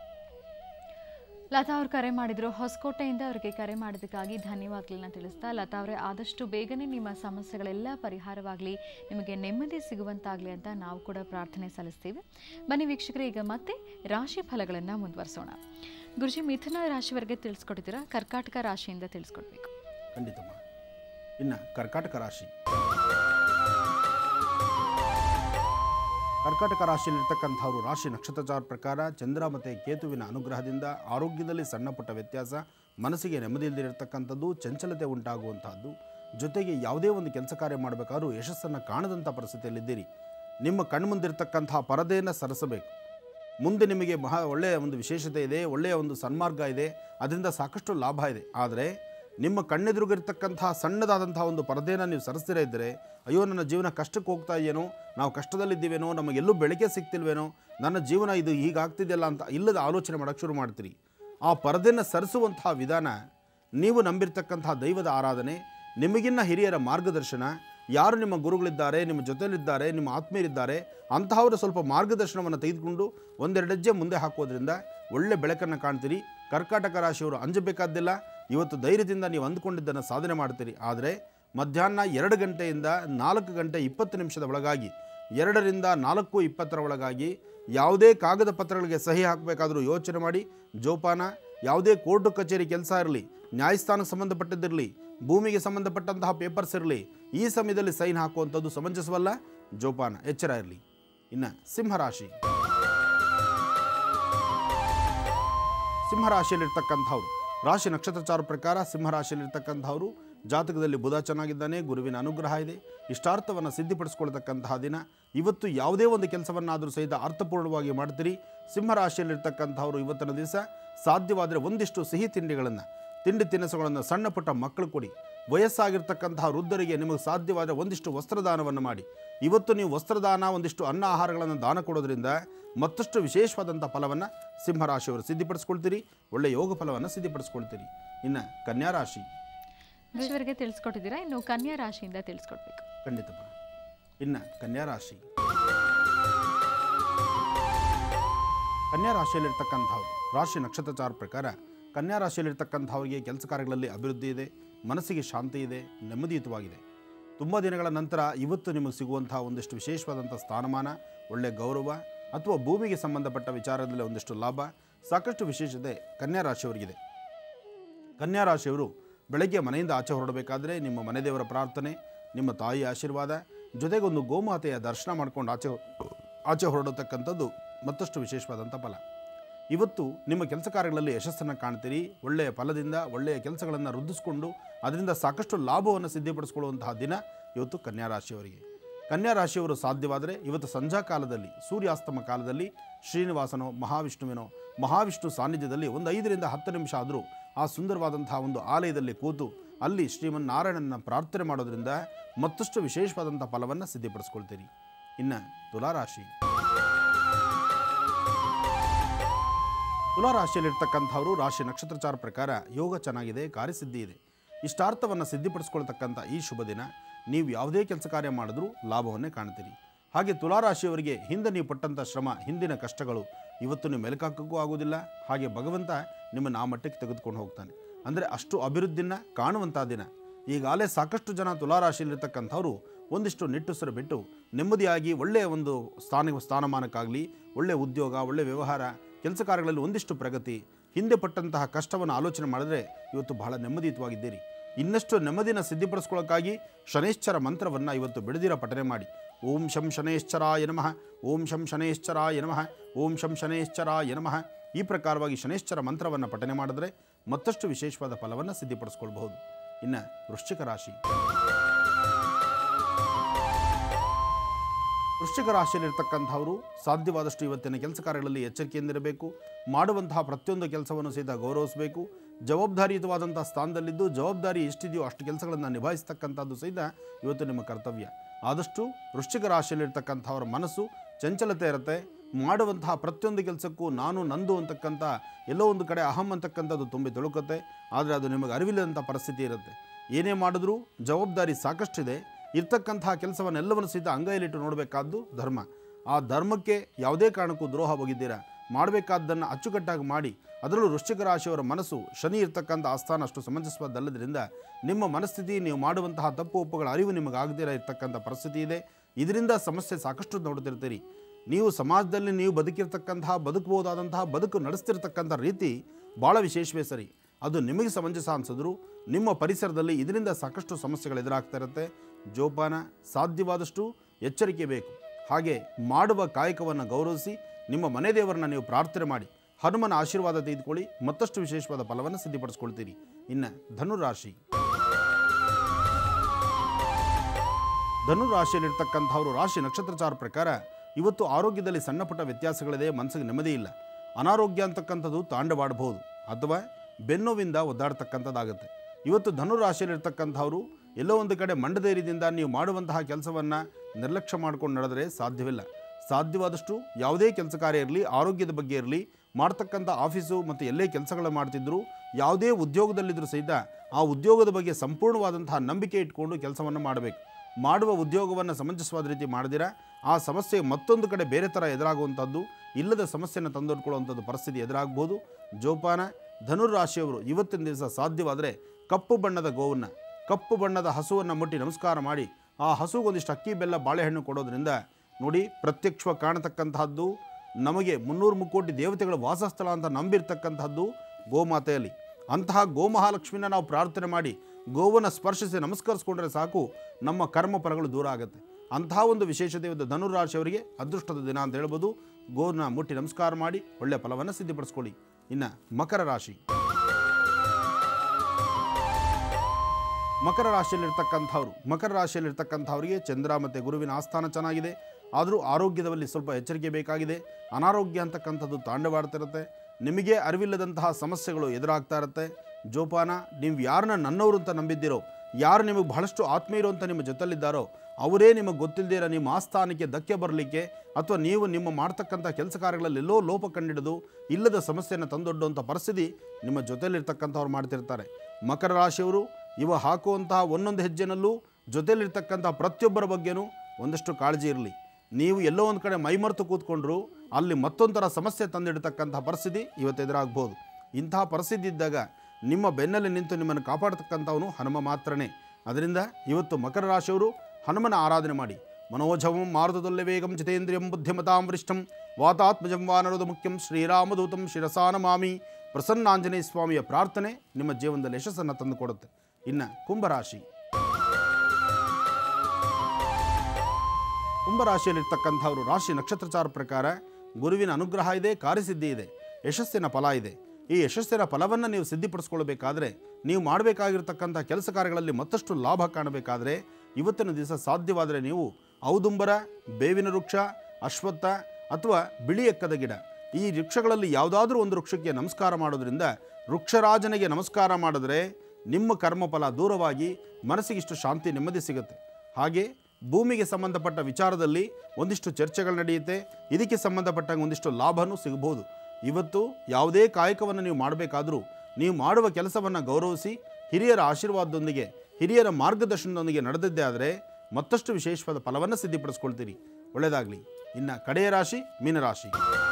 Speaker 1: ಲತಾ ಅವ್ರು ಕರೆ ಮಾಡಿದ್ರು ಹೊಸಕೋಟೆಯಿಂದ ಅವರಿಗೆ ಕರೆ ಮಾಡಿದ್ದಕ್ಕಾಗಿ ಧನ್ಯವಾಗ್ಲಿನ ತಿಳಿಸ್ತಾ ಲತಾ ಅವರೇ ಆದಷ್ಟು ಬೇಗನೆ ನಿಮ್ಮ ಸಮಸ್ಯೆಗಳೆಲ್ಲ ಪರಿಹಾರವಾಗಲಿ ನಿಮಗೆ ನೆಮ್ಮದಿ ಸಿಗುವಂತಾಗಲಿ ಅಂತ ನಾವು ಕೂಡ ಪ್ರಾರ್ಥನೆ ಸಲ್ಲಿಸ್ತೀವಿ ಬನ್ನಿ ವೀಕ್ಷಕರೇ ಈಗ ಮತ್ತೆ ರಾಶಿ ಫಲಗಳನ್ನು ಮುಂದುವರಿಸೋಣ ಗುರುಜಿ ಮಿಥುನ ರಾಶಿವರೆಗೆ ತಿಳಿಸ್ಕೊಟ್ಟಿದ್ದೀರಾ ಕರ್ಕಾಟಕ ರಾಶಿಯಿಂದ ತಿಳಿಸ್ಕೊಡ್ಬೇಕು
Speaker 2: ಖಂಡಿತಮ್ಮ ಇನ್ನು ಕರ್ಕಾಟಕ ರಾಶಿ ಕರ್ಕಾಟಕ ರಾಶಿಯಲ್ಲಿರ್ತಕ್ಕಂಥವ್ರು ರಾಶಿ ನಕ್ಷತ್ರಚಾರ ಪ್ರಕಾರ ಚಂದ್ರ ಮತ್ತು ಕೇತುವಿನ ಅನುಗ್ರಹದಿಂದ ಆರೋಗ್ಯದಲ್ಲಿ ಸಣ್ಣ ಪುಟ್ಟ ವ್ಯತ್ಯಾಸ ಮನಸ್ಸಿಗೆ ನೆಮ್ಮದಿ ಇಲ್ಲದಿರತಕ್ಕಂಥದ್ದು ಚಂಚಲತೆ ಉಂಟಾಗುವಂತಹದ್ದು ಜೊತೆಗೆ ಯಾವುದೇ ಒಂದು ಕೆಲಸ ಕಾರ್ಯ ಮಾಡಬೇಕಾದ್ರೂ ಯಶಸ್ಸನ್ನು ಕಾಣದಂಥ ಪರಿಸ್ಥಿತಿಯಲ್ಲಿದ್ದೀರಿ ನಿಮ್ಮ ಕಣ್ಮುಂದಿರ್ತಕ್ಕಂತಹ ಪರದೆಯನ್ನು ಸರಿಸಬೇಕು ಮುಂದೆ ನಿಮಗೆ ಮಹಾ ಒಳ್ಳೆಯ ಒಂದು ವಿಶೇಷತೆ ಇದೆ ಒಳ್ಳೆಯ ಒಂದು ಸನ್ಮಾರ್ಗ ಇದೆ ಅದರಿಂದ ಸಾಕಷ್ಟು ಲಾಭ ಇದೆ ಆದರೆ ನಿಮ್ಮ ಕಣ್ಣೆದುರುಗಿರ್ತಕ್ಕಂತಹ ಸಣ್ಣದಾದಂತಹ ಒಂದು ಪರದೆಯನ್ನು ನೀವು ಸರಿಸ್ತಿರೇ ಇದ್ದರೆ ಅಯ್ಯೋ ನನ್ನ ಜೀವನ ಕಷ್ಟಕ್ಕೆ ಹೋಗ್ತಾ ಇದೆಯೇನೋ ನಾವು ಕಷ್ಟದಲ್ಲಿದ್ದೀವೇನೋ ನಮಗೆಲ್ಲೂ ಬೆಳಕೆ ಸಿಗ್ತಿಲ್ವೇನೋ ನನ್ನ ಜೀವನ ಇದು ಹೀಗಾಗ್ತಿದೆಯಲ್ಲ ಅಂತ ಇಲ್ಲದ ಆಲೋಚನೆ ಮಾಡೋಕ್ಕೆ ಶುರು ಮಾಡ್ತೀರಿ ಆ ಪರದೆಯನ್ನು ಸರಿಸುವಂತಹ ವಿಧಾನ ನೀವು ನಂಬಿರ್ತಕ್ಕಂತಹ ದೈವದ ಆರಾಧನೆ ನಿಮಗಿನ್ನ ಹಿರಿಯರ ಮಾರ್ಗದರ್ಶನ ಯಾರು ನಿಮ್ಮ ಗುರುಗಳಿದ್ದಾರೆ ನಿಮ್ಮ ಜೊತೆಲಿದ್ದಾರೆ ನಿಮ್ಮ ಆತ್ಮೀಯರಿದ್ದಾರೆ ಅಂತಹವರ ಸ್ವಲ್ಪ ಮಾರ್ಗದರ್ಶನವನ್ನು ತೆಗೆದುಕೊಂಡು ಒಂದೆರಡು ಹೆಜ್ಜೆ ಮುಂದೆ ಹಾಕೋದ್ರಿಂದ ಒಳ್ಳೆ ಬೆಳಕನ್ನು ಕಾಣ್ತೀರಿ ಕರ್ಕಾಟಕ ರಾಶಿಯವರು ಅಂಜಬೇಕಾದ್ದಿಲ್ಲ ಇವತ್ತು ಧೈರ್ಯದಿಂದ ನೀವು ಅಂದ್ಕೊಂಡಿದ್ದನ್ನು ಸಾಧನೆ ಮಾಡ್ತೀರಿ ಆದರೆ ಮಧ್ಯಾಹ್ನ ಎರಡು ಗಂಟೆಯಿಂದ ನಾಲ್ಕು ಗಂಟೆ ಇಪ್ಪತ್ತು ನಿಮಿಷದ ಒಳಗಾಗಿ ಎರಡರಿಂದ ನಾಲ್ಕು ಇಪ್ಪತ್ತರ ಒಳಗಾಗಿ ಯಾವುದೇ ಕಾಗದ ಪತ್ರಗಳಿಗೆ ಸಹಿ ಹಾಕಬೇಕಾದರೂ ಯೋಚನೆ ಮಾಡಿ ಜೋಪಾನ ಯಾವುದೇ ಕೋರ್ಟು ಕಚೇರಿ ಕೆಲಸ ಇರಲಿ ನ್ಯಾಯಸ್ಥಾನಕ್ಕೆ ಸಂಬಂಧಪಟ್ಟದ್ದಿರಲಿ ಭೂಮಿಗೆ ಸಂಬಂಧಪಟ್ಟಂತಹ ಪೇಪರ್ಸ್ ಇರಲಿ ಈ ಸಮಯದಲ್ಲಿ ಸೈನ್ ಹಾಕುವಂಥದ್ದು ಸಮಂಜಸವಲ್ಲ ಜೋಪಾನ ಎಚ್ಚರ ಇರಲಿ ಇನ್ನು ಸಿಂಹರಾಶಿ ಸಿಂಹರಾಶಿಯಲ್ಲಿರ್ತಕ್ಕಂಥವ್ರು ರಾಶಿ ನಕ್ಷತ್ರಚಾರ ಪ್ರಕಾರ ಸಿಂಹರಾಶಿಯಲ್ಲಿರ್ತಕ್ಕಂಥವ್ರು ಜಾತಕದಲ್ಲಿ ಬುಧ ಚೆನ್ನಾಗಿದ್ದಾನೆ ಗುರುವಿನ ಅನುಗ್ರಹ ಇದೆ ಇಷ್ಟಾರ್ಥವನ್ನು ಸಿದ್ಧಿಪಡಿಸ್ಕೊಳ್ತಕ್ಕಂತಹ ದಿನ ಇವತ್ತು ಯಾವುದೇ ಒಂದು ಕೆಲಸವನ್ನಾದರೂ ಸಹಿತ ಅರ್ಥಪೂರ್ಣವಾಗಿ ಮಾಡ್ತೀರಿ ಸಿಂಹರಾಶಿಯಲ್ಲಿರ್ತಕ್ಕಂಥವ್ರು ಇವತ್ತಿನ ದಿವಸ ಸಾಧ್ಯವಾದರೆ ಒಂದಿಷ್ಟು ಸಿಹಿ ತಿಂಡಿಗಳನ್ನು ತಿಂಡಿ ತಿನಿಸುಗಳನ್ನು ಸಣ್ಣ ಪುಟ್ಟ ಮಕ್ಕಳು ಕೊಡಿ ವಯಸ್ಸಾಗಿರ್ತಕ್ಕಂತಹ ವೃದ್ಧರಿಗೆ ನಿಮಗೆ ಸಾಧ್ಯವಾದ ಒಂದಿಷ್ಟು ವಸ್ತ್ರದಾನವನ್ನು ಮಾಡಿ ಇವತ್ತು ನೀವು ವಸ್ತ್ರದಾನ ಒಂದಿಷ್ಟು ಅನ್ನ ಆಹಾರಗಳನ್ನು ದಾನ ಕೊಡೋದ್ರಿಂದ ಮತ್ತಷ್ಟು ವಿಶೇಷವಾದಂಥ ಫಲವನ್ನು ಸಿಂಹರಾಶಿಯವರು ಸಿದ್ಧಿಪಡಿಸ್ಕೊಳ್ತೀರಿ ಒಳ್ಳೆಯ ಯೋಗ ಫಲವನ್ನು ಸಿದ್ಧಿಪಡಿಸ್ಕೊಳ್ತೀರಿ ಇನ್ನು ಕನ್ಯಾ ರಾಶಿ
Speaker 1: ಇದುವರೆಗೆ ತಿಳಿಸ್ಕೊಟ್ಟಿದ್ದೀರಾ ಇನ್ನು ಕನ್ಯಾ ರಾಶಿಯಿಂದ ತಿಳಿಸ್ಕೊಡ್ಬೇಕು
Speaker 2: ಖಂಡಿತಪ್ಪ ಇನ್ನು ಕನ್ಯಾ ರಾಶಿ ಕನ್ಯಾ ರಾಶಿಯಲ್ಲಿರ್ತಕ್ಕಂಥವ್ರು ರಾಶಿ ನಕ್ಷತ್ರಚಾರ ಪ್ರಕಾರ ಕನ್ಯಾ ರಾಶಿಯಲ್ಲಿರ್ತಕ್ಕಂಥವ್ರಿಗೆ ಕೆಲಸ ಕಾರ್ಯಗಳಲ್ಲಿ ಅಭಿವೃದ್ಧಿ ಇದೆ ಮನಸ್ಸಿಗೆ ಶಾಂತಿ ಇದೆ ನೆಮ್ಮದಿಯುತವಾಗಿದೆ ತುಂಬ ದಿನಗಳ ನಂತರ ಇವತ್ತು ನಿಮಗೆ ಸಿಗುವಂತಹ ಒಂದಿಷ್ಟು ವಿಶೇಷವಾದಂಥ ಸ್ಥಾನಮಾನ ಒಳ್ಳೆಯ ಗೌರವ ಅಥವಾ ಭೂಮಿಗೆ ಸಂಬಂಧಪಟ್ಟ ವಿಚಾರದಲ್ಲಿ ಒಂದಿಷ್ಟು ಲಾಭ ಸಾಕಷ್ಟು ವಿಶೇಷತೆ ಕನ್ಯಾ ರಾಶಿಯವರಿಗಿದೆ ಕನ್ಯಾ ರಾಶಿಯವರು ಬೆಳಗ್ಗೆ ಮನೆಯಿಂದ ಆಚೆ ಹೊರಡಬೇಕಾದ್ರೆ ನಿಮ್ಮ ಮನೆ ದೇವರ ಪ್ರಾರ್ಥನೆ ನಿಮ್ಮ ತಾಯಿಯ ಆಶೀರ್ವಾದ ಜೊತೆಗೊಂದು ಗೋಮಾತೆಯ ದರ್ಶನ ಮಾಡ್ಕೊಂಡು ಆಚೆ ಆಚೆ ಹೊರಡತಕ್ಕಂಥದ್ದು ಮತ್ತಷ್ಟು ವಿಶೇಷವಾದಂಥ ಫಲ ಇವತ್ತು ನಿಮ್ಮ ಕೆಲಸ ಕಾರ್ಯಗಳಲ್ಲಿ ಯಶಸ್ಸನ್ನು ಕಾಣ್ತೀರಿ ಒಳ್ಳೆಯ ಫಲದಿಂದ ಒಳ್ಳೆಯ ಕೆಲಸಗಳನ್ನು ವೃದ್ಧಿಸ್ಕೊಂಡು ಅದರಿಂದ ಸಾಕಷ್ಟು ಲಾಭವನ್ನು ಸಿದ್ಧಪಡಿಸ್ಕೊಳ್ಳುವಂತಹ ದಿನ ಇವತ್ತು ಕನ್ಯಾ ರಾಶಿಯವರಿಗೆ ಕನ್ಯಾ ರಾಶಿಯವರು ಸಾಧ್ಯವಾದರೆ ಇವತ್ತು ಸಂಧ್ಯಾ ಕಾಲದಲ್ಲಿ ಸೂರ್ಯಾಸ್ತಮ ಕಾಲದಲ್ಲಿ ಶ್ರೀನಿವಾಸನೋ ಮಹಾವಿಷ್ಣುವಿನೋ ಮಹಾವಿಷ್ಣು ಸಾನ್ನಿಧ್ಯದಲ್ಲಿ ಒಂದು ಐದರಿಂದ ಹತ್ತು ನಿಮಿಷ ಆದರೂ ಆ ಸುಂದರವಾದಂತಹ ಒಂದು ಆಲಯದಲ್ಲಿ ಕೂತು ಅಲ್ಲಿ ಶ್ರೀಮನ್ನಾರಾಯಣನ ಪ್ರಾರ್ಥನೆ ಮಾಡೋದ್ರಿಂದ ಮತ್ತಷ್ಟು ವಿಶೇಷವಾದಂಥ ಫಲವನ್ನು ಸಿದ್ಧಪಡಿಸ್ಕೊಳ್ತೀರಿ ಇನ್ನು ತುಲಾರಾಶಿ ತುಲಾರಾಶಿಯಲ್ಲಿರ್ತಕ್ಕಂಥವರು ರಾಶಿ ನಕ್ಷತ್ರಚಾರ ಪ್ರಕಾರ ಯೋಗ ಚೆನ್ನಾಗಿದೆ ಕಾರ್ಯಸಿದ್ಧಿ ಇದೆ ಇಷ್ಟಾರ್ಥವನ್ನು ಸಿದ್ಧಿಪಡಿಸ್ಕೊಳ್ತಕ್ಕಂಥ ಈ ಶುಭ ದಿನ ನೀವು ಯಾವುದೇ ಕೆಲಸ ಕಾರ್ಯ ಮಾಡಿದ್ರೂ ಲಾಭವನ್ನೇ ಕಾಣ್ತೀರಿ ಹಾಗೆ ತುಲಾರಾಶಿಯವರಿಗೆ ಹಿಂದೆ ನೀವು ಪಟ್ಟಂಥ ಶ್ರಮ ಹಿಂದಿನ ಕಷ್ಟಗಳು ಇವತ್ತು ನೀವು ಮೆಲುಕಾಕಕ್ಕೂ ಆಗೋದಿಲ್ಲ ಹಾಗೆ ಭಗವಂತ ನಿಮ್ಮನ್ನು ಆ ಮಟ್ಟಕ್ಕೆ ತೆಗೆದುಕೊಂಡು ಹೋಗ್ತಾನೆ ಅಂದರೆ ಅಷ್ಟು ಅಭಿವೃದ್ಧಿನ ಕಾಣುವಂಥ ದಿನ ಈಗಾಗಲೇ ಸಾಕಷ್ಟು ಜನ ತುಲಾರಾಶಿಯಲ್ಲಿರ್ತಕ್ಕಂಥವ್ರು ಒಂದಿಷ್ಟು ನಿಟ್ಟುಸಿರು ಬಿಟ್ಟು ನೆಮ್ಮದಿಯಾಗಿ ಒಳ್ಳೆಯ ಒಂದು ಸ್ಥಾನ ಸ್ಥಾನಮಾನಕ್ಕಾಗಲಿ ಒಳ್ಳೆಯ ಉದ್ಯೋಗ ಒಳ್ಳೆಯ ವ್ಯವಹಾರ ಕೆಲಸ ಕಾರ್ಯಗಳಲ್ಲಿ ಒಂದಿಷ್ಟು ಪ್ರಗತಿ ಹಿಂದೆ ಪಟ್ಟಂತಹ ಕಷ್ಟವನ್ನು ಆಲೋಚನೆ ಮಾಡಿದ್ರೆ ಇವತ್ತು ಬಹಳ ನೆಮ್ಮದಿಯುತವಾಗಿದ್ದೀರಿ ಇನ್ನಷ್ಟು ನೆಮ್ಮದಿನ ಸಿದ್ಧಿಪಡಿಸ್ಕೊಳ್ಳೋಕ್ಕಾಗಿ ಶನೇಶ್ಚರ ಮಂತ್ರವನ್ನು ಇವತ್ತು ಬಿಡದಿರ ಪಠನೆ ಮಾಡಿ ಓಂ ಶಂ ಶನೇಶ್ಚರಾಯ ನಮಃ ಓಂ ಶಂ ಶನೇಶ್ಚರಾಯ ನಮಃ ಓಂ ಶಂ ಶನೇಶ್ಚರಾಯ ನಮಃ ಈ ಪ್ರಕಾರವಾಗಿ ಶನೇಶ್ಚರ ಮಂತ್ರವನ್ನು ಪಠನೆ ಮಾಡಿದ್ರೆ ಮತ್ತಷ್ಟು ವಿಶೇಷವಾದ ಫಲವನ್ನು ಸಿದ್ಧಿಪಡಿಸ್ಕೊಳ್ಬಹುದು ಇನ್ನು ವೃಶ್ಚಿಕ ರಾಶಿ ವೃಶ್ಚಿಕ ರಾಶಿಯಲ್ಲಿರ್ತಕ್ಕಂಥವರು ಸಾಧ್ಯವಾದಷ್ಟು ಇವತ್ತಿನ ಕೆಲಸ ಕಾರ್ಯಗಳಲ್ಲಿ ಎಚ್ಚರಿಕೆಯಿಂದಿರಬೇಕು ಮಾಡುವಂತಹ ಪ್ರತಿಯೊಂದು ಕೆಲಸವನ್ನು ಸಹಿತ ಗೌರವಿಸಬೇಕು ಜವಾಬ್ದಾರಿಯುತವಾದಂಥ ಸ್ಥಾನದಲ್ಲಿದ್ದು ಜವಾಬ್ದಾರಿ ಎಷ್ಟಿದೆಯೋ ಅಷ್ಟು ಕೆಲಸಗಳನ್ನು ನಿಭಾಯಿಸ್ತಕ್ಕಂಥದ್ದು ಸಹಿತ ಇವತ್ತು ನಿಮ್ಮ ಕರ್ತವ್ಯ ಆದಷ್ಟು ವೃಶ್ಚಿಕ ರಾಶಿಯಲ್ಲಿರ್ತಕ್ಕಂಥವರ ಮನಸ್ಸು ಚಂಚಲತೆ ಇರುತ್ತೆ ಮಾಡುವಂತಹ ಪ್ರತಿಯೊಂದು ಕೆಲಸಕ್ಕೂ ನಾನು ನಂದು ಅಂತಕ್ಕಂಥ ಎಲ್ಲೋ ಒಂದು ಕಡೆ ಅಹಂ ಅಂತಕ್ಕಂಥದ್ದು ತುಂಬಿ ತುಳುಕುತ್ತೆ ಆದರೆ ಅದು ನಿಮಗೆ ಅರಿವಿಲ್ಲದಂಥ ಪರಿಸ್ಥಿತಿ ಇರುತ್ತೆ ಏನೇ ಮಾಡಿದ್ರೂ ಜವಾಬ್ದಾರಿ ಸಾಕಷ್ಟಿದೆ ಇರ್ತಕ್ಕಂತಹ ಕೆಲಸವನ್ನೆಲ್ಲವನ್ನು ಸಹಿತ ಅಂಗೈಲಿಟ್ಟು ನೋಡಬೇಕಾದ್ದು ಧರ್ಮ ಆ ಧರ್ಮಕ್ಕೆ ಯಾವುದೇ ಕಾರಣಕ್ಕೂ ದ್ರೋಹ ಬಗೆದಿರ ಮಾಡಬೇಕಾದ್ದನ್ನು ಅಚ್ಚುಕಟ್ಟಾಗಿ ಮಾಡಿ ಅದರಲ್ಲೂ ವೃಶ್ಚಿಕ ರಾಶಿಯವರ ಮನಸ್ಸು ಶನಿ ಇರ್ತಕ್ಕಂಥ ಆಸ್ಥಾನ ಅಷ್ಟು ಸಮಂಜಸವಾದಲ್ಲದ್ರಿಂದ ನಿಮ್ಮ ಮನಸ್ಥಿತಿ ನೀವು ಮಾಡುವಂತಹ ತಪ್ಪು ಒಪ್ಪುಗಳ ಅರಿವು ನಿಮಗೆ ಆಗದಿರ ಇರ್ತಕ್ಕಂಥ ಪರಿಸ್ಥಿತಿ ಇದೆ ಇದರಿಂದ ಸಮಸ್ಯೆ ಸಾಕಷ್ಟು ನೋಡ್ತಿರ್ತೀರಿ ನೀವು ಸಮಾಜದಲ್ಲಿ ನೀವು ಬದುಕಿರ್ತಕ್ಕಂತಹ ಬದುಕಬಹುದಾದಂತಹ ಬದುಕು ನಡೆಸ್ತಿರ್ತಕ್ಕಂಥ ರೀತಿ ಭಾಳ ವಿಶೇಷವೇ ಸರಿ ಅದು ನಿಮಗೆ ಸಮಂಜಸ ಅನ್ಸಿದ್ರು ನಿಮ್ಮ ಪರಿಸರದಲ್ಲಿ ಇದರಿಂದ ಸಾಕಷ್ಟು ಸಮಸ್ಯೆಗಳು ಎದುರಾಗ್ತಾ ಇರುತ್ತೆ ಜೋಪಾನ ಸಾಧ್ಯವಾದಷ್ಟು ಎಚ್ಚರಿಕೆ ಬೇಕು ಹಾಗೆ ಮಾಡುವ ಕಾಯಕವನ್ನು ಗೌರವಿಸಿ ನಿಮ್ಮ ಮನೆ ದೇವರನ್ನ ನೀವು ಪ್ರಾರ್ಥನೆ ಮಾಡಿ ಹನುಮನ ಆಶೀರ್ವಾದ ತೆಗೆದುಕೊಳ್ಳಿ ಮತ್ತಷ್ಟು ವಿಶೇಷವಾದ ಫಲವನ್ನು ಸಿದ್ಧಪಡಿಸ್ಕೊಳ್ತೀರಿ ಇನ್ನು ಧನುರಾಶಿ ಧನುರಾಶಿಯಲ್ಲಿರ್ತಕ್ಕಂಥವರು ರಾಶಿ ನಕ್ಷತ್ರಚಾರ ಪ್ರಕಾರ ಇವತ್ತು ಆರೋಗ್ಯದಲ್ಲಿ ಸಣ್ಣ ಪುಟ್ಟ ವ್ಯತ್ಯಾಸಗಳಿದೆ ಮನಸ್ಸಿಗೆ ನೆಮ್ಮದಿ ಇಲ್ಲ ಅನಾರೋಗ್ಯ ಅಂತಕ್ಕಂಥದ್ದು ತಾಂಡವಾಡಬಹುದು ಅಥವಾ ಬೆನ್ನೋವಿಂದ ಒದ್ದಾಡ್ತಕ್ಕಂಥದ್ದಾಗುತ್ತೆ ಇವತ್ತು ಧನುರಾಶಿಯಲ್ಲಿರ್ತಕ್ಕಂಥವರು ಎಲ್ಲೋ ಒಂದು ಕಡೆ ಮಂಡಧೈರ್ಯದಿಂದ ನೀವು ಮಾಡುವಂತಹ ಕೆಲಸವನ್ನು ನಿರ್ಲಕ್ಷ್ಯ ಮಾಡ್ಕೊಂಡು ನಡೆದರೆ ಸಾಧ್ಯವಿಲ್ಲ ಸಾಧ್ಯವಾದಷ್ಟು ಯಾವುದೇ ಕೆಲಸ ಕಾರ್ಯ ಇರಲಿ ಆರೋಗ್ಯದ ಬಗ್ಗೆ ಇರಲಿ ಮಾಡ್ತಕ್ಕಂಥ ಆಫೀಸು ಮತ್ತು ಎಲ್ಲೇ ಕೆಲಸಗಳು ಮಾಡ್ತಿದ್ರು ಯಾವುದೇ ಉದ್ಯೋಗದಲ್ಲಿದ್ದರೂ ಸಹಿತ ಆ ಉದ್ಯೋಗದ ಬಗ್ಗೆ ಸಂಪೂರ್ಣವಾದಂತಹ ನಂಬಿಕೆ ಇಟ್ಕೊಂಡು ಕೆಲಸವನ್ನು ಮಾಡಬೇಕು ಮಾಡುವ ಉದ್ಯೋಗವನ್ನು ಸಮಂಜಸವಾದ ರೀತಿ ಮಾಡಿದಿರ ಆ ಸಮಸ್ಯೆ ಮತ್ತೊಂದು ಕಡೆ ಬೇರೆ ಥರ ಎದುರಾಗುವಂಥದ್ದು ಇಲ್ಲದ ಸಮಸ್ಯೆಯನ್ನು ತಂದೊಡ್ಕೊಳ್ಳುವಂಥದ್ದು ಪರಿಸ್ಥಿತಿ ಎದುರಾಗ್ಬೋದು ಜೋಪಾನ ಧನುರಾಶಿಯವರು ಇವತ್ತಿನ ದಿವಸ ಸಾಧ್ಯವಾದರೆ ಕಪ್ಪು ಬಣ್ಣದ ಗೋವನ್ನು ಕಪ್ಪು ಬಣ್ಣದ ಹಸುವನ್ನು ಮುಟ್ಟಿ ನಮಸ್ಕಾರ ಮಾಡಿ ಆ ಹಸುಗೊಂದಿಷ್ಟು ಅಕ್ಕಿ ಬೆಲ್ಲ ಬಾಳೆಹಣ್ಣು ಕೊಡೋದ್ರಿಂದ ನೋಡಿ ಪ್ರತ್ಯಕ್ಷವಾಗಿ ಕಾಣತಕ್ಕಂತಹದ್ದು ನಮಗೆ ಮುನ್ನೂರು ಮುಕ್ಕೋಟಿ ದೇವತೆಗಳ ವಾಸಸ್ಥಳ ಅಂತ ನಂಬಿರ್ತಕ್ಕಂಥದ್ದು ಗೋಮಾತೆಯಲ್ಲಿ ಅಂತಹ ಗೋಮಹಾಲಕ್ಷ್ಮಿನ ನಾವು ಪ್ರಾರ್ಥನೆ ಮಾಡಿ ಗೋವನ್ನು ಸ್ಪರ್ಶಿಸಿ ನಮಸ್ಕರಿಸ್ಕೊಂಡ್ರೆ ಸಾಕು ನಮ್ಮ ಕರ್ಮ ಫಲಗಳು ದೂರ ಆಗುತ್ತೆ ಅಂತಹ ಒಂದು ವಿಶೇಷತೆ ಇವತ್ತು ಧನುರಾಶಿಯವರಿಗೆ ಅದೃಷ್ಟದ ದಿನ ಅಂತ ಹೇಳ್ಬೋದು ಗೋನ ಮುಟ್ಟಿ ನಮಸ್ಕಾರ ಮಾಡಿ ಒಳ್ಳೆಯ ಫಲವನ್ನು ಸಿದ್ಧಪಡಿಸ್ಕೊಳ್ಳಿ ಇನ್ನು ಮಕರ ರಾಶಿ ಮಕರ ರಾಶಿಯಲ್ಲಿರ್ತಕ್ಕಂಥವ್ರು ಮಕರ ರಾಶಿಯಲ್ಲಿರ್ತಕ್ಕಂಥವ್ರಿಗೆ ಚಂದ್ರ ಮತ್ತು ಗುರುವಿನ ಆಸ್ಥಾನ ಚೆನ್ನಾಗಿದೆ ಆದರೂ ಆರೋಗ್ಯದಲ್ಲಿ ಸ್ವಲ್ಪ ಎಚ್ಚರಿಕೆ ಬೇಕಾಗಿದೆ ಅನಾರೋಗ್ಯ ಅಂತಕ್ಕಂಥದ್ದು ತಾಂಡವಾಡ್ತಿರುತ್ತೆ ನಿಮಗೆ ಅರಿವಿಲ್ಲದಂತಹ ಸಮಸ್ಯೆಗಳು ಎದುರಾಗ್ತಾ ಇರುತ್ತೆ ಜೋಪಾನ ನೀವು ಯಾರನ್ನ ನನ್ನವರು ಅಂತ ನಂಬಿದ್ದೀರೋ ಯಾರು ನಿಮಗೆ ಬಹಳಷ್ಟು ಆತ್ಮೀಯರು ಅಂತ ನಿಮ್ಮ ಜೊತೆಲಿದ್ದಾರೋ ಅವರೇ ನಿಮಗೆ ಗೊತ್ತಿಲ್ಲದಿರೋ ನಿಮ್ಮ ಆಸ್ಥಾನಕ್ಕೆ ಧಕ್ಕೆ ಬರಲಿಕ್ಕೆ ಅಥವಾ ನೀವು ನಿಮ್ಮ ಮಾಡ್ತಕ್ಕಂಥ ಕೆಲಸ ಕಾರ್ಯಗಳಲ್ಲಿ ಎಲ್ಲೋ ಲೋಪ ಕಂಡಿಡಿದು ಇಲ್ಲದ ಸಮಸ್ಯೆಯನ್ನು ತಂದೊಡ್ಡುವಂಥ ಪರಿಸ್ಥಿತಿ ನಿಮ್ಮ ಜೊತೆಲಿರ್ತಕ್ಕಂಥವ್ರು ಮಾಡ್ತಿರ್ತಾರೆ ಮಕರ ರಾಶಿಯವರು ಇವ ಹಾಕುವಂತಹ ಒಂದೊಂದು ಹೆಜ್ಜೆನಲ್ಲೂ ಜೊತೆಲಿರ್ತಕ್ಕಂಥ ಪ್ರತಿಯೊಬ್ಬರ ಬಗ್ಗೆನೂ ಒಂದಷ್ಟು ಕಾಳಜಿ ಇರಲಿ ನೀವು ಎಲ್ಲೋ ಒಂದು ಕಡೆ ಮೈಮರೆತು ಕೂತ್ಕೊಂಡ್ರು ಅಲ್ಲಿ ಮತ್ತೊಂಥರ ಸಮಸ್ಯೆ ತಂದಿಡ್ತಕ್ಕಂಥ ಪರಿಸ್ಥಿತಿ ಇವತ್ತು ಎದುರಾಗ್ಬೋದು ಇಂತಹ ಪರಿಸ್ಥಿತಿ ಇದ್ದಾಗ ನಿಮ್ಮ ಬೆನ್ನಲ್ಲಿ ನಿಂತು ನಿಮ್ಮನ್ನು ಕಾಪಾಡ್ತಕ್ಕಂಥವನು ಹನುಮ ಮಾತ್ರನೇ ಅದರಿಂದ ಇವತ್ತು ಮಕರ ರಾಶಿಯವರು ಹನುಮನ ಆರಾಧನೆ ಮಾಡಿ ಮನೋಜವಂ ಮಾರುತದೊಲ್ಲೆ ವೇಗಂ ಜಿತೇಂದ್ರಿಯಂ ಬುದ್ಧಿಮತಾಂ ವರಿಷ್ಠಂ ವಾತಾತ್ಮಜಂ ವಾನರೋದ ಮುಖ್ಯಂ ಶ್ರೀರಾಮದೂತಂ ಶಿರಸಾನಮಾಮಿ ಪ್ರಸನ್ನಾಂಜನೇಯ ಸ್ವಾಮಿಯ ಪ್ರಾರ್ಥನೆ ನಿಮ್ಮ ಜೀವನದಲ್ಲಿ ಯಶಸ್ಸನ್ನು ತಂದುಕೊಡುತ್ತೆ ಇನ್ನು ಕುಂಭರಾಶಿ ಕುಂಭರಾಶಿಯಲ್ಲಿರ್ತಕ್ಕಂಥವರು ರಾಶಿ ನಕ್ಷತ್ರಚಾರ ಪ್ರಕಾರ ಗುರುವಿನ ಅನುಗ್ರಹ ಇದೆ ಕಾರ್ಯಸಿದ್ಧಿ ಇದೆ ಯಶಸ್ಸಿನ ಫಲ ಇದೆ ಈ ಯಶಸ್ಸಿನ ಫಲವನ್ನು ನೀವು ಸಿದ್ಧಿಪಡಿಸ್ಕೊಳ್ಬೇಕಾದ್ರೆ ನೀವು ಮಾಡಬೇಕಾಗಿರ್ತಕ್ಕಂಥ ಕೆಲಸ ಕಾರ್ಯಗಳಲ್ಲಿ ಮತ್ತಷ್ಟು ಲಾಭ ಕಾಣಬೇಕಾದ್ರೆ ಇವತ್ತಿನ ದಿವಸ ಸಾಧ್ಯವಾದರೆ ನೀವು ಔದುಂಬರ ಬೇವಿನ ವೃಕ್ಷ ಅಶ್ವತ್ಥ ಅಥವಾ ಬಿಳಿ ಎಕ್ಕದ ಗಿಡ ಈ ವೃಕ್ಷಗಳಲ್ಲಿ ಯಾವುದಾದ್ರೂ ಒಂದು ವೃಕ್ಷಕ್ಕೆ ನಮಸ್ಕಾರ ಮಾಡೋದ್ರಿಂದ ವೃಕ್ಷರಾಜನಿಗೆ ನಮಸ್ಕಾರ ಮಾಡಿದ್ರೆ ನಿಮ್ಮ ಕರ್ಮಫಲ ದೂರವಾಗಿ ಮನಸ್ಸಿಗಿಷ್ಟು ಶಾಂತಿ ನೆಮ್ಮದಿ ಸಿಗುತ್ತೆ ಹಾಗೆ ಭೂಮಿಗೆ ಸಂಬಂಧಪಟ್ಟ ವಿಚಾರದಲ್ಲಿ ಒಂದಿಷ್ಟು ಚರ್ಚೆಗಳು ನಡೆಯುತ್ತೆ ಇದಕ್ಕೆ ಸಂಬಂಧಪಟ್ಟಂಗೆ ಒಂದಿಷ್ಟು ಲಾಭನೂ ಸಿಗಬಹುದು ಇವತ್ತು ಯಾವುದೇ ಕಾಯಕವನ್ನು ನೀವು ಮಾಡಬೇಕಾದ್ರೂ ನೀವು ಮಾಡುವ ಕೆಲಸವನ್ನು ಗೌರವಿಸಿ ಹಿರಿಯರ ಆಶೀರ್ವಾದದೊಂದಿಗೆ ಹಿರಿಯರ ಮಾರ್ಗದರ್ಶನದೊಂದಿಗೆ ನಡೆದಿದ್ದೇ ಆದರೆ ಮತ್ತಷ್ಟು ವಿಶೇಷವಾದ ಫಲವನ್ನು ಸಿದ್ಧಿಪಡಿಸ್ಕೊಳ್ತೀರಿ ಒಳ್ಳೆಯದಾಗಲಿ ಇನ್ನು ಕಡೆಯ ರಾಶಿ ಮೀನರಾಶಿ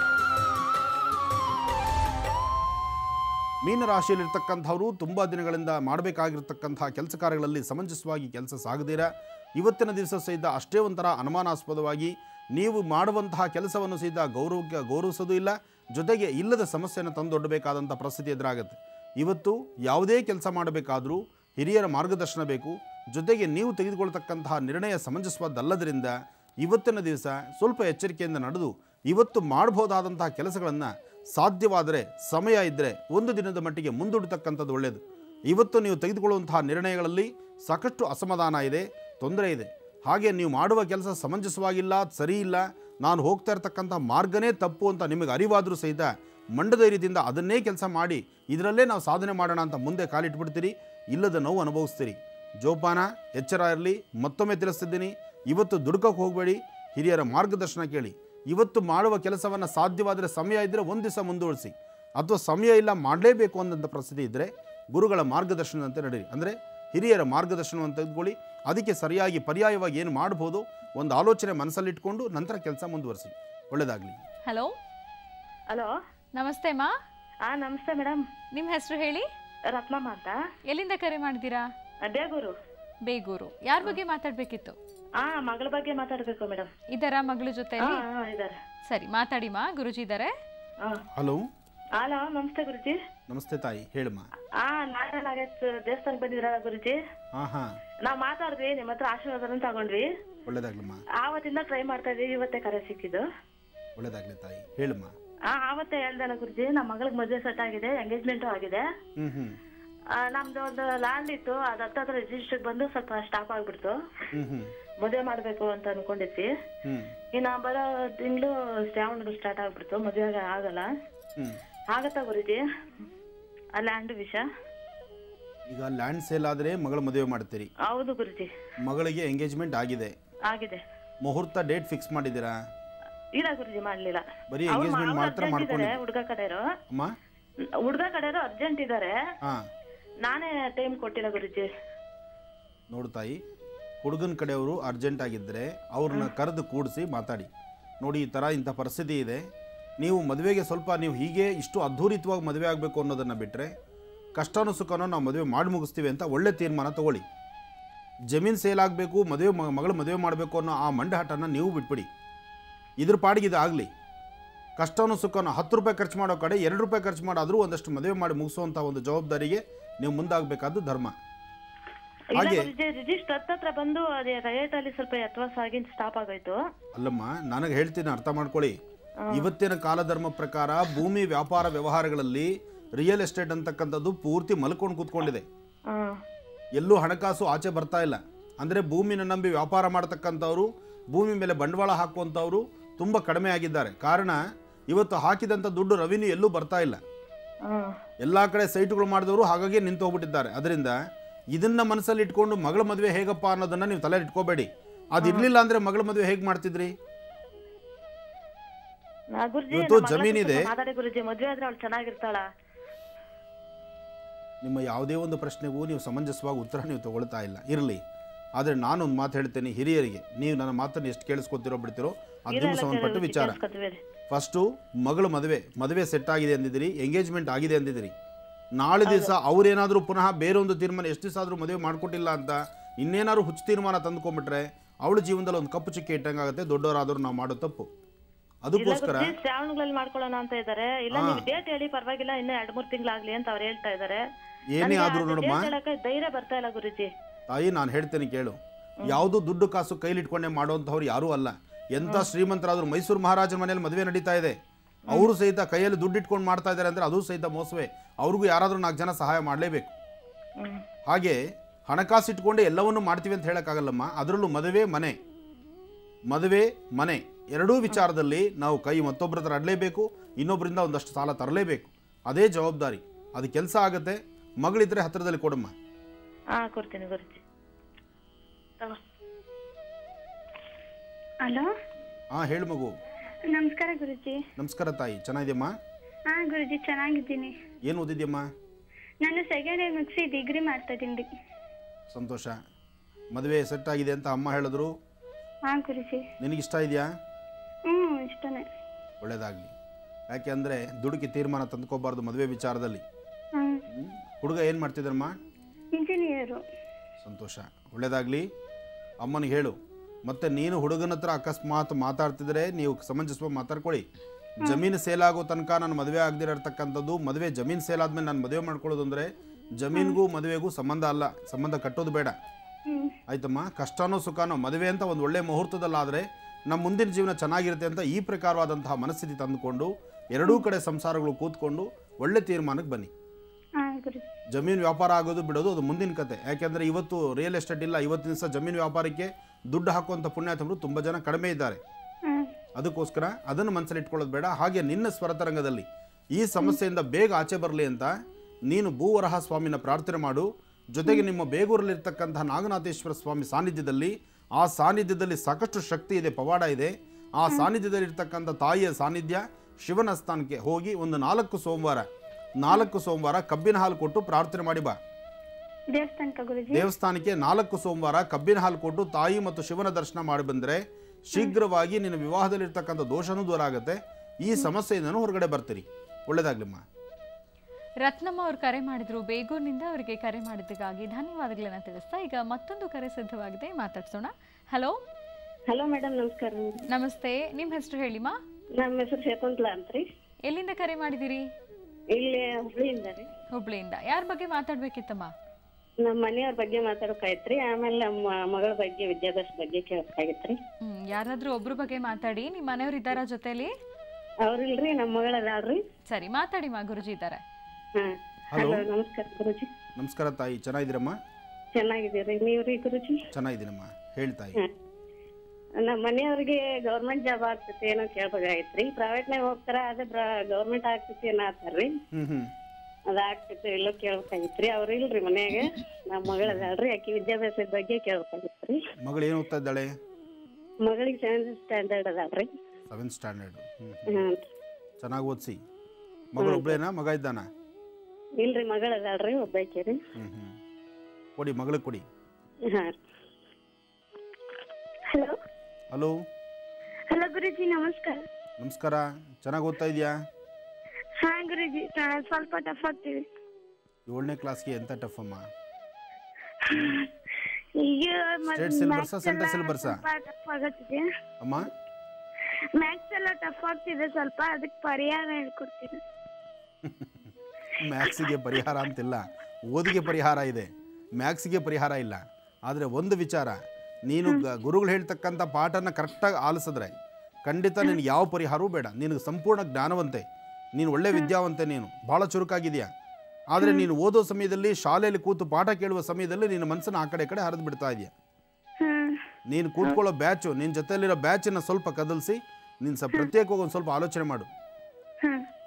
Speaker 2: ಮೀನರಾಶಿಯಲ್ಲಿರ್ತಕ್ಕಂಥವರು ತುಂಬ ದಿನಗಳಿಂದ ಮಾಡಬೇಕಾಗಿರ್ತಕ್ಕಂಥ ಕೆಲಸ ಕಾರ್ಯಗಳಲ್ಲಿ ಸಮಂಜಸವಾಗಿ ಕೆಲಸ ಸಾಗದಿರ ಇವತ್ತಿನ ದಿವಸ ಸಹಿತ ಅಷ್ಟೇ ಒಂಥರ ಅನುಮಾನಾಸ್ಪದವಾಗಿ ನೀವು ಮಾಡುವಂತಹ ಕೆಲಸವನ್ನು ಸಹಿತ ಗೌರವಕ್ಕೆ ಗೌರವಿಸೋದು ಇಲ್ಲ ಜೊತೆಗೆ ಇಲ್ಲದ ಸಮಸ್ಯೆಯನ್ನು ತಂದೊಡ್ಡಬೇಕಾದಂಥ ಪರಿಸ್ಥಿತಿ ಎದುರಾಗುತ್ತೆ ಇವತ್ತು ಯಾವುದೇ ಕೆಲಸ ಮಾಡಬೇಕಾದರೂ ಹಿರಿಯರ ಮಾರ್ಗದರ್ಶನ ಬೇಕು ಜೊತೆಗೆ ನೀವು ತೆಗೆದುಕೊಳ್ತಕ್ಕಂತಹ ನಿರ್ಣಯ ಸಮಂಜಸವಾದಲ್ಲದರಿಂದ ಇವತ್ತಿನ ದಿವಸ ಸ್ವಲ್ಪ ಎಚ್ಚರಿಕೆಯಿಂದ ನಡೆದು ಇವತ್ತು ಮಾಡಬಹುದಾದಂತಹ ಕೆಲಸಗಳನ್ನು ಸಾಧ್ಯವಾದರೆ ಸಮಯ ಇದ್ದರೆ ಒಂದು ದಿನದ ಮಟ್ಟಿಗೆ ಮುಂದೂಡತಕ್ಕಂಥದ್ದು ಒಳ್ಳೆಯದು ಇವತ್ತು ನೀವು ತೆಗೆದುಕೊಳ್ಳುವಂತಹ ನಿರ್ಣಯಗಳಲ್ಲಿ ಸಾಕಷ್ಟು ಅಸಮಾಧಾನ ಇದೆ ತೊಂದರೆ ಇದೆ ಹಾಗೆ ನೀವು ಮಾಡುವ ಕೆಲಸ ಸಮಂಜಸವಾಗಿಲ್ಲ ಸರಿ ಇಲ್ಲ ನಾನು ಹೋಗ್ತಾ ಇರ್ತಕ್ಕಂಥ ಮಾರ್ಗನೇ ತಪ್ಪು ಅಂತ ನಿಮಗೆ ಅರಿವಾದರೂ ಸಹಿತ ಮಂಡಧೈರ್ಯದಿಂದ ಅದನ್ನೇ ಕೆಲಸ ಮಾಡಿ ಇದರಲ್ಲೇ ನಾವು ಸಾಧನೆ ಮಾಡೋಣ ಅಂತ ಮುಂದೆ ಕಾಲಿಟ್ಬಿಡ್ತೀರಿ ಇಲ್ಲದ ನೋವು ಅನುಭವಿಸ್ತೀರಿ ಜೋಪಾನ ಎಚ್ಚರ ಇರಲಿ ಮತ್ತೊಮ್ಮೆ ತಿಳಿಸ್ತಿದ್ದೀನಿ ಇವತ್ತು ದುಡ್ಕಕ್ಕೆ ಹೋಗಬೇಡಿ ಹಿರಿಯರ ಮಾರ್ಗದರ್ಶನ ಕೇಳಿ ಇವತ್ತು ಮಾಡುವ ಕೆಲಸವನ್ನು ಸಾಧ್ಯವಾದರೆ ಸಮಯ ಇದ್ದರೆ ಒಂದು ದಿವಸ ಮುಂದುವರಿಸಿ ಅಥವಾ ಸಮಯ ಇಲ್ಲ ಮಾಡಲೇಬೇಕು ಅನ್ನೋಂಥ ಪರಿಸ್ಥಿತಿ ಇದ್ದರೆ ಗುರುಗಳ ಮಾರ್ಗದರ್ಶನದಂತೆ ನಡೀರಿ ಅಂದರೆ ಹಿರಿಯರ ಮಾರ್ಗದರ್ಶನವನ್ನು ತೆಗೆದುಕೊಳ್ಳಿ ಅದಕ್ಕೆ ಸರಿಯಾಗಿ ಪರ್ಯಾಯವಾಗಿ ಏನು ಮಾಡ್ಬೋದು ಒಂದು ಆಲೋಚನೆ ಮನಸ್ಸಲ್ಲಿಟ್ಕೊಂಡು ನಂತರ ಕೆಲಸ ಮುಂದುವರಿಸಿ ಒಳ್ಳೆಯದಾಗಲಿ
Speaker 1: ಹಲೋ
Speaker 3: ಹಲೋ
Speaker 1: ನಮಸ್ತೆ ಮಾ
Speaker 3: ಹಾ ನಮಸ್ತೆ ಮೇಡಮ್
Speaker 1: ನಿಮ್ಮ ಹೆಸರು ಹೇಳಿ
Speaker 3: ರತ್ನಮ್ಮ ಅಂತ
Speaker 1: ಎಲ್ಲಿಂದ ಕರೆ ಮಾಡಿದ್ದೀರಾ
Speaker 3: ದೇಗೂರು
Speaker 1: ಬೇಗೂರು ಯಾರ ಬಗ್ಗೆ ಮಾತಾಡಬೇಕಿತ್ತು
Speaker 3: ಹಾ ಮಗಳ ಬಗ್ಗೆ ಮಾತಾಡ್ಬೇಕು ಮೇಡಮ್
Speaker 1: ಇದರ ಮಗಳ ಜೊತೆ
Speaker 3: ಹಾ ಹಾ ಇದಾರೆ
Speaker 1: ಸರಿ ಮಾತಾಡಿ ಮಾ ಗುರುಜಿ ಇದ್ದಾರೆ
Speaker 3: ಹಾ
Speaker 2: ಹಲೋ
Speaker 3: ಹಲೋ ನಮಸ್ತೆ ಗುರುಜಿ
Speaker 2: ನಮಸ್ತೆ ತಾಯಿ ಹೇಳಮ್ಮ
Speaker 3: ಹಾ ನಾರಾಯಣ ನಾಗೇಶ್ ದೇವಸ್ಥಾನಕ್ಕೆ ಬಂದಿದ್ರ ಗುರುಜಿ
Speaker 2: ಹಾಂ ಹಾಂ
Speaker 3: ನಾವ್ ಮಾತಾಡಿದ್ವಿ ನಿಮ್ಮ ಹತ್ರ ಆಶೀರ್ವಾದನ ತಗೊಂಡ್ವಿ
Speaker 2: ಒಳ್ಳೆಯದಾಗ್ಲಮ್ಮ
Speaker 3: ಆವತ್ತಿಂದ ಟ್ರೈ ಮಾಡ್ತಾ ಇದೀವಿ ಇವತ್ತೇ ಕರೆ ಸಿಕ್ಕಿದ್ದು
Speaker 2: ಒಳ್ಳೆಯದಾಗಲಿ ತಾಯಿ ಹೇಳಮ್ಮ
Speaker 3: ಹಾ ಆವತ್ತೇ ಹೇಳ್ದಲ್ಲ ಗುರುಜಿ ನಮ್ಮ ಮಗಳಿಗೆ ಮದುವೆ ಸೆಟ್ ಆಗಿದೆ ಎಂಗೇಜ್ಮೆಂಟು ಆಗಿದೆ
Speaker 2: ಹ್ಞೂ ಹ್ಞೂ
Speaker 3: ಆ, ನಮ್ದು ಒಂದು ಲ್ಯಾಂಡ್ ಇತ್ತು ಅದು ಹತ್ತತ್ರ ರಿಜಿಸ್ಟರ್ ಬಂದು ಸ್ವಲ್ಪ ಸ್ಟಾಪ್ ಆಗ್ಬಿಡ್ತು
Speaker 2: ಹ್ಞೂ ಹ್ಞೂ
Speaker 3: ಮದುವೆ ಮಾಡ್ಬೇಕು ಅಂತ ಅನ್ಕೊಂಡಿದ್ವಿ
Speaker 2: ಹ್ಞೂ
Speaker 3: ಇನ್ನ ಬರೋ ತಿಂಗಳು ಶ್ರಾವಣ ಸ್ಟಾರ್ಟ್ ಆಗ್ಬಿಡ್ತು ಮದುವೆ ಆಗಲ್ಲ
Speaker 2: ಹ್ಞೂ
Speaker 3: ಆಗತ್ತಾ ಗುರುಜಿ ಆ ಲ್ಯಾಂಡ್ ವಿಷಯ
Speaker 2: ಈಗ ಲ್ಯಾಂಡ್ ಸೇಲ್ ಆದರೆ ಮಗಳ ಮದುವೆ ಮಾಡ್ತೀರಿ
Speaker 3: ಹೌದು ಗುರುಜಿ
Speaker 2: ಮಗಳಿಗೆ ಎಂಗೇಜ್ಮೆಂಟ್ ಆಗಿದೆ
Speaker 3: ಆಗಿದೆ
Speaker 2: ಮುಹೂರ್ತ ಡೇಟ್ ಫಿಕ್ಸ್ ಮಾಡಿದ್ದೀರಾ
Speaker 3: ಇಲ್ಲ ಗುರುಜಿ ಮಾಡ್ಲಿಲ್ಲ
Speaker 2: ಬರೀ ಎಂಗೇಜ್ಮೆಂಟ್ ಮಾತ್ರ ಮಾಡ್ಕೊಂಡಿದ್ದೀರಿ
Speaker 3: ಹುಡುಗ ಕಡೆಯವರು
Speaker 2: ಅಮ್ಮ
Speaker 3: ಹುಡುಗ ಕಡೆಯವರು ಅರ್ಜೆಂಟ್ ಇದಾರೆ
Speaker 2: ಹಾಂ
Speaker 3: ನಾನೇ ಟೈಮ್ ಕೊಟ್ಟಿಲ್ಲ ಗುರುಜಿ
Speaker 2: ನೋಡು ತಾಯಿ ಹುಡುಗನ ಕಡೆಯವರು ಅರ್ಜೆಂಟ್ ಆಗಿದ್ದರೆ ಅವ್ರನ್ನ ಕರೆದು ಕೂಡಿಸಿ ಮಾತಾಡಿ ನೋಡಿ ಈ ಥರ ಇಂಥ ಪರಿಸ್ಥಿತಿ ಇದೆ ನೀವು ಮದುವೆಗೆ ಸ್ವಲ್ಪ ನೀವು ಹೀಗೆ ಇಷ್ಟು ಅದ್ಧೂರಿತವಾಗಿ ಮದುವೆ ಆಗಬೇಕು ಅನ್ನೋದನ್ನು ಬಿಟ್ಟರೆ ಕಷ್ಟನೋ ಸುಖನೋ ನಾವು ಮದುವೆ ಮಾಡಿ ಮುಗಿಸ್ತೀವಿ ಅಂತ ಒಳ್ಳೆ ತೀರ್ಮಾನ ತಗೊಳ್ಳಿ ಜಮೀನು ಸೇಲ್ ಆಗಬೇಕು ಮದುವೆ ಮ- ಮಗಳು ಮದುವೆ ಮಾಡಬೇಕು ಅನ್ನೋ ಆ ಮಂಡಹಟನ ನೀವು ಬಿಟ್ಬಿಡಿ ಇದ್ರ ಪಾಡಿಗೆ ಇದು ಆಗಲಿ ಕಷ್ಟನೋ ಸುಖನೋ ಹತ್ತು ರೂಪಾಯಿ ಖರ್ಚು ಮಾಡೋ ಕಡೆ ಎರಡು ರೂಪಾಯಿ ಖರ್ಚು ಮಾಡಾದರೂ ಒಂದಷ್ಟು ಮದುವೆ ಮಾಡಿ ಮುಗಿಸುವಂಥ ಒಂದು ಜವಾಬ್ದಾರಿಗೆ ನೀವು ಮುಂದಾಗಬೇಕಾದ್ದು ಧರ್ಮ
Speaker 3: ಇಲ್ಲ
Speaker 2: ಹಾಗೆ-
Speaker 3: ಗುರುಜಿ ರಿಜಿಸ್ಟರ್ ಹತ್ತತ್ರ ಬಂದು ಅದೇ ರೇಟ್ ಅಲ್ಲಿ ಸ್ವಲ್ಪ ಯತ್ವಾಸ ಆಗಿ ಸ್ಟಾಪ್ ಆಗೋಯ್ತು
Speaker 2: ಅಲ್ಲಮ್ಮ ನನಗೆ ಹೇಳ್ತೀನಿ ಅರ್ಥ ಮಾಡ್ಕೊಳ್ಳಿ ಇವತ್ತಿನ ಕಾಲಧರ್ಮ ಪ್ರಕಾರ ಭೂಮಿ ವ್ಯಾಪಾರ ವ್ಯವಹಾರಗಳಲ್ಲಿ ರಿಯಲ್ ಎಸ್ಟೇಟ್ ಅಂತಕ್ಕಂಥದ್ದು ಪೂರ್ತಿ ಮಲ್ಕೊಂಡು ಕೂತ್ಕೊಂಡಿದೆ
Speaker 3: ಹಾ
Speaker 2: ಎಲ್ಲೂ ಹಣಕಾಸು ಆಚೆ ಬರ್ತಾ ಇಲ್ಲ ಅಂದರೆ ಭೂಮಿನ ನಂಬಿ ವ್ಯಾಪಾರ ಮಾಡ್ತಕ್ಕಂಥವ್ರು ಭೂಮಿ ಮೇಲೆ ಬಂಡವಾಳ ಹಾಕುವಂಥವ್ರು ತುಂಬ ಕಡಿಮೆ ಆಗಿದ್ದಾರೆ ಕಾರಣ ಇವತ್ತು ಹಾಕಿದಂಥ ದುಡ್ಡು ರೆವಿನ್ಯೂ ಎಲ್ಲೂ ಬರ್ತಾ ಇಲ್ಲ
Speaker 4: ಹ್ಮ್
Speaker 2: ಎಲ್ಲ ಕಡೆ ಸೈಟ್ಗಳು ಮಾಡಿದವರು ಹಾಗಾಗಿ ನಿಂತು ಹೋಗ್ಬಿಟ್ಟಿದ್ದಾರೆ ಅದರಿಂದ ಇದನ್ನ ಮನಸ್ಸಲ್ಲಿ ಇಟ್ಕೊಂಡು ಮಗಳ ಮದುವೆ ಹೇಗಪ್ಪ ಅನ್ನೋದನ್ನ ನೀವು ತಲೆ ಇಟ್ಕೋಬೇಡಿ ಅದು ಇರ್ಲಿಲ್ಲ ಅಂದ್ರೆ ಮಗಳ ಮದುವೆ ಹೇಗೆ ಮಾಡ್ತಿದ್ರಿ
Speaker 4: ನಾ ಗುರುಜಿ
Speaker 2: ಇವತ್ತು
Speaker 4: ನಮ್ಮ ಮಗಳ
Speaker 2: ಜಮೀನಿದೆ.
Speaker 4: ಜೊತೆ ಮಾತಾಡಿ ಗುರುಜಿ ಮದ್ವೆ ಆದ್ರೆ ಅವಳು ಚೆನ್ನಾಗಿರ್ತಾಳ
Speaker 2: ನಿಮ್ಮ ಯಾವುದೇ ಒಂದು ಪ್ರಶ್ನೆಗೂ ನೀವು ಸಮಂಜಸವಾಗಿ ಉತ್ತರ ನೀವು ತಗೊಳ್ತಾ ಇಲ್ಲ ಇರಲಿ ಆದರೆ ನಾನೊಂದು ಮಾತು ಹೇಳ್ತೇನೆ ಹಿರಿಯರಿಗೆ ನೀವು ನನ್ನ ಮಾತನ್ನು ಎಷ್ಟು ಕೇಳಿಸ್ಕೊತಿರೋ ಬಿಡ್ತಿರೋ ಅದು ನಿಮ್ಗೆ ಸಂಬಂಧಪಟ್ಟ ವಿಚಾರ ಫಸ್ಟು ಮಗಳ ಮದುವೆ ಮದುವೆ ಸೆಟ್ ಆಗಿದೆ ಅಂದಿದ್ದೀರಿ ಎಂಗೇಜ್ಮೆಂಟ್ ಆಗಿದೆ ಅಂದಿದ್ದೀರಿ ನಾಳೆ ದಿವಸ ಅವ್ರೇನಾದರೂ ಪುನಃ ಬೇರೊಂದು ತೀರ್ಮಾನ ಎಷ್ಟು ದಿವಸ ಆದರೂ ಮದುವೆ ಮಾಡಿಕೊಟ್ಟಿಲ್ಲ ಅಂತ ಇನ್ನೇನಾದ್ರು ಹುಚ್ಚು ತೀರ್ಮಾನ ತಂದ್ಕೊಂಡ್ಬಿಟ್ರೆ ಅವಳ ಜೀವನದಲ್ಲಿ ಒಂದು ಕಪ್ಪು ಚುಕ್ಕೆ ಇಟ್ಟಂಗಾಗುತ್ತೆ ದೊಡ್ಡವರಾದರೂ ನಾವು ಮಾಡೋ ತಪ್ಪು
Speaker 4: ಇಲ್ಲ
Speaker 2: ಅದಕ್ಕೋಸ್ಕರ
Speaker 4: ಗುರುಜಿ ಶ್ರಾವಣಗಳಲ್ಲಿ ಮಾಡ್ಕೊಳ್ಳೋಣ ಅಂತ ಇದಾರೆ ಇಲ್ಲ
Speaker 2: ಹಾ.
Speaker 4: ನೀವು ಡೇಟ್ ಹೇಳಿ ಪರವಾಗಿಲ್ಲ ಇನ್ನ ಎರಡ್ ಮೂರ್ ತಿಂಗಳಾಗ್ಲಿ ಅಂತ ಅವ್ರು ಹೇಳ್ತಾ ಇದಾರೆ
Speaker 2: ಏನೇ
Speaker 4: ನನಗೆ
Speaker 2: ಆದರೂ
Speaker 4: ಅದು
Speaker 2: ನೋಡಮ್ಮ
Speaker 4: date ಹೇಳಕ್ಕೆ ಧೈರ್ಯ ಬರ್ತಾ ಇಲ್ಲ ಗುರುಜಿ
Speaker 2: ತಾಯಿ ನಾನು ಹೇಳ್ತೇನೆ ಕೇಳು ಯಾವುದು ದುಡ್ಡು ಕಾಸು ಕೈಲಿಟ್ಕೊಂಡೆ ಮಾಡುವಂಥವ್ರು ಯಾರೂ ಅಲ್ಲ ಎಂಥ ಶ್ರೀಮಂತರಾದ್ರು ಮೈಸೂರು ಮಹಾರಾಜನ ಮನೆಯಲ್ಲಿ ಮದುವೆ ನಡೀತಾ ಇದೆ ಅವರು ಸಹಿತ ಕೈಯಲ್ಲಿ ದುಡ್ಡು ಇಟ್ಕೊಂಡು ಮಾಡ್ತಾ ಇದ್ದಾರೆ ಅಂದರೆ ಅದು ಸಹಿತ ಮೋಸವೇ ಅವ್ರಿಗೂ ಯಾರಾದರೂ ನಾಲ್ಕು ಜನ ಸಹಾಯ ಮಾಡಲೇಬೇಕು
Speaker 4: ಹ್ಮ್
Speaker 2: ಹಾಗೆ ಹಣಕಾಸು ಇಟ್ಕೊಂಡೆ ಎಲ್ಲವನ್ನೂ ಮಾಡ್ತೀವಿ ಅಂತ ಹೇಳೋಕ್ಕಾಗಲ್ಲಮ್ಮ ಅದರಲ್ಲೂ ಮದುವೆ ಮನೆ ಮದುವೆ ಮನೆ ಎರಡೂ ವಿಚಾರದಲ್ಲಿ ನಾವು ಕೈ ಮತ್ತೊಬ್ಬರ ಹತ್ರ ಅಡಲೇಬೇಕು ಇನ್ನೊಬ್ಬರಿಂದ ಒಂದಷ್ಟು ಸಾಲ ತರಲೇಬೇಕು ಅದೇ ಜವಾಬ್ದಾರಿ ಅದು ಕೆಲಸ ಆಗುತ್ತೆ ಮಗಳಿದ್ರೆ ಹತ್ತಿರದಲ್ಲಿ ಕೊಡಮ್ಮ
Speaker 4: ಹಾ ಕೊಡ್ತೀನಿ ಗುರುಜಿ ತಗೋ
Speaker 3: ಹಲೋ
Speaker 2: ಹಾಂ ಹೇಳು ಮಗು
Speaker 3: ನಮಸ್ಕಾರ ಗುರುಜಿ
Speaker 2: ನಮಸ್ಕಾರ ತಾಯಿ ಚೆನ್ನಾಗಿದೆಯಮ್ಮ
Speaker 3: ಹಾ ಗುರುಜಿ ಚೆನ್ನಾಗಿದ್ದೀನಿ
Speaker 2: ಏನು ಓದಿದ್ಯಮ್ಮ
Speaker 3: ನಾನು ಸೆಕೆಂಡ್ ಇಯರ್ ಮುಗಿಸಿ ಡಿಗ್ರಿ ಮಾಡ್ತಾ ಇದ್ದೀನಿ
Speaker 2: ಸಂತೋಷ ಮದುವೆ ಸೆಟ್ ಆಗಿದೆ ಅಂತ ಅಮ್ಮ ಹೇಳಿದ್ರು
Speaker 3: ಹಾ ಗುರುಜಿ
Speaker 2: ನಿನಗೆ ಇಷ್ಟ ಇದೆಯಾ
Speaker 3: ಹ್ಮ್ ಇಷ್ಟನೇ
Speaker 2: ಒಳ್ಳೇದಾಗಲಿ ಯಾಕೆ ಅಂದರೆ ದುಡುಕಿ ತೀರ್ಮಾನ ತಂದ್ಕೋಬಾರ್ದು ಮದುವೆ ವಿಚಾರದಲ್ಲಿ
Speaker 3: ಹ್ಮ್
Speaker 2: ಹ್ಮ್? ಹುಡುಗ ಏನು ಮಾಡ್ತಿದ್ದಾರಮ್ಮ
Speaker 3: ಇಂಜಿನಿಯರು
Speaker 2: ಸಂತೋಷ ಒಳ್ಳೇದಾಗಲಿ ಅಮ್ಮನಿಗೆ ಹೇಳು ಮತ್ತೆ ನೀನು ಹುಡುಗನ ಹತ್ರ ಅಕಸ್ಮಾತ್ ಮಾತಾಡ್ತಿದ್ರೆ ನೀವು ಸಮಂಜಸವಾಗಿ ಮಾತಾಡ್ಕೊಳ್ಳಿ ಜಮೀನು ಸೇಲ್ ಆಗೋ ತನಕ ನಾನು ಮದುವೆ ಆಗದಿರತಕ್ಕಂಥದ್ದು ಮದುವೆ ಜಮೀನು ಸೇಲ್ ಆದ್ಮೇಲೆ ನಾನು ಮದುವೆ ಮಾಡ್ಕೊಳ್ಳೋದು ಅಂದರೆ ಜಮೀನಿಗೂ ಮದುವೆಗೂ ಸಂಬಂಧ ಅಲ್ಲ ಸಂಬಂಧ ಕಟ್ಟೋದು ಬೇಡ
Speaker 3: ಹ್ಮ್
Speaker 2: ಆಯ್ತಮ್ಮ ಕಷ್ಟನೋ ಸುಖನೋ ಮದುವೆ ಅಂತ ಒಂದು ಒಳ್ಳೆ ಮುಹೂರ್ತದಲ್ಲಾದರೆ ನಮ್ಮ ಮುಂದಿನ ಜೀವನ ಚೆನ್ನಾಗಿರುತ್ತೆ ಅಂತ ಈ ಪ್ರಕಾರವಾದಂತಹ ಮನಸ್ಥಿತಿ ತಂದುಕೊಂಡು ಎರಡೂ ಕಡೆ ಸಂಸಾರಗಳು ಕೂತ್ಕೊಂಡು ಒಳ್ಳೆ ತೀರ್ಮಾನಕ್ಕೆ ಬನ್ನಿ
Speaker 3: ಹಾ ಗುರುಜಿ
Speaker 2: ಜಮೀನು ವ್ಯಾಪಾರ ಆಗೋದು ಬಿಡೋದು ಅದು ಮುಂದಿನ ಕತೆ ಯಾಕೆಂದರೆ ಇವತ್ತು ರಿಯಲ್ ಎಸ್ಟೇಟ್ ಇಲ್ಲ ಇವತ್ತಿನ ದಿವಸ ಜಮೀನು ವ್ಯಾಪಾರಕ್ಕೆ ದುಡ್ಡು ಹಾಕುವಂಥ ಪುಣ್ಯಾತಮರು ತುಂಬ ಜನ ಕಡಿಮೆ ಇದ್ದಾರೆ
Speaker 3: ಹ್ಮ್
Speaker 2: ಅದಕ್ಕೋಸ್ಕರ ಅದನ್ನು ಮನಸ್ಸಲ್ಲಿ ಇಟ್ಕೊಳ್ಳೋದು ಬೇಡ ಹಾಗೆ ನಿನ್ನ ಸ್ವರತರಂಗದಲ್ಲಿ ಈ ಸಮಸ್ಯೆಯಿಂದ ಬೇಗ ಆಚೆ ಬರಲಿ ಅಂತ ನೀನು ಭೂವರಹ ಸ್ವಾಮಿನ ಪ್ರಾರ್ಥನೆ ಮಾಡು ಜೊತೆಗೆ ನಿಮ್ಮ ಬೇಗೂರಲ್ಲಿರ್ತಕ್ಕಂತಹ ನಾಗನಾಥೇಶ್ವರ ಸ್ವಾಮಿ ಸಾನ್ನಿಧ್ಯದಲ್ಲಿ ಆ ಸಾನ್ನಿಧ್ಯದಲ್ಲಿ ಸಾಕಷ್ಟು ಶಕ್ತಿ ಇದೆ ಪವಾಡ ಇದೆ ಆ ಸಾನ್ನಿಧ್ಯದಲ್ಲಿ ಇರ್ತಕ್ಕಂಥ ತಾಯಿಯ ಸಾನ್ನಿಧ್ಯ ಶಿವನ ಸ್ಥಾನಕ್ಕೆ ಹೋಗಿ ಒಂದು ನಾಲ್ಕು ಸೋಮವಾರ ನಾಲ್ಕು ಸೋಮವಾರ ಕಬ್ಬಿನ ಹಾಲು ಕೊಟ್ಟು ಪ್ರಾರ್ಥನೆ ಮಾಡಿ ಬಾ
Speaker 3: ದೇವಸ್ಥಾನಕ್ಕ ಗುರುಜಿ
Speaker 2: ದೇವಸ್ಥಾನಕ್ಕೆ ನಾಲ್ಕು ಸೋಮವಾರ ಕಬ್ಬಿನ ಹಾಲು ಕೊಟ್ಟು ತಾಯಿ ಮತ್ತು ಶಿವನ ದರ್ಶನ ಮಾಡಿ ಬಂದರೆ ಶೀಘ್ರವಾಗಿ ನಿನ್ನ ವಿವಾಹದಲ್ಲಿರ್ತಕ್ಕಂಥ ದೋಷನೂ ದೂರ ಆಗುತ್ತೆ ಈ ಸಮಸ್ಯೆಯಿಂದನೂ ಹೊರಗಡೆ ಬರ್ತೀರಿ ಒಳ್ಳೇದಾಗ್ಲಿಮ್ಮ
Speaker 1: ರತ್ನಮ್ಮ ಅವ್ರು ಕರೆ ಮಾಡಿದ್ರು ಬೇಗೂರಿನಿಂದ ಅವರಿಗೆ ಕರೆ ಮಾಡಿದ್ದಕ್ಕಾಗಿ ಧನ್ಯವಾದಗಳನ್ನ ತಿಳಿಸ್ತಾ ಈಗ ಮತ್ತೊಂದು ಕರೆ ಸಿದ್ಧವಾಗಿದೆ ಮಾತಾಡ್ಸೋಣ ಹಲೋ
Speaker 5: ಹಲೋ ಮೇಡಮ್ ನಮಸ್ಕಾರ
Speaker 1: ನಮಸ್ತೆ ನಿಮ್ಮ ಹೆಸರು ಹೇಳಿಮಾ
Speaker 5: ನಮ್ಮ ಹೆಸರು ಶಕುಂತಲಾ ಅಂತ್ರಿ
Speaker 1: ಎಲ್ಲಿಂದ ಕರೆ ಮಾಡಿದಿರಿ
Speaker 5: ಇಲ್ಲಿ ಹುಬ್ಳಿಯಿಂದ ರೀ
Speaker 1: ಹುಬ್ಳಿಯಿಂದ ಯಾರ ಬಗ್ಗೆ ಮಾತಾಡ್ಬೇಕಿತ್ತಮ್ಮ
Speaker 5: ನಮ್ಮ ಮನೆಯವ್ರ ಬಗ್ಗೆ ಮಾತಾಡೋಕಾಯ್ತ್ರಿ ಆಮೇಲೆ ನಮ್ಮ ಮಗಳ ಬಗ್ಗೆ ವಿದ್ಯಾಭ್ಯಾಸ ಬಗ್ಗೆ ಕೇಳಬೇಕಾಗಿತ್ರಿ
Speaker 1: ಹ್ಮ್ ಯಾರಾದ್ರೂ ಒಬ್ರ ಬಗ್ಗೆ ಮಾತಾಡಿ ನಿಮ್ಮ ಮನೆಯವ್ರು ಇದ್ದಾರಾ ಜೊತೆಲಿ
Speaker 5: ಅವ್ರಿಲ್ರಿ ನಮ್ಮ ಮಗಳ ಅದಾಳ್ರಿ
Speaker 1: ಸರಿ ಮಾತಾಡಿ ಮಾ ಗುರುಜಿ ಇದ್ದಾರೆ
Speaker 5: ಹಾ
Speaker 2: Hello.
Speaker 5: ಹಲೋ ನಮಸ್ಕಾರ ಗುರುಜಿ
Speaker 2: ನಮಸ್ಕಾರ ತಾಯಿ ಚೆನ್ನಾಗಿದ್ದೀರಮ್ಮ
Speaker 5: ಚೆನ್ನಾಗಿದ್ದೀರಿ ನೀವ್ರಿ ಗುರುಜಿ
Speaker 2: ಚೆನ್ನಾಗಿದ್ದೀನಮ್ಮ ಹೇಳಿ ತಾಯಿ
Speaker 5: ಹಾ ನಮ್ಮ ಮನೆಯವ್ರಿಗೆ ಗೌರ್ಮೆಂಟ್ ಜಾಬ್ ಆಗ್ತೈತಿ ಏನೋ ಕೇಳ್ಬೇಕಾಗಿತ್ರಿ ಪ್ರೈವೇಟ್ನಾಗ ಹೋಗ್ತಾರ ಅದೇ ಗೌರ್ಮೆಂಟ್ ಆಗ್ತೈತಿ ಏನೋ ಆತಾರ್ರಿ
Speaker 2: ಹ್ಞೂ ಹ್ಞೂ
Speaker 5: ಅದ ಆಗ್ತೈತಿ ಇಲ್ಲೋ ಕೇಳ್ಬೇಕಾಗಿತ್ರಿ ಅವ್ರು ಇಲ್ರಿ ಮನ್ಯಾಗ ನಮ್ಮ ಮಗಳ ಅದಾಳ್ರಿ ಆಕಿ ವಿದ್ಯಾಭ್ಯಾಸದ ಬಗ್ಗೆ ಕೇಳ್ಬೇಕಾಗಿತ್ರಿ
Speaker 2: ಮಗಳು ಏನು ಓದ್ತಾ ಇದ್ದಾಳೆ
Speaker 5: ಮಗಳಿಗೆ ಸೆವೆಂತ್ ಸ್ಟ್ಯಾಂಡರ್ಡ್ ಅದಾಳ್ರಿ
Speaker 2: ಸೆವೆಂತ್ ಸ್ಟ್ಯಾಂಡರ್ಡು ಹ್ಞೂ
Speaker 5: ಹ್ಮ್
Speaker 2: ಚೆನ್ನಾಗಿ ಓದಿಸಿ ಮಗಳು ಒಬ್ಬಳೇನಾ ಮಗ ಇದ್ದಾನ
Speaker 5: ಇಲ್ರಿ ಮಗಳ ಅದಾಳ್ರಿ ಒಬ್ಬಾಕಿ ರೀ
Speaker 2: ಹ್ಞೂ ಹ್ಞೂ ಕೊಡಿ ಮಗಳಿಗೆ ಕೊಡಿ
Speaker 5: ಹಾ
Speaker 3: ಹಲೋ
Speaker 2: ಹಲೋ
Speaker 3: ಹಲೋ ಗುರುಜಿ ನಮಸ್ಕಾರ
Speaker 2: ನಮಸ್ಕಾರ ಚೆನ್ನಾಗಿ ಓದ್ತಾ ಇದೆಯಾ
Speaker 3: ಹಾ ಗುರುಜಿ ಸ- ಸ್ವಲ್ಪ ಟಫ್ ಆಗ್ತಿದೆ
Speaker 2: ಏಳನೇ ಕ್ಲಾಸ್ಗೆ ಎಂಥ ಟಫ್ ಅಮ್ಮ
Speaker 3: ಈಗ
Speaker 2: State syllabus ಆ, central syllabus ಆ?
Speaker 3: ಟಫ್ ಆಗತ್ತಿದೆ
Speaker 2: ಅಮ್ಮ
Speaker 3: ಮ್ಯಾಥ್ಸ್ ಎಲ್ಲ ಟಫ್ ಆಗ್ತಿದೆ ಸ್ವಲ್ಪ ಅದಕ್ಕೆ ಪರಿಹಾರ ಹೇಳ್ಕೊಡ್ತೀನಿ
Speaker 2: ಮ್ಯಾಕ್ಸಿಗೆ ಪರಿಹಾರ ಅಂತಿಲ್ಲ ಓದಿಗೆ ಪರಿಹಾರ ಇದೆ ಮ್ಯಾಕ್ಸಿಗೆ ಪರಿಹಾರ ಇಲ್ಲ ಆದರೆ ಒಂದು ವಿಚಾರ ನೀನು ಗ- ಗುರುಗಳು ಹೇಳ್ತಕ್ಕಂಥ ಪಾಠನ ಕರೆಕ್ಟಾಗಿ ಆಲಿಸಿದ್ರೆ ಖಂಡಿತ ನಿನಗೆ ಯಾವ ಪರಿಹಾರವೂ ಬೇಡ ನಿನಗೆ ಸಂಪೂರ್ಣ ಜ್ಞಾನವಂತೆ ನೀನು ಒಳ್ಳೆ ವಿದ್ಯಾವಂತೆ ನೀನು ಭಾಳ ಚುರುಕಾಗಿದೆಯಾ ಆದರೆ ನೀನು ಓದೋ ಸಮಯದಲ್ಲಿ ಶಾಲೆಯಲ್ಲಿ ಕೂತು ಪಾಠ ಕೇಳುವ ಸಮಯದಲ್ಲಿ ನಿನ್ನ ಮನಸ್ಸನ್ನು ಆ ಕಡೆ ಈ ಕಡೆ ಹರಿದು ಬಿಡ್ತಾ ಇದೆಯಾ
Speaker 3: ಹ್ಮ್
Speaker 2: ನೀನು ಕೂತ್ಕೊಳ್ಳೋ ಬ್ಯಾಚು ನಿನ್ನ ಜೊತೆಯಲ್ಲಿರೋ ಬ್ಯಾಚನ್ನು ಸ್ವಲ್ಪ ಕದಲಿಸಿ ನೀನು ಸ ಪ್ರತ್ಯೇಕವಾಗಿ ಒಂದು ಸ್ವಲ್ಪ ಆಲೋಚನೆ ಮಾಡು
Speaker 3: ಹ್ಮ್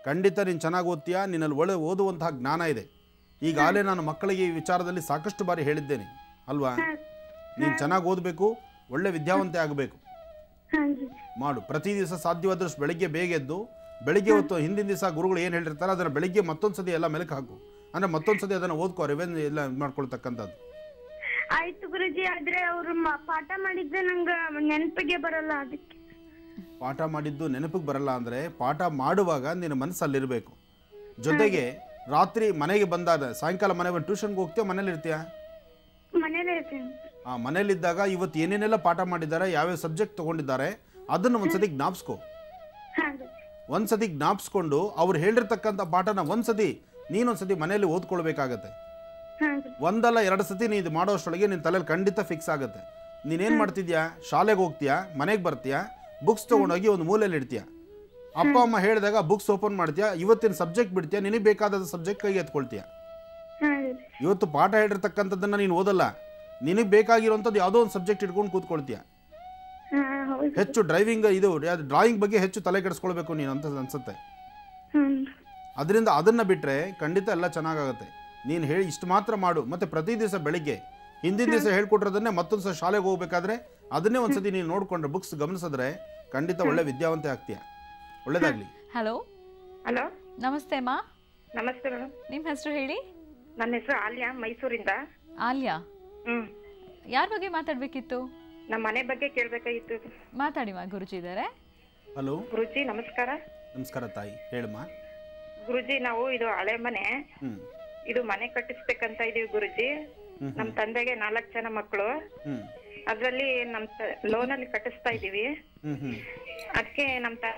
Speaker 2: ಖಂಡಿತ ನೀನು ಚೆನ್ನಾಗಿ ಓದ್ತೀಯಾ ನಿನ್ನಲ್ಲಿ ಒಳ್ಳೆ ಓದುವಂತಹ ಜ್ಞಾನ ಇದೆ ಈಗಾಗಲೇ ನಾನು ಮಕ್ಕಳಿಗೆ ಈ ವಿಚಾರದಲ್ಲಿ ಸಾಕಷ್ಟು ಬಾರಿ ಹೇಳಿದ್ದೇನೆ ಅಲ್ವಾ ನೀನು ಚೆನ್ನಾಗಿ ಓದಬೇಕು ಒಳ್ಳೆ ವಿದ್ಯಾವಂತೆ ಆಗಬೇಕು
Speaker 3: ಹಾಂ ರೀ
Speaker 2: ಮಾಡು ಪ್ರತಿ ದಿವಸ ಸಾಧ್ಯವಾದಷ್ಟು ಬೆಳಿಗ್ಗೆ ಬೇಗ ಎದ್ದು ಬೆಳಿಗ್ಗೆ ಹೊತ್ತು ಹಿಂದಿನ ದಿವಸ ಗುರುಗಳು ಏನು ಹೇಳಿರ್ತಾರೆ ಅದನ್ನು ಬೆಳಿಗ್ಗೆ ಮತ್ತೊಂದು ಸತಿ ಎಲ್ಲ ಮೆಲುಕು ಹಾಕು ಅಂದರೆ ಮತ್ತೊಂದು ಸತಿ ಅದನ್ನು ಓದ್ಕೋ ರಿವೆನ್ ಎಲ್ಲ ಇದು ಮಾಡ್ಕೊಳ್ತಕ್ಕಂಥದ್ದು
Speaker 3: ಆಯ್ತು ಗುರುಜಿ ಆದ್ರೆ ಅವ್ರು ಮ- ಪಾಠ ಮಾಡಿದ್ದೆ ನಂಗ ನೆನಪಿಗೆ ಬರಲ್ಲ ಅದಕ್ಕೆ
Speaker 2: ಪಾಠ ಮಾಡಿದ್ದು ನೆನಪಿಗೆ ಬರಲ್ಲ ಅಂದರೆ ಪಾಠ ಮಾಡುವಾಗ ನಿನ್ನ ಮನಸ್ಸಲ್ಲಿರಬೇಕು ಜೊತೆಗೆ ರಾತ್ರಿ ಮನೆಗೆ ಬಂದಾದ ಸಾಯಂಕಾಲ ಮನೆಗೆ ಬಂದು ಟ್ಯೂಷನ್ಗೆ ಹೋಗ್ತೀಯ ಮನೇಲಿ ಇರ್ತೀಯಾ
Speaker 3: ಮನೇಲೇ ಇರ್ತೀನಿ
Speaker 2: ಆ ಮನೇಲಿದ್ದಾಗ ಇವತ್ತು ಏನೇನೆಲ್ಲ ಪಾಠ ಮಾಡಿದ್ದಾರೆ ಯಾವ್ಯಾವ ಸಬ್ಜೆಕ್ಟ್ ತೊಗೊಂಡಿದ್ದಾರೆ ಅದನ್ನು ಒಂದ್ಸತಿ ಜ್ಞಾಪಿಸ್ಕೊ
Speaker 3: ಹಾಂ ರೀ
Speaker 2: ಒಂದ್ಸತಿ ಜ್ಞಾಪಿಸ್ಕೊಂಡು ಅವ್ರು ಹೇಳಿರ್ತಕ್ಕಂಥ ಪಾಠನ ಒಂದ್ಸತಿ ನೀನೊಂದ್ಸತಿ ಮನೆಯಲ್ಲಿ ಓದ್ಕೊಳ್ಬೇಕಾಗತ್ತೆ
Speaker 3: ಹಾಂ ರೀ
Speaker 2: ಒಂದಲ್ಲ ಎರಡು ಸತಿ ನೀ ಇದು ಮಾಡೋ ಅಷ್ಟರೊಳಗೆ ನಿನ್ನ ತಲೆಯಲ್ಲಿ ಖಂಡಿತ ಫಿಕ್ಸ್ ಆಗುತ್ತೆ ನೀನೇನು ಮಾಡ್ತಿದ್ಯಾ ಶಾಲೆಗೆ ಹೋಗ್ತೀಯಾ ಮನೆಗೆ ಬರ್ತೀಯಾ ಬುಕ್ಸ್ ತೊಗೊಂಡೋಗಿ ಒಂದು ಮೂಲೆಯಲ್ಲಿ ಇಡ್ತೀಯಾ ಅಪ್ಪ ಅಮ್ಮ ಹೇಳಿದಾಗ ಬುಕ್ಸ್ ಓಪನ್ ಮಾಡ್ತೀಯಾ ಇವತ್ತಿನ ಸಬ್ಜೆಕ್ಟ್ ಬಿಡ್ತೀಯಾ ನಿನಗೆ ಬೇಕಾದ ಸಬ್ಜೆಕ್ಟ್ ಕೈಗೆ ಎತ್ಕೊಳ್ತೀಯಾ
Speaker 3: ಹಾಂ ರೀ
Speaker 2: ಇವತ್ತು ಪಾಠ ಹೇಳಿರ್ತಕ್ಕಂಥದ್ದನ್ನು ನೀನು ಓದಲ್ಲ ನಿನಗೆ ಬೇಕಾಗಿರೋಂಥದ್ದು ಯಾವುದೋ ಒಂದು ಸಬ್ಜೆಕ್ಟ್ ಇಟ್ಕೊಂಡು ಕೂತ್ಕೊಳ್ತೀಯ
Speaker 3: ಹಾಂ ಹೌದು
Speaker 2: ಹೆಚ್ಚು ಡ್ರೈವಿಂಗ್ ಇದು ಡ್ರಾಯಿಂಗ್ ಬಗ್ಗೆ ಹೆಚ್ಚು ತಲೆ ಕೆಡಿಸ್ಕೊಳ್ಬೇಕು ನೀನು ಅಂತ ಅನ್ಸುತ್ತೆ
Speaker 3: ಹ್ಞೂ
Speaker 2: ಅದರಿಂದ ಅದನ್ನು ಬಿಟ್ಟರೆ ಖಂಡಿತ ಎಲ್ಲ ಚೆನ್ನಾಗಾಗುತ್ತೆ ನೀನು ಹೇಳಿ ಇಷ್ಟು ಮಾತ್ರ ಮಾಡು ಮತ್ತು ಪ್ರತಿ ದಿವಸ ಬೆಳಿಗ್ಗೆ ಹಿಂದಿನ ದಿವಸ ಹೇಳ್ಕೊಟ್ಟಿರೋದನ್ನೇ ಮತ್ತೊಂದು ಸಲ ಶಾಲೆಗೆ ಹೋಗ್ಬೇಕಾದ್ರೆ ಅದನ್ನೇ ಒಂದ್ಸತಿ ನೀನು ನೋಡಿಕೊಂಡ್ರೆ ಬುಕ್ಸ್ ಗಮನಿಸಿದ್ರೆ ಖಂಡಿತ ಒಳ್ಳೆ ವಿದ್ಯಾವಂತೆ ಆಗ್ತೀಯ ಒಳ್ಳೇದಾಗಲಿ
Speaker 1: ಹಲೋ
Speaker 6: ಹಲೋ
Speaker 1: ನಮಸ್ತೆ ಅಮ್ಮ
Speaker 6: ನಮಸ್ತೆ ಮೇಡಮ್
Speaker 1: ನಿಮ್ಮ ಹೆಸರು ಹೇಳಿ
Speaker 6: ನನ್ನ ಹೆಸರು ಆಲ್ಯಾ ಮೈಸೂರಿಂದ
Speaker 1: ಆಲ್ಯಾ
Speaker 6: ಹ್ಮ್
Speaker 1: ಯಾರ ಬಗ್ಗೆ ಮಾತಾಡಬೇಕಿತ್ತು
Speaker 6: ನಮ್ಮ ಮನೆ ಬಗ್ಗೆ ಕೇಳಬೇಕಾಗಿತ್ತು
Speaker 1: ಮಾತಾಡಿ ಮಾ ಗುರುಜಿ ಇದ್ದಾರೆ
Speaker 2: ಹಲೋ
Speaker 6: ಗುರುಜಿ ನಮಸ್ಕಾರ
Speaker 2: ನಮಸ್ಕಾರ ತಾಯಿ ಹೇಳಮ್ಮ
Speaker 6: ಗುರುಜಿ ನಾವು ಇದು ಹಳೆ ಮನೆ
Speaker 2: ಹ್ಞೂ
Speaker 6: ಇದು ಮನೆ ಕಟ್ಟಿಸ್ಬೇಕಂತ ಇದೀವಿ ಗುರುಜಿ
Speaker 2: ಹ್ಮ್
Speaker 6: ನಮ್ಮ ತಂದೆಗೆ ನಾಲ್ಕು ಜನ ಮಕ್ಕಳು
Speaker 2: ಹ್ಞೂ
Speaker 6: ಅದ್ರಲ್ಲಿ ನಮ್ ಲೋನಲ್ಲಿ ಕಟ್ಟಿಸ್ತಾ ಇದೀವಿ
Speaker 2: ಹ್ಞೂ ಹ್ಞೂ
Speaker 6: ಅದಕ್ಕೆ ನಮ್ ತ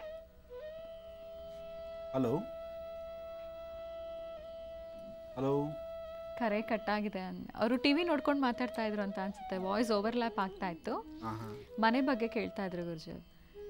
Speaker 2: ಹಲೋ ಹಲೋ
Speaker 1: ಕರೆ ಕಟ್ಟಾಗಿದೆ ಅವರು ಟಿ ವಿ ನೋಡ್ಕೊಂಡು ಮಾತಾಡ್ತಾ ಇದ್ರು ಅಂತ ಅನ್ಸುತ್ತೆ ವಾಯ್ಸ್ ಓವರ್ಲ್ಯಾಪ್ ಆಗ್ತಾ ಇತ್ತು
Speaker 2: ಹಾಂ ಹಾಂ
Speaker 1: ಮನೆ ಬಗ್ಗೆ ಕೇಳ್ತಾ ಇದ್ರು ಗುರುಜಿ ಅವ್ರು.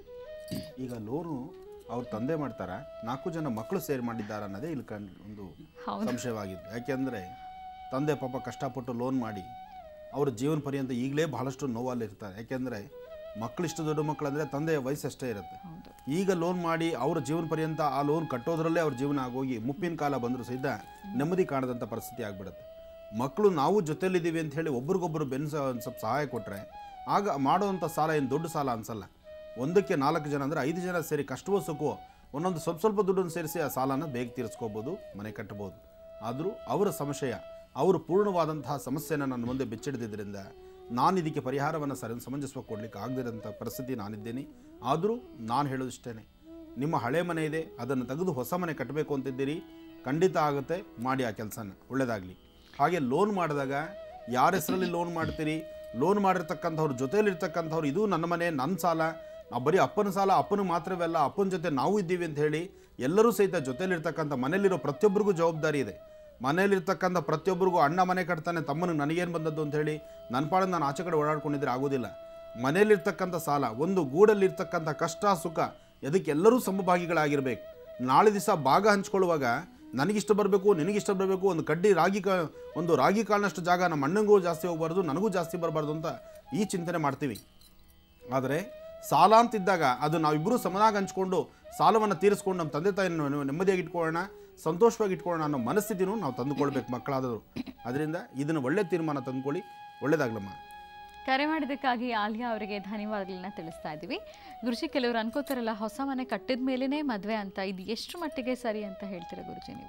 Speaker 2: ಈಗ ಲೋನು ಅವ್ರ ತಂದೆ ಮಾಡ್ತಾರ ನಾಲ್ಕು ಜನ ಮಕ್ಕಳು ಸೇರಿ ಮಾಡಿದ್ದಾರ ಅನ್ನೋದೇ ಇಲ್ಲಿ ಕಂಡು ಒಂದು
Speaker 1: ಹೌದು.
Speaker 2: ಸಂಶಯವಾಗಿತ್ತು ಯಾಕೆಂದರೆ ತಂದೆ ಪಾಪ ಕಷ್ಟಪಟ್ಟು ಲೋನ್ ಮಾಡಿ ಅವ್ರ ಜೀವನ ಪರ್ಯಂತ ಈಗಲೇ ಬಹಳಷ್ಟು ನೋವಲ್ಲಿರ್ತಾರೆ ಯಾಕೆಂದರೆ ಮಕ್ಕಳು ಇಷ್ಟು ದೊಡ್ಡ ಮಕ್ಕಳು ಅಂದರೆ ತಂದೆಯ ವಯಸ್ಸು ಅಷ್ಟೇ ಇರುತ್ತೆ
Speaker 1: ಹೌದು
Speaker 2: ಈಗ ಲೋನ್ ಮಾಡಿ ಅವ್ರ ಜೀವನ ಪರ್ಯಂತ ಆ ಲೋನ್ ಕಟ್ಟೋದ್ರಲ್ಲೇ ಅವ್ರ ಜೀವನ ಆಗೋಗಿ ಮುಪ್ಪಿನ ಕಾಲ ಬಂದರೂ ಸಹಿತ ನೆಮ್ಮದಿ ಕಾಣದಂಥ ಪರಿಸ್ಥಿತಿ ಆಗಿಬಿಡುತ್ತೆ ಮಕ್ಕಳು ನಾವು ಜೊತೆಲಿದ್ದೀವಿ ಅಂತ ಹೇಳಿ ಒಬ್ರಿಗೊಬ್ಬರು ಬೆನ್ಸ ಒಂದು ಸ್ವಲ್ಪ ಸಹಾಯ ಕೊಟ್ಟರೆ ಆಗ ಮಾಡುವಂಥ ಸಾಲ ಏನು ದೊಡ್ಡ ಸಾಲ ಅನ್ಸಲ್ಲ ಒಂದಕ್ಕೆ ನಾಲ್ಕು ಜನ ಅಂದರೆ ಐದು ಜನ ಸೇರಿ ಕಷ್ಟವೋ ಸುಖವೋ ಒಂದೊಂದು ಸ್ವಲ್ಪ ಸ್ವಲ್ಪ ದುಡ್ಡನ್ನು ಸೇರಿಸಿ ಆ ಸಾಲನ ಬೇಗ ತೀರಿಸ್ಕೋಬೋದು ಮನೆ ಕಟ್ಟಬೋದು ಆದರೂ ಅವರ ಸಂಶಯ ಅವರು ಪೂರ್ಣವಾದಂತಹ ಸಮಸ್ಯೆನ ನನ್ನ ಮುಂದೆ ಬಿಚ್ಚಿಡ್ದಿದ್ದರಿಂದ ನಾನು ಇದಕ್ಕೆ ಪರಿಹಾರವನ್ನು ಸರಿ ಸಮಂಜಸವಾಗಿ ಕೊಡಲಿಕ್ಕೆ ಆಗದಿರೋಂಥ ಪರಿಸ್ಥಿತಿ ನಾನಿದ್ದೇನೆ ಆದರೂ ನಾನು ಹೇಳೋದಿಷ್ಟೇ ನಿಮ್ಮ ಹಳೆ ಮನೆ ಇದೆ ಅದನ್ನು ತೆಗೆದು ಹೊಸ ಮನೆ ಕಟ್ಟಬೇಕು ಅಂತಿದ್ದೀರಿ ಖಂಡಿತ ಆಗುತ್ತೆ ಮಾಡಿ ಆ ಕೆಲಸನ ಒಳ್ಳೆಯದಾಗಲಿ ಹಾಗೆ ಲೋನ್ ಮಾಡಿದಾಗ ಯಾರ ಹೆಸರಲ್ಲಿ ಲೋನ್ ಮಾಡ್ತೀರಿ ಲೋನ್ ಮಾಡಿರ್ತಕ್ಕಂಥವ್ರ ಜೊತೆಯಲ್ಲಿರ್ತಕ್ಕಂಥವ್ರು ಇದು ನನ್ನ ಮನೆ ನನ್ನ ಸಾಲ ಆ ಬರೀ ಅಪ್ಪನ ಸಾಲ ಅಪ್ಪನಿಗೆ ಮಾತ್ರವೇ ಅಲ್ಲ ಅಪ್ಪನ ಜೊತೆ ನಾವು ಇದ್ದೀವಿ ಅಂತ ಹೇಳಿ ಎಲ್ಲರೂ ಸಹಿತ ಜೊತೆಲಿರ್ತಕ್ಕಂಥ ಮನೇಲಿರೋ ಪ್ರತಿಯೊಬ್ಬರಿಗೂ ಜವಾಬ್ದಾರಿ ಇದೆ ಮನೇಲಿರ್ತಕ್ಕಂಥ ಪ್ರತಿಯೊಬ್ಬರಿಗೂ ಅಣ್ಣ ಮನೆ ಕಟ್ತಾನೆ ತಮ್ಮನಿಗೆ ನನಗೇನು ಬಂದದ್ದು ಅಂತ ಹೇಳಿ ನನ್ನ ಪಾಡಿಗೆ ನಾನು ಆಚೆ ಕಡೆ ಓಡಾಡ್ಕೊಂಡಿದ್ರೆ ಆಗೋದಿಲ್ಲ ಮನೇಲಿರ್ತಕ್ಕಂಥ ಸಾಲ ಒಂದು ಗೂಡಲ್ಲಿರ್ತಕ್ಕಂಥ ಕಷ್ಟ ಸುಖ ಅದಕ್ಕೆ ಎಲ್ಲರೂ ಸಮಭಾಗಿಗಳಾಗಿರ್ಬೇಕು ನಾಳೆ ದಿವಸ ಭಾಗ ಹಂಚ್ಕೊಳ್ಳುವಾಗ ನನಗಿಷ್ಟ ಬರಬೇಕು ನಿನಗಿಷ್ಟ ಬರಬೇಕು ಒಂದು ಕಡ್ಡಿ ರಾಗಿ ಕಾ ಒಂದು ರಾಗಿ ಕಾಳಿನಷ್ಟು ಜಾಗ ನಮ್ಮ ಅಣ್ಣಂಗೂ ಜಾಸ್ತಿ ಹೋಗಬಾರ್ದು ನನಗೂ ಜಾಸ್ತಿ ಬರಬಾರ್ದು ಅಂತ ಈ ಚಿಂತನೆ ಮಾಡ್ತೀವಿ ಆದರೆ ಸಾಲ ಅಂತಿದ್ದಾಗ ಅದು ನಾವಿಬ್ಬರೂ ಸಮನಾಗಿ ಹಂಚ್ಕೊಂಡು ಸಾಲವನ್ನು ತೀರಿಸ್ಕೊಂಡು ನಮ್ಮ ತಂದೆ ತಾಯಿಯನ್ನು ನೆಮ್ಮದಿಯಾಗಿ ಇಟ್ಕೊಳ್ಳೋಣ ಸಂತೋಷವಾಗಿ ಇಟ್ಕೊಳ್ಳೋಣ ಅನ್ನೋ ಮನಸ್ಥಿತಿನೂ ನಾವು ತಂದುಕೊಳ್ಬೇಕು ಮಕ್ಕಳಾದವರು ಅದರಿಂದ ಇದನ್ನು ಒಳ್ಳೆ ತೀರ್ಮಾನ ತಂದುಕೊಳ್ಳಿ ಒಳ್ಳೇದಾಗ್ಲಮ್ಮ
Speaker 1: ಕರೆ ಮಾಡಿದ್ದಕ್ಕಾಗಿ ಆಲಿಯಾ ಅವರಿಗೆ ಧನ್ಯವಾದಗಳನ್ನ ತಿಳಿಸ್ತಾ ಇದ್ದೀವಿ ಗುರುಜಿ ಕೆಲವರು ಅನ್ಕೋತಾರಲ್ಲ ಹೊಸ ಮನೆ ಕಟ್ಟಿದ ಮೇಲೇ ಮದುವೆ ಅಂತ ಇದು ಎಷ್ಟು ಮಟ್ಟಿಗೆ ಸರಿ ಅಂತ ಹೇಳ್ತೀರಾ ಗುರುಜಿ ನೀವು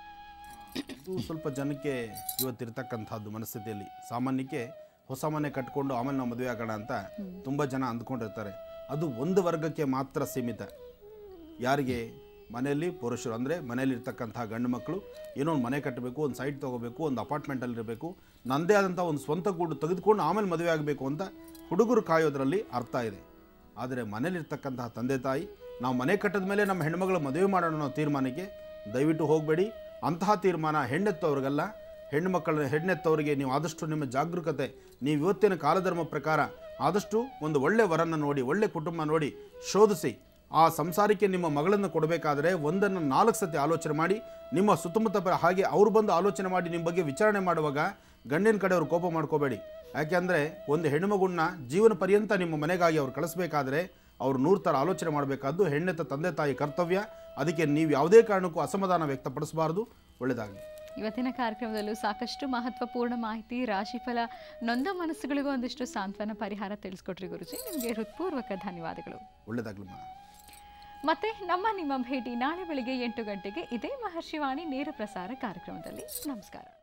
Speaker 2: ಇದು ಸ್ವಲ್ಪ ಜನಕ್ಕೆ ಇವತ್ತಿರ್ತಕ್ಕಂಥದ್ದು ಮನಸ್ಥಿತಿಯಲ್ಲಿ ಸಾಮಾನ್ಯಕ್ಕೆ ಹೊಸ ಮನೆ ಕಟ್ಕೊಂಡು ಆಮೇಲೆ ನಾವು ಮದುವೆ ಆಗೋಣ ಅಂತ ತುಂಬ ಜನ ಅಂದ್ಕೊಂಡಿರ್ತಾರೆ ಅದು ಒಂದು ವರ್ಗಕ್ಕೆ ಮಾತ್ರ ಸೀಮಿತ ಯಾರಿಗೆ ಮನೆಯಲ್ಲಿ ಪುರುಷರು ಅಂದರೆ ಮನೆಯಲ್ಲಿರ್ತಕ್ಕಂಥ ಗಂಡು ಮಕ್ಕಳು ಏನೋ ಒಂದು ಮನೆ ಕಟ್ಟಬೇಕು ಒಂದು ಸೈಟ್ ತೊಗೋಬೇಕು ಒಂದು ಅಪಾರ್ಟ್ಮೆಂಟಲ್ಲಿ ಇರಬೇಕು ನನ್ನದೇ ಆದಂಥ ಒಂದು ಸ್ವಂತ ಗೂಡು ತೆಗೆದುಕೊಂಡು ಆಮೇಲೆ ಮದುವೆ ಆಗಬೇಕು ಅಂತ ಹುಡುಗರು ಕಾಯೋದ್ರಲ್ಲಿ ಅರ್ಥ ಇದೆ ಆದರೆ ಮನೇಲಿರ್ತಕ್ಕಂತಹ ತಂದೆ ತಾಯಿ ನಾವು ಮನೆ ಕಟ್ಟಿದ ಮೇಲೆ ನಮ್ಮ ಹೆಣ್ಮಗಳ ಮದುವೆ ಮಾಡೋಣ ಅನ್ನೋ ತೀರ್ಮಾನಕ್ಕೆ ದಯವಿಟ್ಟು ಹೋಗಬೇಡಿ ಅಂತಹ ತೀರ್ಮಾನ ಹೆಣ್ಣೆತ್ತವ್ರಿಗಲ್ಲ ಹೆಣ್ಣು ಮಕ್ಕಳ ಹೆಣ್ಣೆತ್ತವರಿಗೆ ನೀವು ಆದಷ್ಟು ನಿಮ್ಮ ಜಾಗರೂಕತೆ ನೀವು ಇವತ್ತಿನ ಕಾಲಧರ್ಮ ಪ್ರಕಾರ ಆದಷ್ಟು ಒಂದು ಒಳ್ಳೆ ವರನ್ನ ನೋಡಿ ಒಳ್ಳೆ ಕುಟುಂಬ ನೋಡಿ ಶೋಧಿಸಿ ಆ ಸಂಸಾರಕ್ಕೆ ನಿಮ್ಮ ಮಗಳನ್ನು ಕೊಡಬೇಕಾದ್ರೆ ಒಂದನ್ನು ನಾಲ್ಕು ಸತಿ ಆಲೋಚನೆ ಮಾಡಿ ನಿಮ್ಮ ಸುತ್ತಮುತ್ತ ಪರ ಹಾಗೆ ಅವ್ರು ಬಂದು ಆಲೋಚನೆ ಮಾಡಿ ನಿಮ್ಮ ಬಗ್ಗೆ ವಿಚಾರಣೆ ಮಾಡುವಾಗ ಗಂಡಿನ ಕಡೆಯವರು ಕೋಪ ಮಾಡ್ಕೋಬೇಡಿ ಯಾಕೆಂದರೆ ಒಂದು ಹೆಣ್ಣುಮಗುನ್ನ ಜೀವನ ಪರ್ಯಂತ ನಿಮ್ಮ ಮನೆಗಾಗಿ ಅವ್ರು ಕಳಿಸ್ಬೇಕಾದ್ರೆ ಅವ್ರು ನೂರು ಥರ ಆಲೋಚನೆ ಮಾಡಬೇಕಾದ್ದು ಹೆಣ್ಣೆತ್ತ ತಂದೆ ತಾಯಿ ಕರ್ತವ್ಯ ಅದಕ್ಕೆ ನೀವು ಯಾವುದೇ ಕಾರಣಕ್ಕೂ ಅಸಮಾಧಾನ ವ್ಯಕ್ತಪಡಿಸಬಾರ್ದು ಒಳ್ಳೆಯದಾಗಲಿ
Speaker 1: ಇವತ್ತಿನ ಕಾರ್ಯಕ್ರಮದಲ್ಲೂ ಸಾಕಷ್ಟು ಮಹತ್ವಪೂರ್ಣ ಮಾಹಿತಿ ರಾಶಿಫಲ ನೊಂದ ಮನಸ್ಸುಗಳಿಗೂ ಒಂದಿಷ್ಟು ಸಾಂತ್ವನ ಪರಿಹಾರ ತಿಳಿಸ್ಕೊಟ್ರಿ ಗುರುಜಿ ನಿಮಗೆ ಹೃತ್ಪೂರ್ವಕ ಧನ್ಯವಾದಗಳು
Speaker 2: ಒಳ್ಳೆಯದಾಗಲಮ್ಮ
Speaker 1: ಮತ್ತೆ ನಮ್ಮ ನಿಮ್ಮ ಭೇಟಿ ನಾಳೆ ಬೆಳಿಗ್ಗೆ ಎಂಟು ಗಂಟೆಗೆ ಇದೇ ಮಹರ್ಷಿವಾಣಿ ನೇರ ಪ್ರಸಾರ ಕಾರ್ಯಕ್ರಮದಲ್ಲಿ ನಮಸ್ಕಾರ